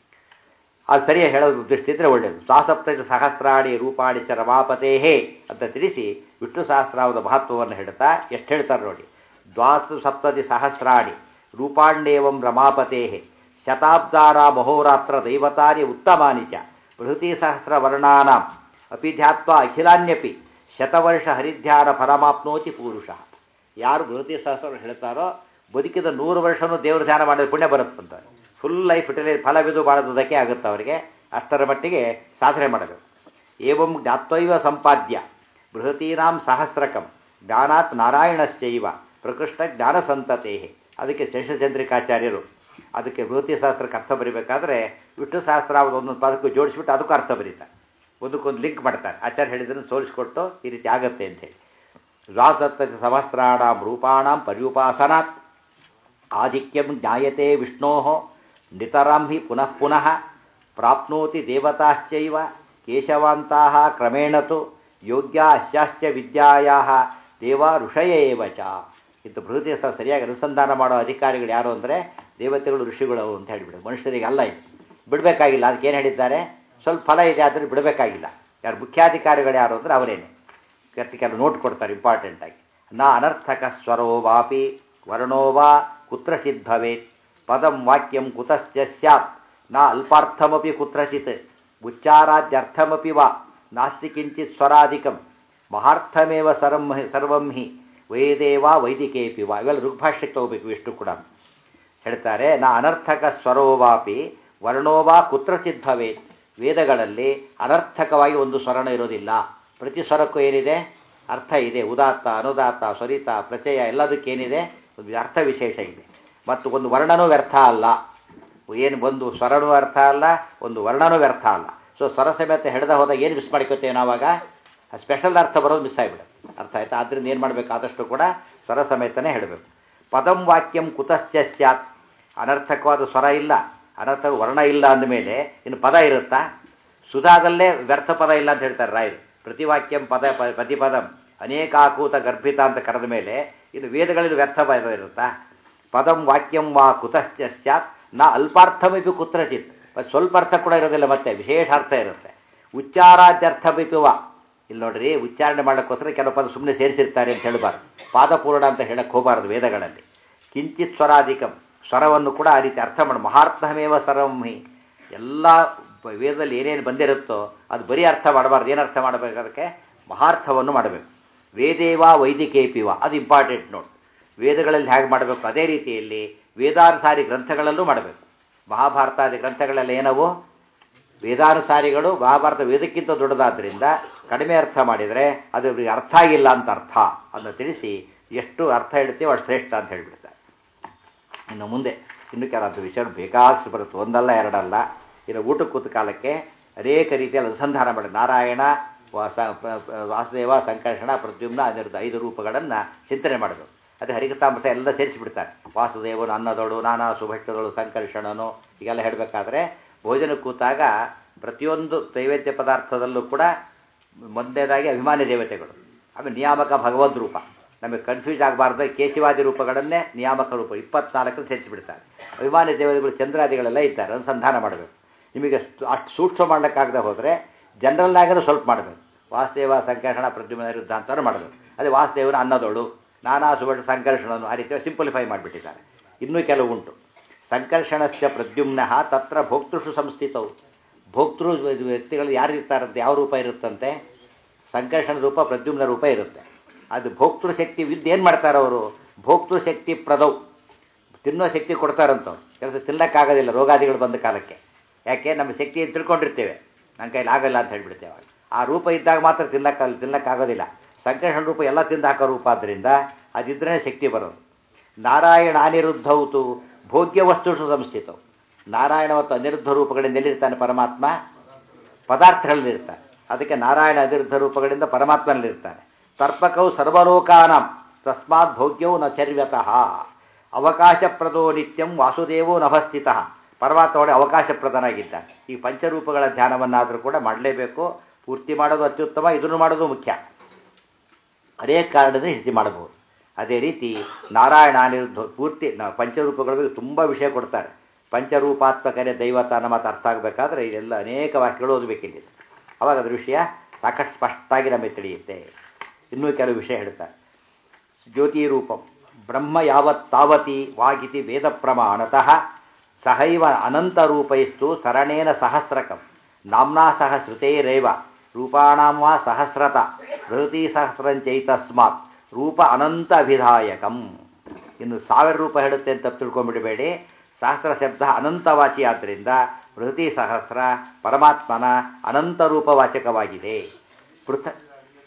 ಅದು ಸರಿಯಾಗಿ ಹೇಳೋದು ದೃಷ್ಟಿ ಇದ್ದರೆ ಒಳ್ಳೆಯದು ದ್ವಾಸಪ್ತೈದು ಸಹಸ್ರಾಣಿ ರೂಪಾಣಿ ಚ ರಮಾಪತೇಹೇ ಅಂತ ತಿಳಿಸಿ ವಿಷ್ಣು ಸಹಸ್ರಾವದ ಮಹತ್ವವನ್ನು ಹೇಳ್ತಾ ಎಷ್ಟು ಹೇಳ್ತಾರೆ ನೋಡಿ ದ್ವಾಸ ಸಪ್ತತಿ ಸಹಸ್ರಾಣಿ ರೂಪಾಣ್ಯೇವಂ ರಮಾಪತೇಹೇ ಶತಾಬ್ದಾರ ಮಹೋರಾತ್ರ ದೈವತಾನಿ ಉತ್ತಮಾನಿ ಚ ಬೃಹತಿ ಸಹಸ್ರ ವರ್ಣಾನಾಂ ಅಪಿ ಧ್ಯಾತ್ವ ಅಖಿಲಾನ್ಯಪಿ ಶತವರ್ಷ ಹರಿಧ್ಯಾನ ಫಲಮಾಪ್ನೋತಿ ಪುರುಷ ಯಾರು ಬೃಹತಿ ಸಹಸ್ರ ಹೇಳ್ತಾರೋ ಬದುಕಿದ ನೂರು ವರ್ಷನೂ ದೇವ್ರ ಧ್ಯಾನ ಮಾಡಿದ ಪುಣ್ಯ ಬರುತ್ತಂತಾರೆ ಫುಲ್ ಲೈಫ್ ಇಟ್ಟರೆ ಫಲವಿದು ಬಾಳೋದಕ್ಕೆ ಆಗುತ್ತೆ ಅವರಿಗೆ ಅಷ್ಟರ ಮಟ್ಟಿಗೆ ಸಾಧನೆ ಮಾಡಬೇಕು ಏವಂ ಜ್ಞಾತ್ವೈವ ಸಂಪಾದ್ಯ ಬೃಹತೀನಾಂ ಸಹಸ್ರಕಂ ಜ್ಞಾನಾತ್ ನಾರಾಯಣಶ್ಚೈವ ಪ್ರಕೃಷ್ಟ ಜ್ಞಾನ ಸಂತತೆ ಅದಕ್ಕೆ ಶೇಷಚಂದ್ರಿಕಾಚಾರ್ಯರು ಅದಕ್ಕೆ ಬೃಹತಿ ಸಹಸ್ರಕ್ಕೆ ಅರ್ಥ ಬರೀಬೇಕಾದ್ರೆ ವಿಷ್ಣು ಸಹಸ್ರ ಒಂದೊಂದು ಪದಕ್ಕೂ ಜೋಡಿಸ್ಬಿಟ್ಟು ಅದಕ್ಕೂ ಅರ್ಥ ಬರೀತಾರೆ ಒಂದಕ್ಕೊಂದು ಲಿಂಕ್ ಮಾಡ್ತಾರೆ ಆಚಾರ್ಯ ಹೇಳಿದ್ದನ್ನು ಸೋಲಿಸ್ಕೊಟ್ಟು ಈ ರೀತಿ ಆಗತ್ತೆ ಅಂತೇಳಿ ದ್ವಾಸಪ್ತ ಸಹಸ್ರಾಣಾಂ ರೂಪಾಣಾಂ ಪರ್ಯುಪಾಸನಾತ್ ಆಧಿಕ್ಯಂ ಜ್ಞಾಯತೆ ವಿಷ್ಣೋ ನಿತರಾಂ ಹಿ ಪುನಃ ಪುನಃ ಪ್ರಾಪ್ನೋತಿ ದೇವತಾಶ್ಚೈವ ಕೇಶವಾಂತಾ ಕ್ರಮೇಣ ತು ಯೋಗ್ಯ ಅಶ್ಯಾಶ್ಚ ವಿದ್ಯಾಯಾ ದೇವ ಋಷಯ ಏವ ಚ ಇಂಥ ಬೃಹತಿ ಸರಿಯಾಗಿ ಅನುಸಂಧಾನ ಮಾಡೋ ಅಧಿಕಾರಿಗಳು ಯಾರು ಅಂದರೆ ದೇವತೆಗಳು ಋಷಿಗಳು ಅಂತ ಹೇಳಿಬಿಡು ಮನುಷ್ಯರಿಗೆ ಅಲ್ಲ ಇದು ಬಿಡಬೇಕಾಗಿಲ್ಲ ಅದಕ್ಕೆ ಏನು ಹೇಳಿದ್ದಾರೆ ಸ್ವಲ್ಪ ಫಲ ಇದೆ ಆದರೆ ಬಿಡಬೇಕಾಗಿಲ್ಲ ಯಾರು ಮುಖ್ಯಾಧಿಕಾರಿಗಳು ಯಾರು ಅಂದರೆ ಅವರೇನೆ ಕೆಲವು ನೋಟ್ ಕೊಡ್ತಾರೆ ಇಂಪಾರ್ಟೆಂಟಾಗಿ ನ ಅನರ್ಥಕ ಸ್ವರೋ ವಾಪಿ ವರ್ಣೋ ವಾ ಕುತ್ರಚಿತ್ ಭವೇತ್ ಪದಂ ವಾಕ್ಯಂ ಕುತಶ್ಚ ಸ್ಯಾತ್ ನ ಅಲ್ಪಾರ್ಥಮಪಿ ಕುತ್ರಚಿತ್ ಉಚ್ಚಾರಾದ್ಯರ್ಥಮಪಿ ವಾ ನಾಸ್ತಿ ಕಿಂಚಿತ್ ಸ್ವರಾಧಿಕಂ ಮಹಾರ್ಥಮೇವ ಸರ್ವಂ ಸರ್ವಂ ಹಿ ವೇದೇ ವಾ ವೈದಿಕೇಪಿ ವಾ ಇವೆಲ್ಲ ಋಗ್ಭಾಷ್ಯಕ್ಕೆ ತಗೋಬೇಕು ಇಷ್ಟು ಕೂಡ ಹೇಳ್ತಾರೆ ನಾ ಅನರ್ಥಕ ಸ್ವರೋ ವಾಪಿ ವರ್ಣೋ ವಾ ಕುತ್ರಚಿತ್ ಭವೇತ್ ವೇದಗಳಲ್ಲಿ ಅನರ್ಥಕವಾಗಿ ಒಂದು ಸ್ವರಣ ಇರೋದಿಲ್ಲ ಪ್ರತಿ ಸ್ವರಕ್ಕೂ ಏನಿದೆ ಅರ್ಥ ಇದೆ ಉದಾತ್ತ ಅನುದಾತ್ತ ಸ್ವರಿತ ಪ್ರಚಯ ಎಲ್ಲದಕ್ಕೇನಿದೆ ಒಂದು ಅರ್ಥ ವಿಶೇಷ ಇದೆ ಮತ್ತು ಒಂದು ವರ್ಣನೂ ವ್ಯರ್ಥ ಅಲ್ಲ ಏನು ಒಂದು ಸ್ವರನೂ ಅರ್ಥ ಅಲ್ಲ ಒಂದು ವರ್ಣನೂ ವ್ಯರ್ಥ ಅಲ್ಲ ಸೊ ಸ್ವರ ಸಮೇತ ಹಿಡಿದ ಹೋದಾಗ ಏನು ಮಿಸ್ ಮಾಡ್ಕೋತೇವೆ ನಾವಾಗ ಸ್ಪೆಷಲ್ ಅರ್ಥ ಬರೋದು ಮಿಸ್ ಆಗಿಬಿಡುತ್ತೆ ಅರ್ಥ ಆಯ್ತಾ ಆದ್ದರಿಂದ ಏನು ಮಾಡಬೇಕು ಆದಷ್ಟು ಕೂಡ ಸ್ವರ ಸಮೇತನೇ ಹೇಳಬೇಕು ಪದಂ ವಾಕ್ಯಂ ಕುತಶ್ಚ ಸ್ಯಾತ್ ಅನರ್ಥಕವಾದ ಸ್ವರ ಇಲ್ಲ ಅನರ್ಥ ವರ್ಣ ಇಲ್ಲ ಅಂದಮೇಲೆ ಇನ್ನು ಪದ ಇರುತ್ತಾ ಸುಧಾದಲ್ಲೇ ವ್ಯರ್ಥ ಪದ ಇಲ್ಲ ಅಂತ ಹೇಳ್ತಾರೆ ರಾಯರು ಪ್ರತಿವಾಕ್ಯಂ ಪದ ಪ ಪ್ರತಿಪದಂ ಅನೇಕಾಕೂತ ಗರ್ಭಿತ ಅಂತ ಕರೆದ ಮೇಲೆ ಇನ್ನು ವೇದಗಳಲ್ಲಿ ವ್ಯರ್ಥ ಪದ ಇರುತ್ತಾ ಪದಂ ವಾಕ್ಯಂ ವಾ ಕುತಶ್ಚ ಸ್ಯಾತ್ ನಾ ಅಲ್ಪಾರ್ಥಮಿಪಿ ಕುತ್ರಚಿತ್ ಸ್ವಲ್ಪ ಅರ್ಥ ಕೂಡ ಇರೋದಿಲ್ಲ ಮತ್ತೆ ವಿಶೇಷ ಅರ್ಥ ಇರುತ್ತೆ ಉಚ್ಚಾರಾದ್ಯರ್ಥಮಿಪಿ ವಾ ಇಲ್ಲಿ ನೋಡ್ರಿ ಉಚ್ಚಾರಣೆ ಮಾಡೋಕ್ಕೋಸ್ಕರ ಕೆಲವು ಪದ ಸುಮ್ಮನೆ ಸೇರಿಸಿರ್ತಾರೆ ಅಂತ ಹೇಳಬಾರ್ದು ಪಾದಪೂರ್ಣ ಅಂತ ಹೇಳಕ್ಕೆ ಹೋಗಬಾರ್ದು ವೇದಗಳಲ್ಲಿ ಕಿಂಚಿತ್ ಸ್ವರಾಧಿಕಂ ಸ್ವರವನ್ನು ಕೂಡ ಆ ರೀತಿ ಅರ್ಥ ಮಾಡಿ ಮಹಾರ್ಥಮೇವ ಸರ್ವಮಿ ಎಲ್ಲ ವೇದದಲ್ಲಿ ಏನೇನು ಬಂದಿರುತ್ತೋ ಅದು ಬರೀ ಅರ್ಥ ಮಾಡಬಾರ್ದು ಏನು ಅರ್ಥ ಮಾಡಬೇಕು ಅದಕ್ಕೆ ಮಹಾರ್ಥವನ್ನು ಮಾಡಬೇಕು ವೇದೇವಾ ವೈದಿಕೇಪಿವ ಅದು ಇಂಪಾರ್ಟೆಂಟ್ ನೋಟ್ ವೇದಗಳಲ್ಲಿ ಹೇಗೆ ಮಾಡಬೇಕು ಅದೇ ರೀತಿಯಲ್ಲಿ ವೇದಾನುಸಾರಿ ಗ್ರಂಥಗಳಲ್ಲೂ ಮಾಡಬೇಕು ಮಹಾಭಾರತಾದಿ ಗ್ರಂಥಗಳೆಲ್ಲ ಏನವು ವೇದಾನುಸಾರಿಗಳು ಮಹಾಭಾರತ ವೇದಕ್ಕಿಂತ ದೊಡ್ಡದಾದ್ದರಿಂದ ಕಡಿಮೆ ಅರ್ಥ ಮಾಡಿದರೆ ಅದು ಇವ್ರಿಗೆ ಅರ್ಥ ಆಗಿಲ್ಲ ಅಂತ ಅರ್ಥ ಅದನ್ನು ತಿಳಿಸಿ ಎಷ್ಟು ಅರ್ಥ ಹೇಳ್ತೀವೋ ಅಷ್ಟು ಶ್ರೇಷ್ಠ ಅಂತ ಹೇಳಿಬಿಡ್ತಾರೆ ಇನ್ನು ಮುಂದೆ ಇನ್ನು ಕೆಲವು ವಿಷಯ ಬೇಕಾದಷ್ಟು ಬರುತ್ತೆ ಒಂದಲ್ಲ ಎರಡಲ್ಲ ಇನ್ನು ಊಟಕ್ಕೆ ಕೂತ ಕಾಲಕ್ಕೆ ಅನೇಕ ರೀತಿಯಲ್ಲಿ ಅನುಸಂಧಾನ ಮಾಡಿ ನಾರಾಯಣ ವಾಸ ವಾಸುದೇವ ಸಂಕರ್ಷಣ ಪ್ರದ್ಯುಮ್ನ ಅದರದ್ದು ಐದು ರೂಪಗಳನ್ನು ಚಿಂತನೆ ಮಾಡಬೇಕು ಅದೇ ಹರಿಕತಾಂಬಸ ಎಲ್ಲ ಸೇರಿಸಿಬಿಡ್ತಾರೆ ವಾಸುದೇವನು ಅನ್ನದೋಳು ನಾನಾ ಸುಭಟ್ಟದಳು ಸಂಕರ್ಷಣನು ಹೀಗೆಲ್ಲ ಹೇಳಬೇಕಾದ್ರೆ ಭೋಜನ ಕೂತಾಗ ಪ್ರತಿಯೊಂದು ನೈವೇದ್ಯ ಪದಾರ್ಥದಲ್ಲೂ ಕೂಡ ಮೊದಲನೇದಾಗಿ ಅಭಿಮಾನಿ ದೇವತೆಗಳು ಆಮೇಲೆ ನಿಯಾಮಕ ಭಗವದ್ ರೂಪ ನಮಗೆ ಕನ್ಫ್ಯೂಸ್ ಆಗಬಾರ್ದು ಕೇಶವಾದಿ ರೂಪಗಳನ್ನೇ ನಿಯಾಮಕ ರೂಪ ಇಪ್ಪತ್ನಾಲ್ಕರಲ್ಲಿ ಸೇರಿಸಿಬಿಡ್ತಾರೆ ಅಭಿಮಾನಿ ದೇವತೆಗಳು ಚಂದ್ರಾದಿಗಳೆಲ್ಲ ಇದ್ದಾರೆ ಅನುಸಂಧಾನ ಮಾಡಬೇಕು ನಿಮಗೆ ಅಷ್ಟು ಸೂಕ್ಷ್ಮ ಮಾಡಲಿಕ್ಕಾಗದೆ ಹೋದರೆ ಜನರಲ್ನಾಗರೂ ಸ್ವಲ್ಪ ಮಾಡಬೇಕು ವಾಸುದೇವ ಸಂಕರ್ಷಣ ಪ್ರದ್ಯುಮ್ನ ವಿರುದ್ಧ ಅಂತಲೂ ಮಾಡಬೇಕು ಅದೇ ವಾಸುದೇವನ ಅನ್ನದೋಳು ನಾನಾ ಸುಭಟ ಸಂಕರ್ಷಣನು ಆ ರೀತಿ ಸಿಂಪ್ಲಿಫೈ ಮಾಡಿಬಿಟ್ಟಿದ್ದಾರೆ ಇನ್ನೂ ಕೆಲವು ಉಂಟು ಸಂಕರ್ಷಣಶ್ಚ ಪ್ರದ್ಯುಮ್ನ ತತ್ರ ಭೋಕ್ತೃಷು ಸಂಸ್ಥಿತವು ಭೋಕ್ತೃ ವ್ಯಕ್ತಿಗಳು ಯಾರು ಇರ್ತಾರಂತೆ ಯಾವ ರೂಪ ಇರುತ್ತಂತೆ ಸಂಕರ್ಷಣ ರೂಪ ಪ್ರದ್ಯುಮ್ನ ರೂಪ ಇರುತ್ತೆ ಅದು ಭೋಕ್ತೃ ಶಕ್ತಿ ವಿದ್ಯೆ ಏನು ಮಾಡ್ತಾರೆ ಅವರು ಭೋಕ್ತೃ ಶಕ್ತಿ ಪ್ರದೌ ತಿನ್ನೋ ಶಕ್ತಿ ಕೊಡ್ತಾರಂತವ್ರು ಕೆಲಸ ತಿನ್ನಕ್ಕಾಗೋದಿಲ್ಲ ರೋಗಾದಿಗಳು ಬಂದ ಕಾಲಕ್ಕೆ ಯಾಕೆ ನಮ್ಮ ಶಕ್ತಿ ತಿಳ್ಕೊಂಡಿರ್ತೇವೆ ನನ್ನ ಕೈಲಿ ಆಗಲ್ಲ ಅಂತ ಹೇಳ್ಬಿಡ್ತೇವೆ ಆ ರೂಪ ಇದ್ದಾಗ ಮಾತ್ರ ತಿನ್ನಕ್ಕ ತಿನ್ನಕ್ಕಾಗೋದಿಲ್ಲ ಸಂಕರ್ಷಣ ರೂಪ ಎಲ್ಲ ತಿಂದು ಹಾಕೋ ರೂಪ ಆದ್ದರಿಂದ ಅದಿದ್ರೇ ಶಕ್ತಿ ಬರೋದು ನಾರಾಯಣ ಅನಿರುದ್ಧೌತು ಭೋಗ್ಯ ವಸ್ತುಷು ಸಂಸ್ಥಿತವು ನಾರಾಯಣ ಮತ್ತು ಅನಿರುದ್ಧ ರೂಪಗಳಿಂದ ಎಲ್ಲಿರ್ತಾನೆ ಪರಮಾತ್ಮ ಪದಾರ್ಥಗಳಲ್ಲಿರ್ತಾನೆ ಅದಕ್ಕೆ ನಾರಾಯಣ ಅನಿರುದ್ಧ ರೂಪಗಳಿಂದ ಪರಮಾತ್ಮನಲ್ಲಿರ್ತಾನೆ ಸರ್ಪಕವು ಸರ್ವಲೋಕಾನಂ ತಸ್ಮಾತ್ ಭೋಗ್ಯವು ನ ಚರ್ವ್ಯತಃ ಅವಕಾಶಪ್ರದೋ ನಿತ್ಯಂ ವಾಸುದೇವೋ ನಭಸ್ಥಿತ ಪರಮಾತ್ಮ ಒಳ್ಳೆ ಅವಕಾಶಪ್ರದನಾಗಿದ್ದ ಈ ಪಂಚರೂಪಗಳ ಧ್ಯಾನವನ್ನಾದರೂ ಕೂಡ ಮಾಡಲೇಬೇಕು ಪೂರ್ತಿ ಮಾಡೋದು ಅತ್ಯುತ್ತಮ ಇದನ್ನು ಮಾಡೋದು ಮುಖ್ಯ ಅನೇಕ ಕಾರಣದಿಂದ ರೀತಿ ಮಾಡಬಹುದು ಅದೇ ರೀತಿ ನಾರಾಯಣ ಅನಿರುದ್ಧ ಪೂರ್ತಿ ನ- ಪಂಚರೂಪಗಳ ತುಂಬ ವಿಷಯ ಕೊಡ್ತಾರೆ ಪಂಚರೂಪಾತ್ಮಕನೇ ದೈವತ ಅನ್ನೋ ಮಾತು ಅರ್ಥ ಆಗಬೇಕಾದ್ರೆ ಇದೆಲ್ಲ ಅನೇಕ ವಾಕ್ಯಗಳು ಓದಬೇಕಿದೆ ಅವಾಗ ಅದ್ರ ವಿಷಯ ಸಾಕಷ್ಟು ಸ್ಪಷ್ಟವಾಗಿ ನಮಗೆ ತಿಳಿಯುತ್ತೆ ಇನ್ನೂ ಕೆಲವು ವಿಷಯ ಹೇಳ್ತಾರೆ ಜ್ಯೋತಿ ರೂಪಂ ಬ್ರಹ್ಮ ಯಾವತ್ ತಾವತಿ ವಾಗಿತಿ ವೇದ ಪ್ರಮಾಣತಃ ಸಹೈವ ಅನಂತರೂಪೈಸ್ತು ಸರಣೇನ ಸಹಸ್ರಕಂ ನಾಮ್ನಾ ಸಹ ಶ್ರುತೇರೇವ ರೂಪಾಣಾಂ ವಾ ಸಹಸ್ರತ ಬೃಹತಿ ಸಹಸ್ರಂಚೈತಸ್ಮಾತ್ ರೂಪ ಅನಂತ ಅಭಿಧಾಯಕಂ ಇನ್ನು ಸಾವಿರ ರೂಪ ಹೇಳುತ್ತೆ ಅಂತ ತಿಳ್ಕೊಂಡ್ಬಿಡಬೇಡಿ ಸಹಸ್ರ ಶಬ್ದ ಅನಂತವಾಚಿ ಆದ್ದರಿಂದ ಬೃಹತಿ ಸಹಸ್ರ ಪರಮಾತ್ಮನ ಅನಂತ ರೂಪವಾಚಕವಾಗಿದೆ ಪೃಥಕ್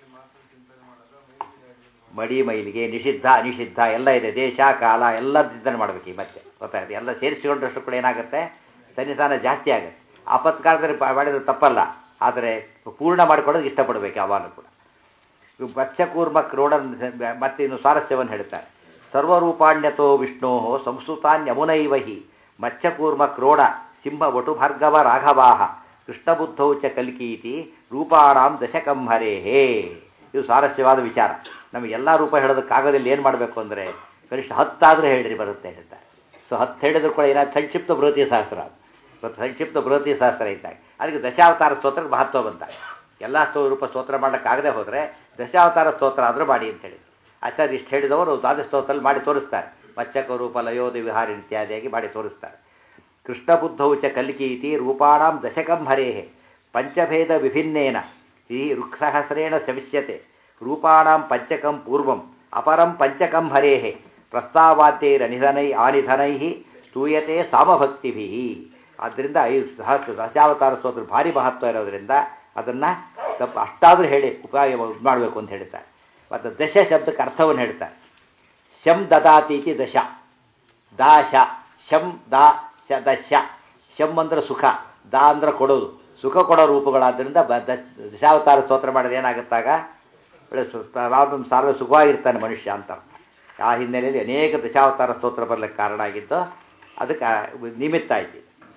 ಮಡಿ ಮೈಲಿಗೆ ನಿಷಿದ್ಧ ಅನಿಷಿದ್ಧ ಎಲ್ಲ ಇದೆ ದೇಶ ಕಾಲ ಎಲ್ಲ ಚಿಂತನೆ ಮಾಡಬೇಕು ಈ ಮತ್ತೆ ಗೊತ್ತಾಗುತ್ತೆ ಎಲ್ಲ ಸೇರಿಸಿಕೊಂಡ್ರಷ್ಟು ಕೂಡ ಏನಾಗುತ್ತೆ ಸನ್ನಿಧಾನ ಜಾಸ್ತಿ ಆಗುತ್ತೆ ಆಪತ್ಕಾಲದಲ್ಲಿ ಪಾ- ಮಾಡಿದ್ರೆ ತಪ್ಪಲ್ಲ ಆದರೆ ಪೂರ್ಣ ಮಾಡಿಕೊಳ್ಳೋದು ಇಷ್ಟಪಡಬೇಕು ಯಾವಾಗಲೂ ಕೂಡ ಬಚ್ಚಕೂರ್ಮ ಕ್ರೋಡ ಮತ್ತೆ ಇನ್ನು ಸ್ವಾರಸ್ಯವನ್ನು ಹೇಳ್ತಾರೆ ಸರ್ವರೂಪಾಣ್ಯತೋ ವಿಷ್ಣೋ ಸಂಸ್ಕೃತಾನ್ಯಮುನೈವ ಹಿ ಮಚ್ಚಕೂರ್ಮ ಕ್ರೋಡ ಸಿಂಹ ವಟು ಭಾರ್ಗವ ರಾಘವಾಹ ಕೃಷ್ಣಬುದ್ಧೌ ಚ ಕಲ್ಕೀತಿ ರೂಪಾಣಾಂ ದಶಕಂಹರೇಹೇ ಇದು ಸ್ವಾರಸ್ಯವಾದ ವಿಚಾರ ನಮಗೆ ಎಲ್ಲ ರೂಪ ಹೇಳೋದಕ್ಕಾಗೋದಿಲ್ಲ ಏನು ಮಾಡಬೇಕು ಅಂದರೆ ಕನಿಷ್ಠ ಹತ್ತಾದರೂ ಹೇಳ್ರಿ ಬರುತ್ತೆ ಹೇಳ್ತಾರೆ ಸೊ ಹತ್ತು ಹೇಳಿದ್ರು ಕೂಡ ಏನಾದ್ರು ಸಂಕ್ಷಿಪ್ತ ಬೃಹತಿ ಶಾಸ್ತ್ರ ಅದು. ಸ್ವಲ್ಪ ಸಂಕ್ಷಿಪ್ತ ಬೃಹತಿ ಶಾಸ್ತ್ರ ಇದ್ದಾಗ ಅದಕ್ಕೆ ದಶಾವತಾರ ಸ್ತೋತ್ರಕ್ಕೆ ಮಹತ್ವ ಬಂದಾಗ ಎಲ್ಲ ಸ್ತೋ ರೂಪ ಸ್ತೋತ್ರ ಮಾಡೋಕ್ಕಾಗದೆ ಹೋದರೆ ದಶಾವತಾರ ಸ್ತೋತ್ರ ಆದರೂ ಮಾಡಿ ಅಂತ ಹೇಳಿ ಆಚಾರ್ಯ ಇಷ್ಟು ಹೇಳಿದವರು ದ್ವಾದಶ ಸ್ತೋತ್ರದಲ್ಲಿ ಮಾಡಿ ತೋರಿಸ್ತಾರೆ ಮಚ್ಚಕ ರೂಪ ಲಯೋಧಿ ವಿಹಾರಿ ಇತ್ಯಾದಿಯಾಗಿ ಮಾಡಿ ತೋರಿಸ್ತಾರೆ ಕೃಷ್ಣ ಬುದ್ಧೌ ಚ ಕಲ್ಕೀತಿ ರೂಪಾಣಾಂ ದಶಕಂ ಹರೇಹೆ ಪಂಚಭೇದ ವಿಭಿನ್ನೇನ ಈ ಋಕ್ಸಹಸ್ರೇಣ ಶವಿಷ್ಯತೆ ರೂಪಾಣಾಂ ಪಂಚಕಂ ಪೂರ್ವಂ ಅಪರಂ ಪಂಚಕಂ ಹರೇಹೆ ಪ್ರಸ್ತಾವಾದ್ಯೈರನಿಧನೈ ಆನಿಧನೈ ಸ್ತೂಯತೆ ಸಾಮಭಕ್ತಿಭಿ ಆದ್ದರಿಂದ ಐದು ಸಹಸ್ರ ದಶಾವತಾರ ಸ್ತೋತ್ರ ಭಾರಿ ಮಹತ್ವ ಇರೋದ್ರಿಂದ ಅದನ್ನು ಸ್ವಲ್ಪ ಅಷ್ಟಾದರೂ ಹೇಳಿ ಉಪಾಯ ಮಾಡಬೇಕು ಅಂತ ಹೇಳ್ತಾರೆ ಮತ್ತು ದಶ ಶಬ್ದಕ್ಕೆ ಅರ್ಥವನ್ನು ಹೇಳ್ತಾರೆ ಶಂ ದದಾತಿ ಇತಿ ದಶ ದಾಶ ಶಂ ದಾ ಶ ದಶ ಶಂ ಅಂದ್ರೆ ಸುಖ ದಾ ಅಂದ್ರೆ ಕೊಡೋದು ಸುಖ ಕೊಡೋ ರೂಪಗಳಾದ್ದರಿಂದ ಬ ದಶ ದಶಾವತಾರ ಸ್ತೋತ್ರ ಮಾಡಿದ್ರೆ ಏನಾಗುತ್ತಾಗ ಒಳ್ಳೆ ರಾಮ ಸಾರ್ವ ಸುಖವಾಗಿರ್ತಾನೆ ಮನುಷ್ಯ ಅಂತ ಆ ಹಿನ್ನೆಲೆಯಲ್ಲಿ ಅನೇಕ ದಶಾವತಾರ ಸ್ತೋತ್ರ ಬರಲಿಕ್ಕೆ ಕಾರಣ ಆಗಿದ್ದು ಅದಕ್ಕೆ ನಿಮಿತ್ತ ಆಯ್ತು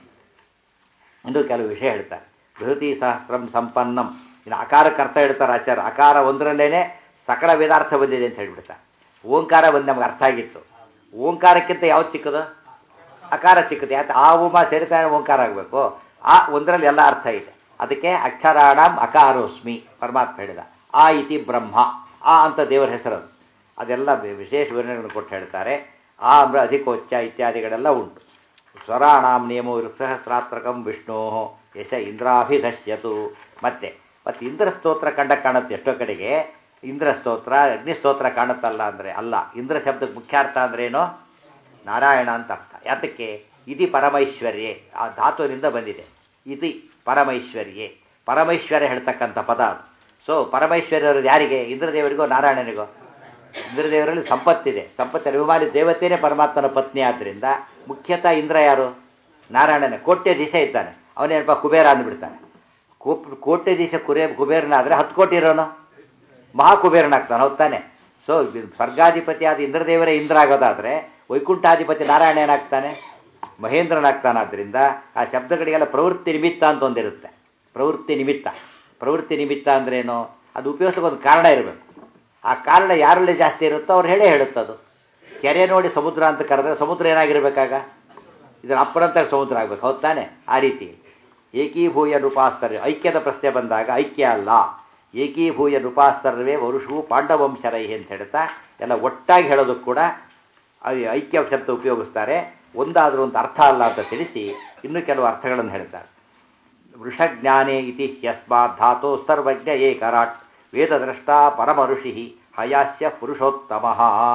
ಎಂದು ಕೆಲವು ವಿಷಯ ಹೇಳ್ತಾರೆ ಬೃಹತಿ ಸಹಸ್ರಂ ಸಂಪನ್ನಂ ಇನ್ನು ಅಕಾರಕ್ಕೆ ಅರ್ಥ ಹೇಳ್ತಾರೆ ಆಚಾರ ಅಕಾರ ಒಂದರಲ್ಲೇನೆ ಸಕಲ ವೇದಾರ್ಥ ಬಂದಿದೆ ಅಂತ ಹೇಳ್ಬಿಡ್ತಾರೆ ಓಂಕಾರ ಬಂದು ನಮ್ಗೆ ಅರ್ಥ ಆಗಿತ್ತು ಓಂಕಾರಕ್ಕಿಂತ ಯಾವ್ದು ಚಿಕ್ಕದು ಅಕಾರ ಚಿಕ್ಕದು ಯಾಕೆ ಆ ಉಮ ಸೇರಿತಾನೆ ಓಂಕಾರ ಆಗಬೇಕು ಆ ಒಂದರಲ್ಲಿ ಎಲ್ಲ ಅರ್ಥ ಇದೆ ಅದಕ್ಕೆ ಅಕ್ಷರಾಣಂ ಅಕಾರೋಸ್ಮಿ ಪರಮಾತ್ಮ ಹೇಳಿದ ಆ ಇತಿ ಬ್ರಹ್ಮ ಆ ಅಂತ ದೇವರ ಹೆಸರು ಅದು. ಅದೆಲ್ಲ ವಿ- ವಿಶೇಷ ವಿವರಣೆಗಳನ್ನು ಕೊಟ್ಟು ಹೇಳ್ತಾರೆ ಆ ಅಂದ್ರೆ ಅಧಿಕೋಚ್ಚ ಇತ್ಯಾದಿಗಳೆಲ್ಲ ಉಂಟು ಸ್ವರಾಣಾಂ ನಿಯಮೋ ಸಹಸ್ರಾತ್ರಕಂ ವಿಷ್ಣು ಯಶ ಇಂದ್ರಾಭಿಧಶ್ಯತು ಮತ್ತೆ ಮತ್ತೆ ಇಂದ್ರ ಸ್ತೋತ್ರ ಕಂಡ ಕಾಣುತ್ತೆ ಎಷ್ಟೋ ಕಡೆಗೆ ಇಂದ್ರ ಸ್ತೋತ್ರ ಅಗ್ನಿ ಸ್ತೋತ್ರ ಕಾಣುತ್ತಲ್ಲ ಅಂದರೆ ಅಲ್ಲ ಇಂದ್ರ ಶಬ್ದಕ್ಕೆ ಮುಖ್ಯಾರ್ಥ ಅಂದ್ರೇನು ನಾರಾಯಣ ಅಂತ ಅರ್ಥ ಯಾತಕ್ಕೆ ಇತಿ ಪರಮೈಶ್ವರ್ಯೆ ಆ ಧಾತುವಿನಿಂದ ಬಂದಿದೆ ಇತಿ ಪರಮೈಶ್ವರ್ಯೆ ಪರಮೈಶ್ವರ್ಯ ಹೇಳ್ತಕ್ಕಂಥ ಪದ ಅದು ಸೊ ಪರಮೈಶ್ವರ್ಯರು ಯಾರಿಗೆ ಇಂದ್ರದೇವರಿಗೋ ನಾರಾಯಣನಿಗೋ ಇಂದ್ರದೇವರಲ್ಲಿ ಸಂಪತ್ತಿದೆ ಸಂಪತ್ತಿನ ಅಭಿಮಾನಿ ದೇವತೆಯೇ ಪರಮಾತ್ಮನ ಪತ್ನಿ ಆದ್ದರಿಂದ ಮುಖ್ಯತಃ ಇಂದ್ರ ಯಾರು ನಾರಾಯಣನೇ ಕೋಟ್ಯ ದಿಶ ಇದ್ದಾನೆ ಅವನೇನಪ್ಪ ಕುಬೇರ ಅಂದ್ಬಿಡ್ತಾನೆ ಕೋಪ್ ಕೋಟ್ಯ ದಿಶ ಕುರೇ ಕುಬೇರನಾದರೆ ಹತ್ತು ಕೋಟಿ ಇರೋನು ಮಹಾಕುಬೇರನಾಗ್ತಾನೆ ಹೌದಾನೆ ಸೊ ಸ್ವರ್ಗಾಧಿಪತಿ ಆದ ಇಂದ್ರದೇವರೇ ಇಂದ್ರ ಆಗೋದಾದರೆ ವೈಕುಂಠಾಧಿಪತಿ ನಾರಾಯಣ ಏನಾಗ್ತಾನೆ ಮಹೇಂದ್ರನಾಗ್ತಾನಾದ್ರಿಂದ ಆ ಶಬ್ದಗಳಿಗೆಲ್ಲ ಪ್ರವೃತ್ತಿ ನಿಮಿತ್ತ ಅಂತ ಒಂದಿರುತ್ತೆ ಪ್ರವೃತ್ತಿ ನಿಮಿತ್ತ ಪ್ರವೃತ್ತಿ ನಿಮಿತ್ತ ಅಂದ್ರೇನು ಅದು ಉಪಯೋಗಿಸೋಕೆ ಒಂದು ಕಾರಣ ಇರಬೇಕು ಆ ಕಾರಣ ಯಾರಲ್ಲಿ ಜಾಸ್ತಿ ಇರುತ್ತೋ ಅವ್ರು ಹೇಳೇ ಹೇಳುತ್ತದು ಕೆರೆ ನೋಡಿ ಸಮುದ್ರ ಅಂತ ಕರೆದ್ರೆ ಸಮುದ್ರ ಏನಾಗಿರ್ಬೇಕಾಗ ಇದರ ಅಪ್ಪರಂತ ಸಮುದ್ರ ಆಗ್ಬೇಕು ಹೌದ್ ತಾನೆ ಆ ರೀತಿ ಏಕೀಭೂಯ ರೂಪಾಸ್ತರ್ಯ ಐಕ್ಯದ ಪ್ರಶ್ನೆ ಬಂದಾಗ ಐಕ್ಯ ಅಲ್ಲ ಏಕೀಭೂಯ ರೂಪಾಸ್ತರ್ವೇ ವರುಷವು ಪಾಂಡವಂಶರೈ ಅಂತ ಹೇಳ್ತಾ ಎಲ್ಲ ಒಟ್ಟಾಗಿ ಹೇಳೋದಕ್ಕೆ ಕೂಡ ಅದು ಐಕ್ಯ ಶಬ್ದ ಉಪಯೋಗಿಸ್ತಾರೆ ಒಂದಾದರೂ ಒಂದು ಅರ್ಥ ಅಲ್ಲ ಅಂತ ತಿಳಿಸಿ ಇನ್ನೂ ಕೆಲವು ಅರ್ಥಗಳನ್ನು ಹೇಳ್ತಾರೆ ವೃಷಜ್ಞಾನೇ ಇತಿ ಹ್ಯಸ್ಮಾತ್ ಧಾತೋ ಸರ್ವಜ್ಞ ಏಕರಾಟ್ ವೇದದ್ರಷ್ಟ ಪರಮ ಋಷಿ ಹಯಾಸ್ಯ ಪುರುಷೋತ್ತಮ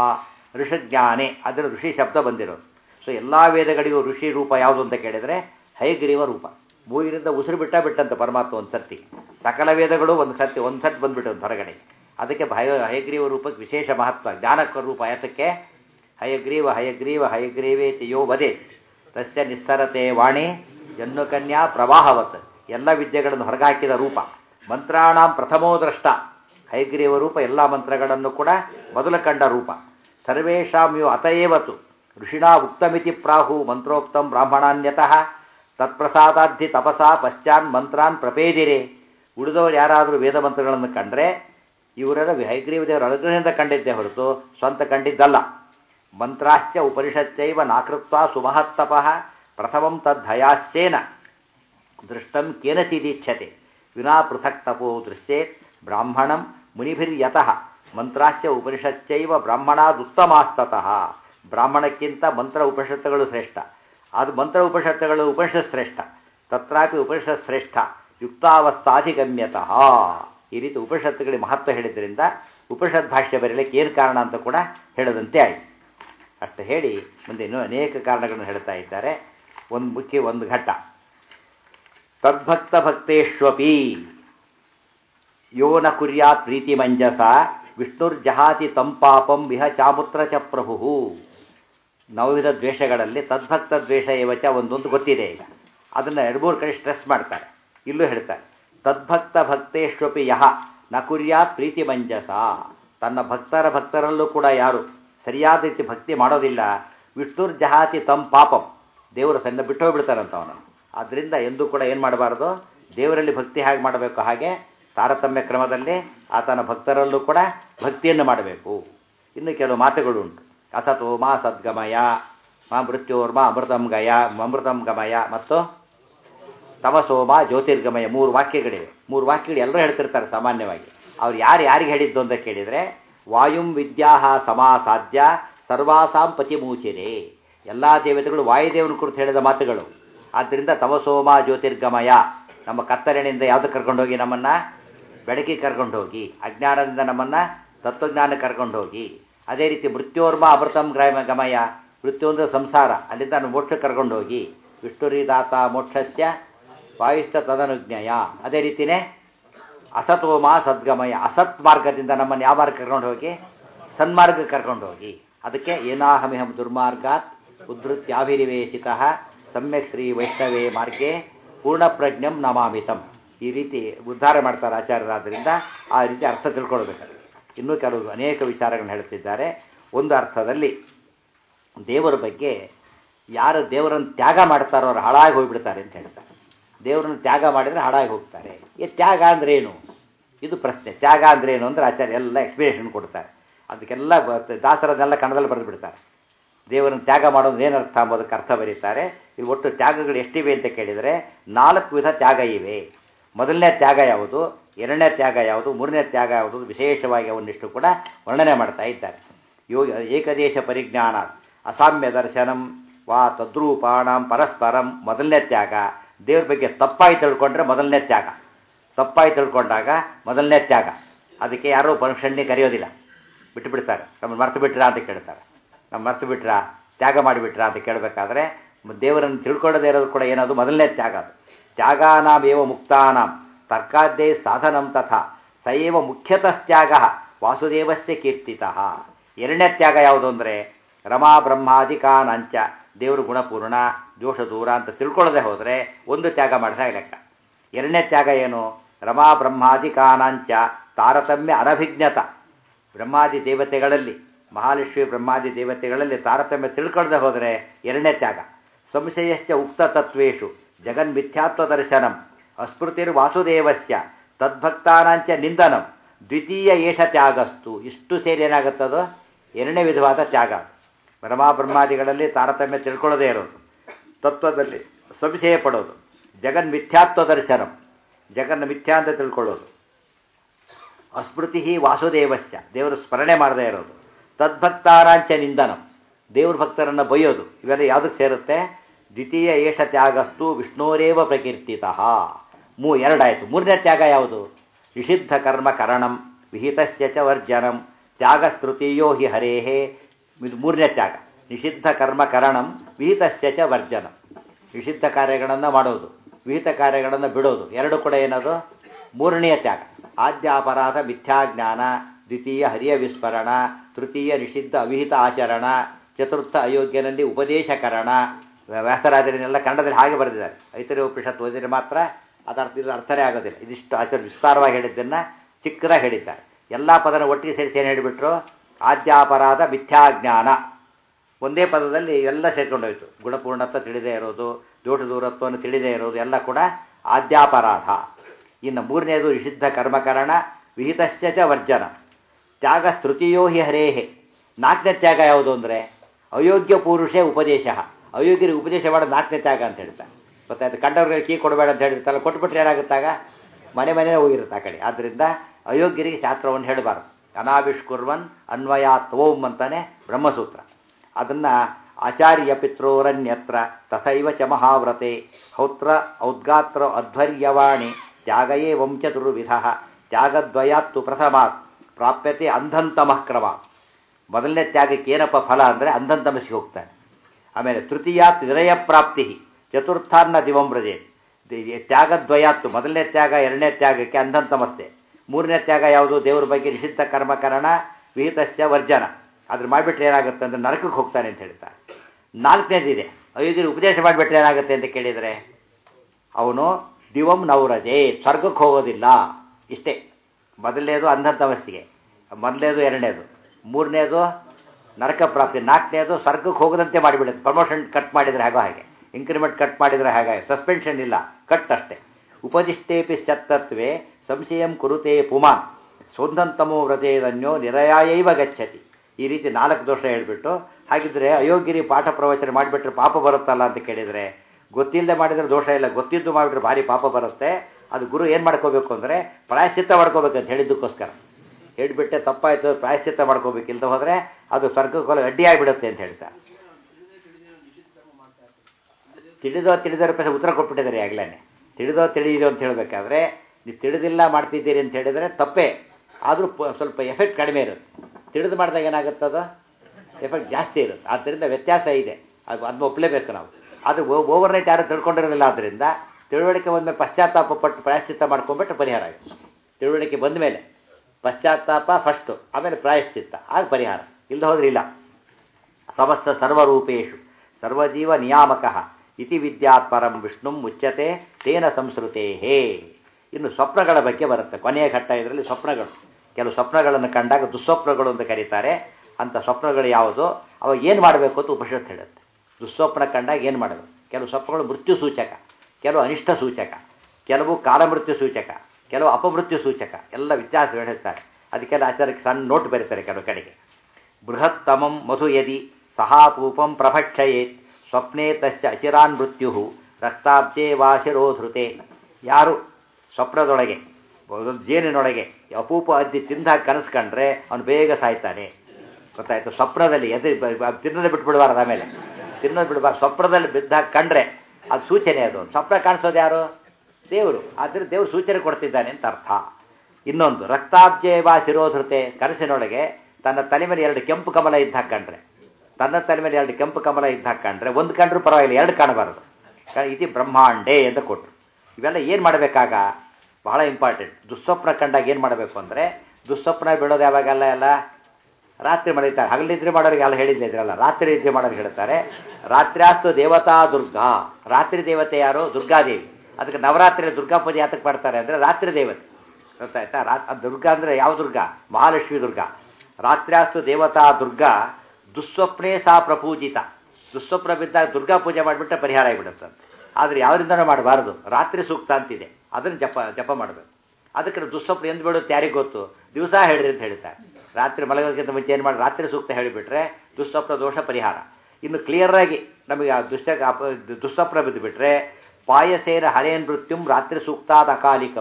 ಋಷಜ್ಞಾನೆ ಅದರ ಋಷಿ ಶಬ್ದ ಬಂದಿರೋದು ಸೊ ಎಲ್ಲ ವೇದಗಳಿಗೂ ಋಷಿ ರೂಪ ಯಾವುದು ಅಂತ ಕೇಳಿದರೆ ಹೈಗ್ರೀವ ರೂಪ ಮೂಗಿನಿಂದ ಉಸಿರು ಬಿಟ್ಟ ಬಿಟ್ಟಂತ ಪರಮಾತ್ಮ ಒಂದು ಸರ್ತಿ ಸಕಲ ವೇದಗಳು ಒಂದು ಸರ್ತಿ ಒಂದು ಸರ್ತಿ ಬಂದ್ಬಿಟ್ಟು ಹೊರಗಡೆ ಅದಕ್ಕೆ ಭಯ ಹಯಗ್ರೀವ ರೂಪಕ್ಕೆ ವಿಶೇಷ ಮಹತ್ವ ಜ್ಞಾನಕ ರೂಪ ಯಾತಕ್ಕೆ ಹಯಗ್ರೀವ ಹಯಗ್ರೀವ ಹಯಗ್ರೀವೇತಿ ಯೋ ವದೇ ತಸ್ಯ ನಿಸ್ಸರತೆ ವಾಣಿ ಜನ್ನು ಕನ್ಯಾ ಪ್ರವಾಹವತ್ ಎಲ್ಲ ವಿದ್ಯೆಗಳನ್ನು ಹೊರಗಾಕಿದ ರೂಪ ಮಂತ್ರಾಣಾಂ ಪ್ರಥಮೋ ದ್ರಷ್ಟ ಹೈಗ್ರೀವ ರೂಪ ಎಲ್ಲ ಮಂತ್ರಗಳನ್ನು ಕೂಡ ಮೊದಲು ಕಂಡ ರೂಪ ಸರ್ವೇಷಾಂ ಯೋ ಅತಯೇವತು ಋಷಿಣಾ ಉಕ್ತಮಿತಿ ಪ್ರಾಹು ಮಂತ್ರೋಕ್ತಂ ಬ್ರಾಹ್ಮಣಾನ್ಯತಃ ತತ್ಪ್ರಸಾದಾಧಿ ತಪಸಾ ಪಶ್ಚಾನ್ ಮಂತ್ರಾನ್ ಪ್ರಪೇದಿರೆ ಉಳಿದವರು ಯಾರಾದರೂ ವೇದ ಮಂತ್ರಗಳನ್ನು ಕಂಡ್ರೆ ಇವರೆಲ್ಲ ಹೈಗ್ರೀವ ದೇವರ ಅನುಗ್ರಹದಿಂದ ಕಂಡಿದ್ದೇ ಹೊರತು ಸ್ವಂತ ಕಂಡಿದ್ದಲ್ಲ ಮಂತ್ರಾಶ್ಚ ಉಪನಿಷಚ್ಚೈವ ನಾಕೃತ್ವ ಸುಮಹತ್ತಪಃ ಪ್ರಥಮಂ ತದ್ಧಯಾಶ್ಚೇನ ದೃಷ್ಟಂ ಕೇನಚಿದೀಚ್ಛತೆ ವಿನಾ ಪೃಥಕ್ ತಪೋ ದೃಶ್ಯೇತ್ ಬ್ರಾಹ್ಮಣಂ ಮುನಿಭಿರ್ಯತಃ ಮಂತ್ರಾಶ್ಚ ಉಪನಿಷಚ್ಚೈವ ಬ್ರಾಹ್ಮಣಾದುತ್ತಮಾಸ್ತತಃ ಬ್ರಾಹ್ಮಣಕ್ಕಿಂತ ಮಂತ್ರ ಉಪನಿಷತ್ತುಗಳು ಶ್ರೇಷ್ಠ ಅದು ಮಂತ್ರ ಉಪನಿಷತ್ತುಗಳು ಉಪನಿಷತ್ ಶ್ರೇಷ್ಠ ತತ್ರಾಪಿ ಉಪನಿಷತ್ ಶ್ರೇಷ್ಠ ಯುಕ್ತಾವಸ್ಥಾಧಿಗಮ್ಯತಃ ಈ ರೀತಿ ಉಪನಿಷತ್ತುಗಳಿಗೆ ಮಹತ್ವ ಹೇಳಿದ್ರಿಂದ ಉಪನಿಷತ್ ಭಾಷ್ಯ ಬರೀಲಿಕ್ಕೆ ಏನು ಕಾರಣ ಅಂತ ಕೂಡ ಹೇಳದಂತೆ ಆಯಿತು ಅಷ್ಟು ಹೇಳಿ ಮುಂದೆ ಇನ್ನೂ ಅನೇಕ ಕಾರಣಗಳನ್ನು ಹೇಳ್ತಾ ಇದ್ದಾರೆ ಒಂದು ಮುಖ್ಯ ಒಂದು ಘಟ್ಟ ತದ್ಭಕ್ತ ಭಕ್ತೇಶ್ವಪಿ ಯೋ ನ ಕುರ್ಯಾತ್ ಪ್ರೀತಿ ಮಂಜಸ ವಿಷ್ಣುರ್ಜಹಾತಿ ತಂಪಾಪಂ ವಿಹ ಚಾಮುತ್ರ ಚ ಪ್ರಭು ನವವಿಧ ದ್ವೇಷಗಳಲ್ಲಿ ತದ್ಭಕ್ತ ದ್ವೇಷ ಏವಚ ಒಂದೊಂದು ಗೊತ್ತಿದೆ ಈಗ ಅದನ್ನು ಎರಡು ಮೂರು ಕಡೆ ಸ್ಟ್ರೆಸ್ ಮಾಡ್ತಾರೆ ಇಲ್ಲೂ ಹೇಳ್ತಾರೆ ತದ್ಭಕ್ತ ಭಕ್ತೇಶ್ವಪಿ ಯಹ ನ ಕುರ್ಯಾತ್ ಪ್ರೀತಿ ಮಂಜಸ ತನ್ನ ಭಕ್ತರ ಭಕ್ತರಲ್ಲೂ ಕೂಡ ಯಾರು ಸರಿಯಾದ ರೀತಿ ಭಕ್ತಿ ಮಾಡೋದಿಲ್ಲ ವಿಷ್ಣುರ್ ಜಹಾತಿ ತಮ್ ಪಾಪಂ ದೇವರು ಸಣ್ಣ ಬಿಟ್ಟು ಹೋಗ್ಬಿಡ್ತಾರಂತ ಅವನು ಆದ್ದರಿಂದ ಎಂದೂ ಕೂಡ ಏನು ಮಾಡಬಾರ್ದು ದೇವರಲ್ಲಿ ಭಕ್ತಿ ಹೇಗೆ ಮಾಡಬೇಕು ಹಾಗೆ ತಾರತಮ್ಯ ಕ್ರಮದಲ್ಲಿ ಆತನ ಭಕ್ತರಲ್ಲೂ ಕೂಡ ಭಕ್ತಿಯನ್ನು ಮಾಡಬೇಕು ಇನ್ನು ಕೆಲವು ಮಾತುಗಳು ಉಂಟು ಅಸತೋ ಮಾ ಸದ್ಗಮಯ ಮಾ ಮೃತ್ಯೋರ್ಮ ಅಮೃತಂ ಗಯ ಅಮೃತಂ ಗಮಯ ಮತ್ತು ತಮಸೋಮ ಜ್ಯೋತಿರ್ಗಮಯ ಮೂರು ವಾಕ್ಯಗಳಿವೆ ಮೂರು ವಾಕ್ಯಗಳು ಎಲ್ಲರೂ ಹೇಳ್ತಿರ್ತಾರೆ ಸಾಮಾನ್ಯವಾಗಿ ಅವ್ರು ಯಾರು ಯಾರಿಗೆ ಹೇಳಿದ್ದು ಅಂತ ಕೇಳಿದರೆ ವಾಯುಂ ವಿದ್ಯಾಹ ಸಮಾಸಾಧ್ಯ ಸರ್ವಾಸಾಂ ಪತಿಮೂಚಿರೆ ಎಲ್ಲ ದೇವತೆಗಳು ವಾಯುದೇವನ ಕುರಿತು ಹೇಳಿದ ಮಾತುಗಳು ಆದ್ದರಿಂದ ತಮಸೋಮ ಜ್ಯೋತಿರ್ಗಮಯ ನಮ್ಮ ಕತ್ತಲಿನಿಂದ ಯಾವುದು ಕರ್ಕೊಂಡೋಗಿ ನಮ್ಮನ್ನು ಬೆಳಕಿಗೆ ಕರ್ಕೊಂಡು ಹೋಗಿ ಅಜ್ಞಾನದಿಂದ ನಮ್ಮನ್ನು ತತ್ವಜ್ಞಾನ ಕರ್ಕೊಂಡು ಹೋಗಿ ಅದೇ ರೀತಿ ಮೃತ್ಯೋರ್ಮ ಅಮೃತಂ ಗ್ರಾಮ ಗಮಯ ಮೃತ್ಯು ಅಂದರೆ ಸಂಸಾರ ಅಲ್ಲಿಂದ ನಾನು ಮೋಕ್ಷ ಕರ್ಕೊಂಡು ಹೋಗಿ ವಿಷ್ಣುರಿದಾತ ಮೋಕ್ಷಸ್ಯ ವಾಯುಸ್ಥ ತದನುಜ್ಞಯ ಅದೇ ರೀತಿಯೇ ಅಸತ್ವಮ ಸದ್ಗಮಯ ಅಸತ್ ಮಾರ್ಗದಿಂದ ನಮ್ಮನ್ನು ಯಾವ ಮಾರ್ಗ ಕರ್ಕೊಂಡು ಹೋಗಿ ಸನ್ಮಾರ್ಗಕ್ಕೆ ಕರ್ಕೊಂಡು ಹೋಗಿ ಅದಕ್ಕೆ ಏನಾಹಮಿಹಂ ದುರ್ಮಾರ್ಗಾತ್ ಉದ್ಧತ್ಯಾಭಿನಿವೇಶಿತ ಸಮ್ಯಕ್ ಶ್ರೀ ವೈಷ್ಣವೇ ಮಾರ್ಗೆ ಪೂರ್ಣಪ್ರಜ್ಞಂ ನಮಾಮಿತಂ ಈ ರೀತಿ ಉದ್ಧಾರ ಮಾಡ್ತಾರೆ ಆಚಾರ್ಯರಾದ್ದರಿಂದ ಆ ರೀತಿ ಅರ್ಥ ತಿಳ್ಕೊಳ್ಬೇಕಾದ್ರೆ ಇನ್ನೂ ಕೆಲವು ಅನೇಕ ವಿಚಾರಗಳನ್ನು ಹೇಳ್ತಿದ್ದಾರೆ ಒಂದು ಅರ್ಥದಲ್ಲಿ ದೇವರ ಬಗ್ಗೆ ಯಾರು ದೇವರನ್ನು ತ್ಯಾಗ ಮಾಡ್ತಾರೋ ಅವ್ರು ಹಾಳಾಗಿ ಹೋಗ್ಬಿಡ್ತಾರೆ ಅಂತ ಹೇಳ್ತಾರೆ ದೇವರನ್ನು ತ್ಯಾಗ ಮಾಡಿದರೆ ಹಾಳಾಗಿ ಹೋಗ್ತಾರೆ ಈ ತ್ಯಾಗ ಅಂದ್ರೆ ಏನು ಇದು ಪ್ರಶ್ನೆ ತ್ಯಾಗ ಅಂದ್ರೆ ಏನು ಅಂದರೆ ಆಚಾರ್ಯ ಎಲ್ಲ ಎಕ್ಸ್ಪ್ಲನೇಷನ್ ಕೊಡ್ತಾರೆ ಅದಕ್ಕೆಲ್ಲ ದಾಸರನ್ನೆಲ್ಲ ಕನ್ನಡದಲ್ಲಿ ಬರೆದು ಬಿಡ್ತಾರೆ ದೇವರನ್ನು ತ್ಯಾಗ ಮಾಡೋದು ಏನು ಅರ್ಥ ಅಂಬೋದಕ್ಕೆ ಅರ್ಥ ಬರೀತಾರೆ ಇದು ಒಟ್ಟು ತ್ಯಾಗಗಳು ಎಷ್ಟಿವೆ ಅಂತ ಕೇಳಿದರೆ ನಾಲ್ಕು ವಿಧ ತ್ಯಾಗ ಇವೆ ಮೊದಲನೇ ತ್ಯಾಗ ಯಾವುದು ಎರಡನೇ ತ್ಯಾಗ ಯಾವುದು ಮೂರನೇ ತ್ಯಾಗ ಯಾವುದು ವಿಶೇಷವಾಗಿ ಅವನ್ನಿಷ್ಟು ಕೂಡ ವರ್ಣನೆ ಮಾಡ್ತಾ ಇದ್ದಾರೆ ಯೋ ಏಕದೇಶ ಪರಿಜ್ಞಾನ ಅಸಾಮ್ಯ ದರ್ಶನಂ ವಾ ತದ್ರೂಪಾಣಂ ಪರಸ್ಪರಂ ಮೊದಲನೇ ತ್ಯಾಗ ದೇವ್ರ ಬಗ್ಗೆ ತಪ್ಪಾಗಿ ತಿಳ್ಕೊಂಡ್ರೆ ಮೊದಲನೇ ತ್ಯಾಗ ತಪ್ಪಾಗಿ ತಿಳ್ಕೊಂಡಾಗ ಮೊದಲನೇ ತ್ಯಾಗ ಅದಕ್ಕೆ ಯಾರೂ ಫಂಕ್ಷನ್ನೇ ಕರೆಯೋದಿಲ್ಲ ಬಿಟ್ಟು ಬಿಡ್ತಾರೆ ನಮ್ಮನ್ನು ಮರ್ತು ಬಿಟ್ರಾ ಅಂತ ಕೇಳ್ತಾರೆ ನಮ್ಮ ಮರ್ತು ಬಿಟ್ರಾ ತ್ಯಾಗ ಮಾಡಿಬಿಟ್ರಾ ಅಂತ ಕೇಳಬೇಕಾದ್ರೆ ದೇವರನ್ನು ತಿಳ್ಕೊಳ್ಳದೇ ಇರೋದು ಕೂಡ ಏನದು ಮೊದಲನೇ ತ್ಯಾಗ ಅದು ತ್ಯಾಗಾನಾಮೇವ ಮುಕ್ತಾನಾಂ ತರ್ಕಾದ್ದೇ ಸಾಧನಂ ತಥಾ ಸಯೇವ ಮುಖ್ಯತಃ ತ್ಯಾಗ ವಾಸುದೇವಸ್ಯ ಕೀರ್ತಿತಃ ಎರಡನೇ ತ್ಯಾಗ ಯಾವುದು ಅಂದರೆ ರಮಾ ಬ್ರಹ್ಮಾದಿಕಾನಂಚ ದೇವರು ಗುಣಪೂರ್ಣ ದೋಷ ದೂರ ಅಂತ ತಿಳ್ಕೊಳ್ಳದೆ ಹೋದರೆ ಒಂದು ತ್ಯಾಗ ಮಾಡಿದಾಗ ಲೆಕ್ಕ ಎರಡನೇ ತ್ಯಾಗ ಏನು ರಮಾ ಬ್ರಹ್ಮಾದಿಕಾನಂಚ ತಾರತಮ್ಯ ಅನಭಿಜ್ಞತ ಬ್ರಹ್ಮಾದಿ ದೇವತೆಗಳಲ್ಲಿ ಮಹಾಲಕ್ಷ್ಮಿ ಬ್ರಹ್ಮಾದಿ ದೇವತೆಗಳಲ್ಲಿ ತಾರತಮ್ಯ ತಿಳ್ಕೊಳ್ಳದೆ ಹೋದರೆ ಎರಡನೇ ತ್ಯಾಗ ಸಂಶಯಶ್ಚ ಉಕ್ತ ತತ್ವೇಶು ಜಗನ್ಮಿಥ್ಯಾತ್ವ ದರ್ಶನಂ ಅಸ್ಮೃತಿರ್ ವಾಸುದೇವಸ್ಯ ತದ್ಭಕ್ತಾನಾಂಚ ನಿಂದನಂ ದ್ವಿತೀಯ ಏಷ ತ್ಯಾಗಸ್ತು ಇಷ್ಟು ಸೇರಿ ಏನಾಗುತ್ತದೋ ಎರಡನೇ ವಿಧವಾದ ತ್ಯಾಗ ಬ್ರಹ್ಮ ಬ್ರಹ್ಮಾದಿಗಳಲ್ಲಿ ತಾರತಮ್ಯ ತಿಳ್ಕೊಳ್ಳೋದೇ ಇರೋದು ತತ್ವದಲ್ಲಿ ಸಂಶಯ ಪಡೋದು ಜಗನ್ ಮಿಥ್ಯಾತ್ವ ದರ್ಶನಂ ಜಗನ್ನ ಮಿಥ್ಯಾ ಅಂತ ತಿಳ್ಕೊಳ್ಳೋದು ಅಸ್ಮೃತಿ ವಾಸುದೇವಸ್ಯ ದೇವರು ಸ್ಮರಣೆ ಮಾಡದೇ ಇರೋದು ತದ್ಭಕ್ತಾರಾಂಚ ನಿಂದನಂ ದೇವ್ರ ಭಕ್ತರನ್ನು ಬೈಯೋದು ಇವೆಲ್ಲ ಯಾವುದಕ್ಕೆ ಸೇರುತ್ತೆ ದ್ವಿತೀಯ ಏಷ ತ್ಯಾಗಸ್ತು ವಿಷ್ಣೋರೇವ ಪ್ರಕೀರ್ತಿತಃ ಮೂ ಎರಡಾಯಿತು ಮೂರನೇ ತ್ಯಾಗ ಯಾವುದು ನಿಷಿದ್ಧ ಕರ್ಮ ಕರಣಂ ವಿಹಿತಸ್ಯ ಚ ವರ್ಜನಂ ತ್ಯಾಗ ತೃತೀಯೋ ಹಿ ಹರೇಹೇ ಇದು ಮೂರನೇ ತ್ಯಾಗ ನಿಷಿದ್ಧ ಕರ್ಮ ಕರಣಂ ವಿಹಿತಸ್ಯ ಚ ವರ್ಜನಂ ನಿಷಿದ್ಧ ಕಾರ್ಯಗಳನ್ನು ಮಾಡೋದು ವಿಹಿತ ಕಾರ್ಯಗಳನ್ನು ಬಿಡೋದು ಎರಡು ಕೂಡ ಏನದು ಮೂರನೆಯ ತ್ಯಾಗ ಆದ್ಯ ಅಪರಾಧ ಮಿಥ್ಯಾಜ್ಞಾನ ದ್ವಿತೀಯ ಹರಿಯ ವಿಸ್ಮರಣ ತೃತೀಯ ನಿಷಿದ್ಧ ಅವಿಹಿತ ಆಚರಣ ಚತುರ್ಥ ಅಯೋಗ್ಯನಲ್ಲಿ ಉಪದೇಶಕರಣ ವ್ಯಾಸರಾಜರನ್ನೆಲ್ಲ ಕನ್ನಡದಲ್ಲಿ ಹಾಗೆ ಬರೆದಿದ್ದಾರೆ ಐತರಿ ಉಪನಿಷತ್ ಓದಿದ್ರೆ ಮಾತ್ರ ಅದರ ಅರ್ಥ ಇದು ಅರ್ಥನೇ ಆಗೋದಿಲ್ಲ ಇದಿಷ್ಟು ಆಚಾರ್ಯ ವಿಸ್ತಾರವಾಗಿ ಹೇಳಿದ್ದನ್ನು ಚಿಕ್ಕದಾಗಿ ಹೇಳಿದ್ದಾರೆ ಎಲ್ಲ ಪದನ ಒಟ್ಟಿಗೆ ಸೇರಿಸಿ ಏನು ಹೇಳಿಬಿಟ್ರು ಆದ್ಯಾಪರಾಧ ಮಿಥ್ಯಾಜ್ಞಾನ ಒಂದೇ ಪದದಲ್ಲಿ ಎಲ್ಲ ಸೇರ್ಕೊಂಡೋಯ್ತು ಗುಣಪೂರ್ಣತ್ವ ತಿಳಿದೇ ಇರೋದು ದೋಷ ದೂರತ್ವವನ್ನು ತಿಳಿದೇ ಇರೋದು ಎಲ್ಲ ಕೂಡ ಆದ್ಯಾಪರಾಧ ಇನ್ನು ಮೂರನೇದು ನಿಷಿದ್ಧ ಕರ್ಮಕರಣ ವಿಹಿತಶ್ಚ ಚ ವರ್ಜನ ತ್ಯಾಗ ಸ್ತೃತಿಯೋ ಹಿ ಹರೇಹೆ ನಾಲ್ಕನೇ ತ್ಯಾಗ ಯಾವುದು ಅಂದರೆ ಅಯೋಗ್ಯ ಪುರುಷೇ ಉಪದೇಶ ಅಯೋಗ್ಯರಿಗೆ ಉಪದೇಶ ಮಾಡೋದು ನಾಲ್ಕನೇ ತ್ಯಾಗ ಅಂತ ಹೇಳ್ತಾರೆ ಗೊತ್ತಾಯ್ತು ಕಂಡವ್ರಿಗೆ ಕೀ ಕೊಡಬೇಡ ಅಂತ ಹೇಳಿರ್ತಾರಲ್ಲ ಕೊಟ್ಬಿಟ್ರೆ ಏನಾಗುತ್ತಾಗ ಮನೆ ಮನೆ ಹೋಗಿರುತ್ತೆ ಆ ಕಡೆ ಆದ್ದರಿಂದ ಅಯೋಗ್ಯರಿಗೆ ಶಾಸ್ತ್ರವನ್ನು ಹೇಳಬಾರ್ದು ಅನಾವಿಷ್ಕುರ್ವನ್ ಅನ್ವಯಾತ್ ಓಂ ಅಂತಾನೆ ಬ್ರಹ್ಮಸೂತ್ರ ಅದನ್ನು ಆಚಾರ್ಯ ಪಿತ್ರೋರನ್ಯತ್ರ ತಥೈವ ಚ ಮಹಾವ್ರತೆ ಹೌತ್ರ ಔದ್ಗಾತ್ರ ಅಧ್ವರ್ಯವಾಣಿ ತ್ಯಾಗಯೇ ವಂಚತುರ್ವಿಧ ತ್ಯಾಗದ್ವಯಾತ್ತು ಪ್ರಥಮಾತ್ ಪ್ರಾಪ್ಯತೆ ಅಂಧಂತಮಃ ಕ್ರಮ ಮೊದಲನೇ ತ್ಯಾಗಕ್ಕೆ ಏನಪ್ಪ ಫಲ ಅಂದರೆ ಅಂಧಂತಮಸ್ಸಿಗೆ ಹೋಗ್ತಾನೆ ಆಮೇಲೆ ತೃತೀಯಾತ್ ವಿರಯ ಪ್ರಾಪ್ತಿ ಚತುರ್ಥಾನ್ನ ದಿವಂ ವ್ರಜೆ ತ್ಯಾಗದ್ವಯಾತ್ತು ಮೊದಲನೇ ತ್ಯಾಗ ಎರಡನೇ ತ್ಯಾಗಕ್ಕೆ ಅಂಧಂತಮಸ್ಸೆ ಮೂರನೇ ತ್ಯಾಗ ಯಾವುದು ದೇವರ ಬಗ್ಗೆ ನಿಷಿದ್ಧ ಕರ್ಮಕರಣ ವಿಹಿತಸ್ಯ ವರ್ಜನ ಅದ್ರ ಮಾಡಿಬಿಟ್ರೆ ಏನಾಗುತ್ತೆ ಅಂದರೆ ನರಕಕ್ಕೆ ಹೋಗ್ತಾನೆ ಅಂತ ಹೇಳ್ತಾರೆ ನಾಲ್ಕನೇದಿದೆ ಐದು ಉಪದೇಶ ಮಾಡಿಬಿಟ್ರೆ ಏನಾಗುತ್ತೆ ಅಂತ ಕೇಳಿದರೆ ಅವನು ದಿವಂ ನವರಜೆ ಸ್ವರ್ಗಕ್ಕೆ ಹೋಗೋದಿಲ್ಲ ಇಷ್ಟೇ ಮೊದಲನೇದು ಅಂಧಂತಮಸ್ಸಿಗೆ ಮೊದಲನೇದು ಎರಡನೇದು ಮೂರನೇದು ನರಕ ಪ್ರಾಪ್ತಿ ನಾಲ್ಕನೇದು ಸ್ವರ್ಗಕ್ಕೆ ಹೋಗದಂತೆ ಮಾಡಿಬಿಡುತ್ತೆ ಪ್ರಮೋಷನ್ ಕಟ್ ಮಾಡಿದರೆ ಹಾಗೋ ಹಾಗೆ ಇಂಕ್ರಿಮೆಂಟ್ ಕಟ್ ಮಾಡಿದರೆ ಹಾಗೆ ಸಸ್ಪೆನ್ಷನ್ ಇಲ್ಲ ಕಟ್ ಅಷ್ಟೇ ಉಪದಿಷ್ಟೇಪಿ ಸತ್ತತ್ವೇ ಸಂಶಯಂ ಕುರುತೆ ಪುಮಾನ್ ಸೋಂದಂತಮೋ ವ್ರತೇದನ್ಯೋ ನಿರಯಾಯೈವ ಗಚ್ಚತಿ ಈ ರೀತಿ ನಾಲ್ಕು ದೋಷ ಹೇಳಿಬಿಟ್ಟು ಹಾಗಿದ್ರೆ ಅಯೋಗ್ಯರಿ ಪಾಠ ಪ್ರವಚನ ಮಾಡಿಬಿಟ್ರೆ ಪಾಪ ಬರುತ್ತಲ್ಲ ಅಂತ ಕೇಳಿದರೆ ಗೊತ್ತಿಲ್ಲದೆ ಮಾಡಿದರೆ ದೋಷ ಇಲ್ಲ ಗೊತ್ತಿದ್ದು ಮಾಡಿಬಿಟ್ರೆ ಭಾರಿ ಪಾಪ ಬರುತ್ತೆ ಅದು ಗುರು ಏನು ಮಾಡ್ಕೋಬೇಕು ಅಂದರೆ ಪ್ರಾಯಶ್ಚಿತ್ತ ಮಾಡ್ಕೋಬೇಕು ಅಂತ ಹೇಳಿದ್ದಕ್ಕೋಸ್ಕರ ಹೇಳಿಬಿಟ್ಟೆ ತಪ್ಪಾಯಿತು ಪ್ರಾಯಶ್ಚಿತ್ತ ಮಾಡ್ಕೋಬೇಕು ಇಲ್ಲದೆ ಹೋದರೆ ಅದು ಸ್ವರ್ಗಕ್ಕೆ ಅಡ್ಡಿ ಆಗಿಬಿಡುತ್ತೆ ಅಂತ ಹೇಳ್ತಾರೆ ತಿಳಿದೋ ತಿಳಿದೋ ಪೈಸೆ ಉತ್ತರ ಕೊಟ್ಬಿಟ್ಟಿದ್ದಾರೆ ಆಗ್ಲೇ ತಿಳಿದೋ ತಿಳಿದಿದೋ ಅಂತ ಹೇಳಬೇಕಾದ್ರೆ ನೀವು ತಿಳಿದಿಲ್ಲ ಮಾಡ್ತಿದ್ದೀರಿ ಅಂತ ಹೇಳಿದರೆ ತಪ್ಪೇ ಆದರೂ ಸ್ವಲ್ಪ ಎಫೆಕ್ಟ್ ಕಡಿಮೆ ಇರುತ್ತೆ ತಿಳಿದು ಮಾಡಿದಾಗ ಏನಾಗುತ್ತದ ಎಫೆಕ್ಟ್ ಜಾಸ್ತಿ ಇರುತ್ತೆ ಆದ್ದರಿಂದ ವ್ಯತ್ಯಾಸ ಇದೆ ಅದು ಅದನ್ನ ಒಪ್ಪಲೇಬೇಕು ನಾವು ಅದು ಓವರ್ ನೈಟ್ ಯಾರು ತಿಳ್ಕೊಂಡಿರೋದಿಲ್ಲ ಆದ್ದರಿಂದ ತಿಳುವಳಿಕೆ ಬಂದಮೇಲೆ ಪಶ್ಚಾತ್ತಾಪ ಪಟ್ಟು ಪ್ರಾಯಶ್ಚಿತ್ತ ಮಾಡ್ಕೊಂಡ್ಬಿಟ್ಟು ಪರಿಹಾರ ಆಗುತ್ತೆ ತಿಳುವಳಿಕೆ ಬಂದ ಮೇಲೆ ಪಶ್ಚಾತ್ತಾಪ ಫಸ್ಟು ಆಮೇಲೆ ಪ್ರಾಯಶ್ಚಿತ್ತ ಆಗ ಪರಿಹಾರ ಇಲ್ಲದೆ ಹೋದ್ರೆ ಇಲ್ಲ ಸಮಸ್ತ ಸರ್ವರೂಪೇಶು ಸರ್ವಜೀವ ನಿಯಾಮಕ ಇತಿ ವಿದ್ಯಾತ್ ಪರಂ ವಿಷ್ಣು ಮುಚ್ಚತೆ ತೇನ ಸಂಸ್ಕೃತೇ ಹೇ ಇನ್ನು ಸ್ವಪ್ನಗಳ ಬಗ್ಗೆ ಬರುತ್ತೆ ಕೊನೆಯ ಘಟ್ಟ ಇದರಲ್ಲಿ ಸ್ವಪ್ನಗಳು ಕೆಲವು ಸ್ವಪ್ನಗಳನ್ನು ಕಂಡಾಗ ದುಸ್ವಪ್ನಗಳು ಅಂತ ಕರೀತಾರೆ ಅಂಥ ಸ್ವಪ್ನಗಳು ಯಾವುದು ಅವಾಗ ಏನು ಮಾಡಬೇಕು ಅಂತ ಉಪನಿಷತ್ತು ಹೇಳುತ್ತೆ ದುಸ್ವಪ್ನ ಕಂಡಾಗ ಏನು ಮಾಡಬೇಕು ಕೆಲವು ಸ್ವಪ್ನಗಳು ಮೃತ್ಯು ಸೂಚಕ ಕೆಲವು ಅನಿಷ್ಟ ಸೂಚಕ ಕೆಲವು ಕಾಲಮೃತ್ಯು ಸೂಚಕ ಕೆಲವು ಅಪಮೃತ್ಯು ಸೂಚಕ ಎಲ್ಲ ವ್ಯತ್ಯಾಸ ಹೇಳ್ತಾರೆ ಅದಕ್ಕೆಲ್ಲ ಆಚಾರಕ್ಕೆ ಸಣ್ಣ ನೋಟ್ ಬರೀತಾರೆ ಕೆಲವು ಕಡೆಗೆ ಬೃಹತ್ತಮಂ ಮಧು ಯದಿ ಸಹಾಪೂಪಂ ಪ್ರಭಕ್ಷಯೇತ್ ಸ್ವಪ್ನೆ ತಶ್ಚ ಅಚಿರಾನ್ ಮೃತ್ಯು ರಕ್ತಾಬ್ಜೆ ವಾಶಿರೋಧೃತೆ ಯಾರು ಸ್ವಪ್ನದೊಳಗೆ ಒಂದು ಜೇನಿನೊಳಗೆ ಅಪೂಪ ಅದ್ದಿ ತಿಂದಾಗ ಕನಸು ಕಂಡ್ರೆ ಅವನು ಬೇಗ ಸಾಯ್ತಾನೆ ಗೊತ್ತಾಯ್ತು ಸ್ವಪ್ನದಲ್ಲಿ ಎದು ತಿನ್ನೋದು ಬಿಟ್ಬಿಡ್ಬಾರ್ದು ಆಮೇಲೆ ತಿನ್ನೋದು ಬಿಡಬಾರ್ದು ಸ್ವಪ್ನದಲ್ಲಿ ಬಿದ್ದಾಗ ಕಂಡ್ರೆ ಅದು ಸೂಚನೆ ಅದು ಸ್ವಪ್ನ ಕಾಣಿಸೋದು ಯಾರು ದೇವರು ಆದರೆ ದೇವರು ಸೂಚನೆ ಕೊಡ್ತಿದ್ದಾನೆ ಅಂತ ಅರ್ಥ ಇನ್ನೊಂದು ರಕ್ತಾಬ್ಜೆ ವಾ ಶಿರೋಧೃತೆ ಕನಸಿನೊಳಗೆ ತನ್ನ ತಲೆ ಮೇಲೆ ಎರಡು ಕೆಂಪು ಕಮಲ ಇದ್ದ ಹಾಕೊಂಡ್ರೆ ತನ್ನ ತಲೆ ಮೇಲೆ ಎರಡು ಕೆಂಪು ಕಮಲ ಇದ್ದ ಹಾಕೊಂಡ್ರೆ ಒಂದು ಕಂಡ್ರೂ ಪರವಾಗಿಲ್ಲ ಎರಡು ಕಾಣಬಾರದು ಇತಿ ಬ್ರಹ್ಮಾಂಡೇ ಅಂತ ಕೊಟ್ಟರು ಇವೆಲ್ಲ ಏನು ಮಾಡಬೇಕಾಗ ಬಹಳ ಇಂಪಾರ್ಟೆಂಟ್ ದುಸ್ವಪ್ನ ಕಂಡಾಗ ಏನು ಮಾಡಬೇಕು ಅಂದರೆ ದುಸ್ವಪ್ನ ಬೀಳೋದು ಯಾವಾಗೆಲ್ಲ ಎಲ್ಲ ರಾತ್ರಿ ಮಲೀತಾರೆ ಹಗಲಿದ್ರೆ ಮಾಡೋರಿಗೆ ಎಲ್ಲ ಹೇಳಿದ್ದೆ ಇದ್ರಲ್ಲ ರಾತ್ರಿ ನಿದ್ರೆ ಮಾಡೋರು ಹೇಳ್ತಾರೆ ರಾತ್ರಿಯಾಸ್ತು ದೇವತಾ ದುರ್ಗಾ ರಾತ್ರಿ ದೇವತೆ ಯಾರು ದುರ್ಗಾದೇವಿ ಅದಕ್ಕೆ ನವರಾತ್ರಿ ದುರ್ಗಾ ಪೂಜೆ ಯಾತಕ್ಕೆ ಮಾಡ್ತಾರೆ ಅಂದರೆ ರಾತ್ರಿ ದೇವತೆ ಗೊತ್ತಾಯ್ತಾ ರಾ ದುರ್ಗಾ ಅಂದರೆ ಯಾವ ದುರ್ಗಾ ಮಹಾಲಕ್ಷ್ಮಿ ದುರ್ಗಾ ರಾತ್ರಿಯಾಸ್ತು ದೇವತಾ ದುರ್ಗಾ ದುಸ್ವಪ್ನೇ ಸಾ ಪ್ರಪೂಜಿತ ದುಸ್ವಪ್ನ ಬಿದ್ದಾಗ ದುರ್ಗಾ ಪೂಜೆ ಮಾಡಿಬಿಟ್ರೆ ಪರಿಹಾರ ಆಗಿಬಿಡುತ್ತೆ ಆದರೆ ಯಾವ್ರಿಂದನೂ ಮಾಡಬಾರ್ದು ರಾತ್ರಿ ಸೂಕ್ತ ಅಂತಿದೆ ಅದನ್ನು ಜಪ ಜಪ ಮಾಡಬೇಕು ಅದಕ್ಕೆ ದುಸ್ವಪ್ನ ಎಂದು ಬಿಡುತ್ತೆ ಯಾರಿಗೆ ಗೊತ್ತು ದಿವಸ ಹೇಳ್ರಿ ಅಂತ ಹೇಳ್ತಾರೆ ರಾತ್ರಿ ಮಲಗೋದಕ್ಕಿಂತ ಮುಂಚೆ ಏನು ಮಾಡಿ ರಾತ್ರಿ ಸೂಕ್ತ ಹೇಳಿಬಿಟ್ರೆ ದುಸ್ವಪ್ನ ದೋಷ ಪರಿಹಾರ ಇನ್ನು ಕ್ಲಿಯರಾಗಿ ನಮಗೆ ಆ ದುಷ್ಟ ದುಸ್ವಪ್ನ ಬಿದ್ದುಬಿಟ್ರೆ ಪಾಯಸೇನ ಹರೇನ್ ಮೃತ್ಯುಂ ರಾತ್ರಿ ಸೂಕ್ತಾದ ಅಕಾಲಿಕಂ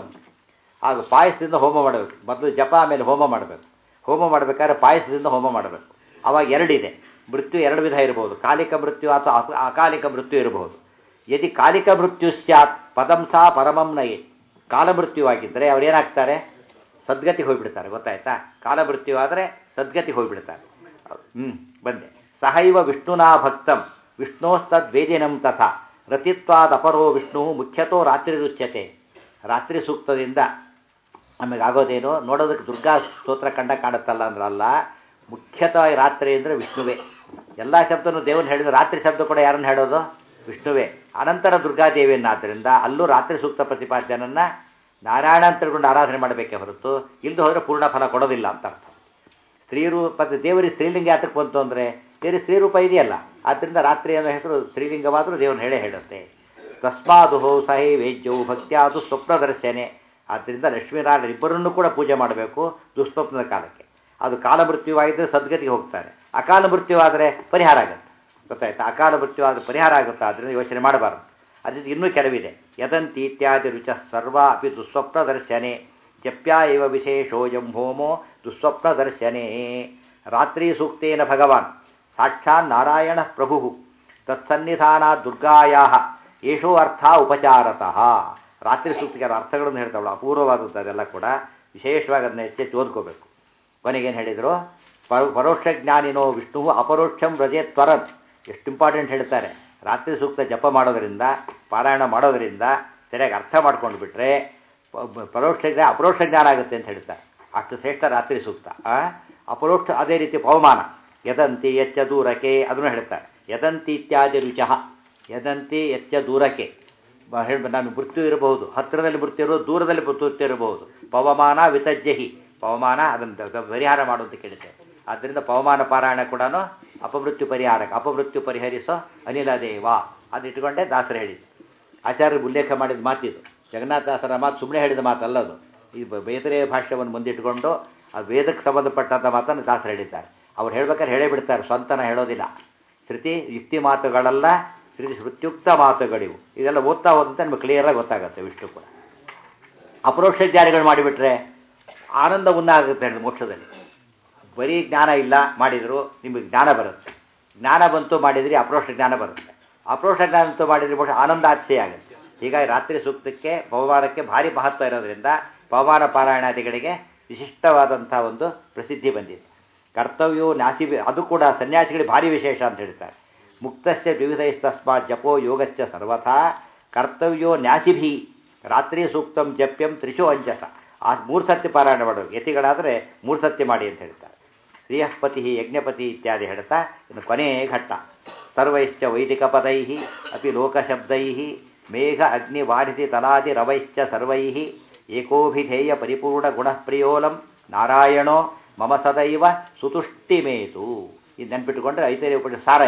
ಆಗ ಪಾಯಸದಿಂದ ಹೋಮ ಮಾಡಬೇಕು ಮೊದಲು ಜಪ ಆಮೇಲೆ ಹೋಮ ಮಾಡಬೇಕು ಹೋಮ ಮಾಡಬೇಕಾದ್ರೆ ಪಾಯಸದಿಂದ ಹೋಮ ಮಾಡಬೇಕು ಅವಾಗ ಎರಡಿದೆ ಮೃತ್ಯು ಎರಡು ವಿಧ ಇರಬಹುದು ಕಾಲಿಕ ಮೃತ್ಯು ಅಥವಾ ಅಕಾಲಿಕ ಮೃತ್ಯು ಇರಬಹುದು ಯದಿ ಕಾಲಿಕ ಮೃತ್ಯು ಸ್ಯಾತ್ ಪದಂಸಾ ಪರಮಂ ನಯೆ ಕಾಲಮೃತ್ಯುವಾಗಿದ್ದರೆ ಅವ್ರೇನಾಗ್ತಾರೆ ಸದ್ಗತಿಗೆ ಹೋಗ್ಬಿಡ್ತಾರೆ ಗೊತ್ತಾಯ್ತಾ ಕಾಲಮೃತ್ಯು ಆದರೆ ಸದ್ಗತಿಗೆ ಹೋಗ್ಬಿಡ್ತಾರೆ ಹ್ಞೂ ಬಂದೆ ಸಹೈವ ವಿಷ್ಣುನಾ ಭಕ್ತಂ ವಿಷ್ಣೋಸ್ತದ್ವೇದಿನಂ ತಥಾ ರತಿತ್ವಾದ ಅಪರೋ ವಿಷ್ಣು ಮುಖ್ಯತೋ ರಾತ್ರಿ ರುಚ್ಯತೆ ರಾತ್ರಿ ಸೂಕ್ತದಿಂದ ನಮಗೆ ಆಗೋದೇನು ನೋಡೋದಕ್ಕೆ ದುರ್ಗಾ ಸ್ತೋತ್ರ ಕಂಡ ಕಾಣುತ್ತಲ್ಲ ಅಂದ್ರಲ್ಲ ಮುಖ್ಯತಃ ರಾತ್ರಿ ಅಂದರೆ ವಿಷ್ಣುವೇ ಎಲ್ಲ ಶಬ್ದನೂ ದೇವನ ಹೇಳಿದ್ರೆ ರಾತ್ರಿ ಶಬ್ದ ಕೂಡ ಯಾರನ್ನು ಹೇಳೋದು ವಿಷ್ಣುವೇ ಅನಂತರ ದುರ್ಗಾದೇವಿಯನ್ನಾದ್ದರಿಂದ ಅಲ್ಲೂ ರಾತ್ರಿ ಸೂಕ್ತ ಪ್ರತಿಪಾದ್ಯನನ್ನು ನಾರಾಯಣ ಅಂತ ತಿಳ್ಕೊಂಡು ಆರಾಧನೆ ಮಾಡಬೇಕೇ ಹೊರತು ಇಲ್ಲದೆ ಹೋದರೆ ಪೂರ್ಣ ಫಲ ಕೊಡೋದಿಲ್ಲ ಅಂತ ಅರ್ಥ ಸ್ತ್ರೀರು ಮತ್ತು ದೇವರಿಗೆ ಸ್ತ್ರೀಲಿಂಗ ಯಾತಕ್ಕೆ ಬಂತು ಅಂದರೆ ಬೇರೆ ಸ್ತ್ರೀ ರೂಪ ಇದೆಯಲ್ಲ ಆದ್ದರಿಂದ ರಾತ್ರಿ ಅನ್ನೋ ಹೆಸರು ಸ್ತ್ರೀಲಿಂಗವಾದರೂ ದೇವರನ್ನ ಹೇಳೇ ಹೇಳುತ್ತೆ ತಸ್ಮಾದುಹೋ ಸಹಿ ವೇಜ್ಯವು ಭಕ್ತ್ಯಾದು ಸ್ವಪ್ನ ದರ್ಶನೆ ಆದ್ದರಿಂದ ಲಕ್ಷ್ಮೀನಾರಾಯಣ ಇಬ್ಬರನ್ನು ಕೂಡ ಪೂಜೆ ಮಾಡಬೇಕು ದುಸ್ವಪ್ನದ ಕಾಲಕ್ಕೆ ಅದು ಕಾಲ ಮೃತ್ಯುವಾಗಿದ್ದರೆ ಸದ್ಗತಿಗೆ ಹೋಗ್ತಾರೆ ಅಕಾಲ ಮೃತ್ಯುವಾದರೆ ಪರಿಹಾರ ಆಗುತ್ತೆ ಗೊತ್ತಾಯ್ತಾ ಅಕಾಲ ಮೃತ್ಯುವಾದರೆ ಪರಿಹಾರ ಆಗುತ್ತೆ ಆದ್ದರಿಂದ ಯೋಚನೆ ಮಾಡಬಾರ್ದು ಅದ್ರ ಇನ್ನೂ ಕೆಲವಿದೆ ಯದಂತಿ ಇತ್ಯಾದಿ ರುಚ ಸರ್ವ ಅಪಿ ದುಸ್ವಪ್ನ ದರ್ಶನೆ ಜಪ್ಯ ಇವ ವಿಶೇಷೋಯಂ ಹೋಮೋ ದುಸ್ವಪ್ನ ದರ್ಶನೆ ರಾತ್ರಿ ಸೂಕ್ತೇನ ಭಗವಾನ್ ಸಾಕ್ಷಾತ್ ನಾರಾಯಣ ಪ್ರಭು ತತ್ಸನ್ನಿಧಾನ ದುರ್ಗಾಯಾ ಏಷೋ ಅರ್ಥ ಉಪಚಾರತಃ ರಾತ್ರಿ ಸೂಕ್ತಿಗೆ ಅರ್ಥಗಳನ್ನು ಹೇಳ್ತಾವಳು ಅಪೂರ್ವವಾದದ್ದು ಅದೆಲ್ಲ ಕೂಡ ವಿಶೇಷವಾಗಿ ಅದನ್ನ ಹೆಚ್ಚೆಚ್ಚು ಓದ್ಕೋಬೇಕು ಕೊನೆಗೇನು ಹೇಳಿದರು ಪರೋ ಪರೋಕ್ಷ ಜ್ಞಾನಿನೋ ವಿಷ್ಣು ಅಪರೋಕ್ಷಂ ರಜೆ ತ್ವರನ್ ಎಷ್ಟು ಇಂಪಾರ್ಟೆಂಟ್ ಹೇಳ್ತಾರೆ ರಾತ್ರಿ ಸೂಕ್ತ ಜಪ ಮಾಡೋದರಿಂದ ಪಾರಾಯಣ ಮಾಡೋದರಿಂದ ಸರಿಯಾಗಿ ಅರ್ಥ ಮಾಡ್ಕೊಂಡು ಬಿಟ್ರೆ ಪರೋಕ್ಷ ಜ್ಞಾನ ಅಪರೋಕ್ಷ ಜ್ಞಾನ ಆಗುತ್ತೆ ಅಂತ ಹೇಳ್ತಾರೆ ಅಷ್ಟು ಶ್ರೇಷ್ಠ ರಾತ್ರಿ ಸೂಕ್ತ ಅಪರೋಕ್ಷ ಅದೇ ರೀತಿ ಪವಮಾನ ಯದಂತಿ ಎಚ್ಚ ದೂರಕ್ಕೆ ಅದನ್ನು ಹೇಳ್ತಾರೆ ಯದಂತಿ ಇತ್ಯಾದಿ ರುಚಃ ಯದಂತಿ ಎಚ್ಚ ದೂರಕ್ಕೆ ಹೇಳಿ ನಾನು ಮೃತ್ಯು ಇರಬಹುದು ಹತ್ತಿರದಲ್ಲಿ ಮೃತ್ಯು ಇರೋದು ದೂರದಲ್ಲಿ ಮೃತ್ಯು ಇರಬಹುದು ಪವಮಾನ ವಿತಜ್ಜಹಿ ಪವಮಾನ ಅದನ್ನು ಪರಿಹಾರ ಮಾಡುವಂತ ಕೇಳುತ್ತೆ ಆದ್ದರಿಂದ ಪವಮಾನ ಪಾರಾಯಣ ಕೂಡ ಅಪಮೃತ್ಯು ಪರಿಹಾರಕ್ಕೆ ಅಪಮೃತ್ಯು ಪರಿಹರಿಸೋ ಅನಿಲ ದೇವ ಅದು ಇಟ್ಕೊಂಡೆ ದಾಸರು ಹೇಳಿದ್ದು ಆಚಾರ್ಯರು ಉಲ್ಲೇಖ ಮಾಡಿದ ಮಾತಿದು ಜಗನ್ನಾಥದಾಸರ ಮಾತು ಸುಮ್ಮನೆ ಹೇಳಿದ ಮಾತಲ್ಲದು ಈ ಬೇತರೆ ಭಾಷ್ಯವನ್ನು ಮುಂದಿಟ್ಟುಕೊಂಡು ಆ ವೇದಕ್ಕೆ ಸಂಬಂಧಪಟ್ಟಂಥ ಮಾತನ್ನು ದಾಸರು ಹೇಳಿದ್ದಾರೆ ಅವ್ರು ಹೇಳ್ಬೇಕಾದ್ರೆ ಹೇಳೇ ಬಿಡ್ತಾರೆ ಸ್ವಂತನ ಹೇಳೋದಿಲ್ಲ ಶ್ರುತಿ ಯುಕ್ತಿ ಮಾತುಗಳಲ್ಲ ಶ್ರುತಿ ಶ್ರುತ್ಯುಕ್ತ ಮಾತುಗಳಿವು ಇದೆಲ್ಲ ಓದ್ತಾ ಹೋದಂತೆ ನಮಗೆ ಕ್ಲಿಯರಾಗಿ ಗೊತ್ತಾಗುತ್ತೆ ವಿಷ್ಣು ಕೂಡ ಅಪರೋಕ್ಷ ಜ್ಞಾನಿಗಳು ಮಾಡಿಬಿಟ್ರೆ ಆನಂದ ಉನ್ನಾಗುತ್ತೆ ಹೇಳಿ ಮೋಕ್ಷದಲ್ಲಿ ಬರೀ ಜ್ಞಾನ ಇಲ್ಲ ಮಾಡಿದ್ರು ನಿಮಗೆ ಜ್ಞಾನ ಬರುತ್ತೆ ಜ್ಞಾನ ಬಂತು ಮಾಡಿದ್ರಿ ಅಪ್ರೋಕ್ಷ ಜ್ಞಾನ ಬರುತ್ತೆ ಅಪ್ರೋಕ್ಷ ಜ್ಞಾನ ಬಂತು ಮಾಡಿದ್ರಿ ಮೋಕ್ಷ ಆನಂದ ಆಚೆ ಆಗುತ್ತೆ ಹೀಗಾಗಿ ರಾತ್ರಿ ಸೂಕ್ತಕ್ಕೆ ಪವಮಾನಕ್ಕೆ ಭಾರಿ ಮಹತ್ವ ಇರೋದ್ರಿಂದ ಪವಮಾನ ಪಾರಾಯಣಾದಿಗಳಿಗೆ ವಿಶಿಷ್ಟವಾದಂಥ ಒಂದು ಪ್ರಸಿದ್ಧಿ ಬಂದಿದೆ ಕರ್ತವ್ಯೋ ನಾಸಿ ಅದು ಕೂಡ ಸನ್ಯಾಸಿಗಳಿಗೆ ಭಾರಿ ವಿಶೇಷ ಅಂತ ಹೇಳ್ತಾರೆ ಮುಕ್ತಸ್ಯ ದ್ವಿವಿಧೈಸ್ತಸ್ಮಾತ್ ಜಪೋ ಯೋಗಶ್ಚ ಸರ್ವಥಾ ಕರ್ತವ್ಯೋ ನ್ಯಾಸಿಭಿ ರಾತ್ರಿ ಸೂಕ್ತಂ ಜಪ್ಯಂ ತ್ರಿಶು ಅಂಜಸ ಆ ಮೂರು ಸತ್ಯ ಪಾರಾಯಣ ಮಾಡೋರು ಯತಿಗಳಾದರೆ ಮೂರು ಸತ್ಯ ಮಾಡಿ ಅಂತ ಹೇಳ್ತಾರೆ ಶ್ರೀಯಃಪತಿ ಯಜ್ಞಪತಿ ಇತ್ಯಾದಿ ಹೇಳ್ತಾ ಇನ್ನು ಕೊನೆಯ ಘಟ್ಟ ಸರ್ವೈಶ್ಚ ವೈದಿಕ ಪದೈ ಅಪಿ ಲೋಕಶಬ್ದೈ ಮೇಘ ಅಗ್ನಿ ವಾರಿಧಿ ತಲಾದಿ ರವೈಶ್ಚ ಸರ್ವೈ ಏಕೋಭಿಧೇಯ ಪರಿಪೂರ್ಣ ಗುಣಪ್ರಿಯೋಲಂ ನಾರಾಯಣೋ ಮಮ ಸದೈವ ಸುತುಷ್ಟಿಮೇತು ಇದು ನೆನ್ಪಿಟ್ಟುಕೊಂಡ್ರೆ ಐತರಿ ಉಪನಿಷತ್ ಸಾರ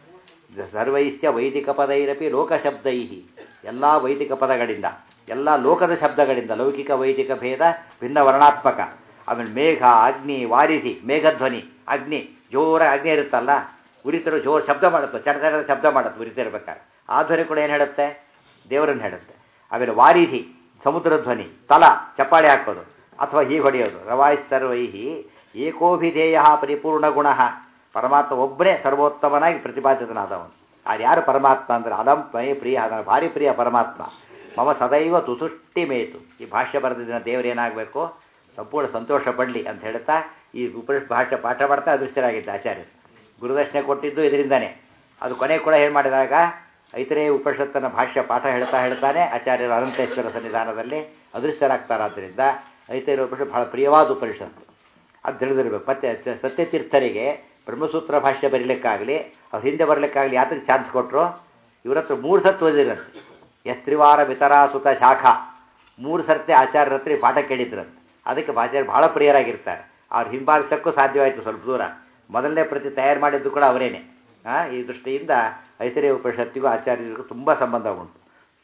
ಇದು ಸರ್ವೈಶ್ಚ ವೈದಿಕ ಪದೈರಪಿ ಲೋಕಶಬ್ದೈ ಎಲ್ಲ ವೈದಿಕ ಪದಗಳಿಂದ ಎಲ್ಲ ಲೋಕದ ಶಬ್ದಗಳಿಂದ ಲೌಕಿಕ ವೈದಿಕ ಭೇದ ಭಿನ್ನ ವರ್ಣಾತ್ಮಕ ಆಮೇಲೆ ಮೇಘ ಅಗ್ನಿ ವಾರಿಧಿ ಮೇಘಧ್ವನಿ ಅಗ್ನಿ ಜೋರ ಅಗ್ನಿ ಇರುತ್ತಲ್ಲ ಉರಿತಿರೋ ಜೋರು ಶಬ್ದ ಮಾಡುತ್ತೆ ಚಟ ಚಟ ಶಬ್ದ ಮಾಡುತ್ತೆ ಉರಿತಿರ್ಬೇಕಾದ್ರೆ ಆ ಧ್ವನಿ ಕೂಡ ಏನು ಹೇಳುತ್ತೆ ದೇವರನ್ನು ಹೇಳುತ್ತೆ ಆಮೇಲೆ ವಾರಿಧಿ ಸಮುದ್ರ ಧ್ವನಿ ತಲ ಚಪ್ಪಾಳೆ ಹಾಕೋದು ಅಥವಾ ಹೀಗೆ ಹೊಡೆಯೋದು ರವಾಯ್ ಸರ್ವೈಹಿ ಏಕೋಭಿಧೇಯ ಪರಿಪೂರ್ಣ ಗುಣ ಪರಮಾತ್ಮ ಒಬ್ಬನೇ ಸರ್ವೋತ್ತಮನಾಗಿ ಪ್ರತಿಪಾದಿತನಾದವನು ಅದು ಯಾರು ಪರಮಾತ್ಮ ಅಂದರೆ ಅದಂ ಮೈ ಪ್ರಿಯ ಅದರ ಭಾರಿ ಪ್ರಿಯ ಪರಮಾತ್ಮ ಮಮ ಸದೈವ ತುಸುಷ್ಟಿ ಮೇತು ಈ ಭಾಷ್ಯ ಬರೆದಿದ್ದ ದೇವರೇನಾಗಬೇಕು ಸಂಪೂರ್ಣ ಸಂತೋಷ ಪಡಲಿ ಅಂತ ಹೇಳ್ತಾ ಈ ಉಪನಿಷತ್ ಭಾಷೆ ಪಾಠ ಮಾಡ್ತಾ ಅದೃಶ್ಯರಾಗಿದ್ದ ಆಚಾರ್ಯರು ಗುರುದಕ್ಷಿಣೆ ಕೊಟ್ಟಿದ್ದು ಇದರಿಂದಾನೆ ಅದು ಕೊನೆ ಕೂಡ ಏನು ಮಾಡಿದಾಗ ಐತರೇ ಉಪನಿಷತ್ತನ ಭಾಷ್ಯ ಪಾಠ ಹೇಳ್ತಾ ಹೇಳ್ತಾನೆ ಆಚಾರ್ಯರು ಅನಂತೇಶ್ವರ ಸನ್ನಿಧಾನದಲ್ಲಿ ಅದೃಶ್ಯರಾಗ್ತಾರಾದ್ದರಿಂದ ಐತರೇಯ ಉಪನಿಷತ್ ಬಹಳ ಪ್ರಿಯವಾದ ಉಪನಿಷತ್ತು ಅದು ತಿಳಿದಿರ್ಬೇಕು ಮತ್ತೆ ಸತ್ಯತೀರ್ಥರಿಗೆ ಬ್ರಹ್ಮಸೂತ್ರ ಭಾಷ್ಯ ಬರೀಲಿಕ್ಕಾಗಲಿ ಅವ್ರ ಹಿಂದೆ ಬರಲಿಕ್ಕಾಗಲಿ ಯಾತಕ್ಕೆ ಚಾನ್ಸ್ ಕೊಟ್ಟರು ಇವ್ರ ಹತ್ರ ಮೂರು ಸತ್ತು ಓದಿರಂತೆ ಎಸ್ ತ್ರಿವಾರ ವಿತರಾ ಸುತ ಶಾಖಾ ಮೂರು ಸರ್ತಿ ಆಚಾರ್ಯರ ಹತ್ರ ಪಾಠ ಕೇಳಿದ್ರಂತೆ ಅದಕ್ಕೆ ಆಚಾರ್ಯ ಭಾಳ ಪ್ರಿಯರಾಗಿರ್ತಾರೆ ಅವ್ರು ಹಿಂಬಾಲಿಸೋಕ್ಕೂ ಸಾಧ್ಯವಾಯಿತು ಸ್ವಲ್ಪ ದೂರ ಮೊದಲನೇ ಪ್ರತಿ ತಯಾರು ಮಾಡಿದ್ದು ಕೂಡ ಅವರೇನೆ ಈ ದೃಷ್ಟಿಯಿಂದ ಐತರೇಯ ಉಪನಿಷತ್ತಿಗೂ ಆಚಾರ್ಯರಿಗೂ ತುಂಬ ಸಂಬಂಧ ಉಂಟು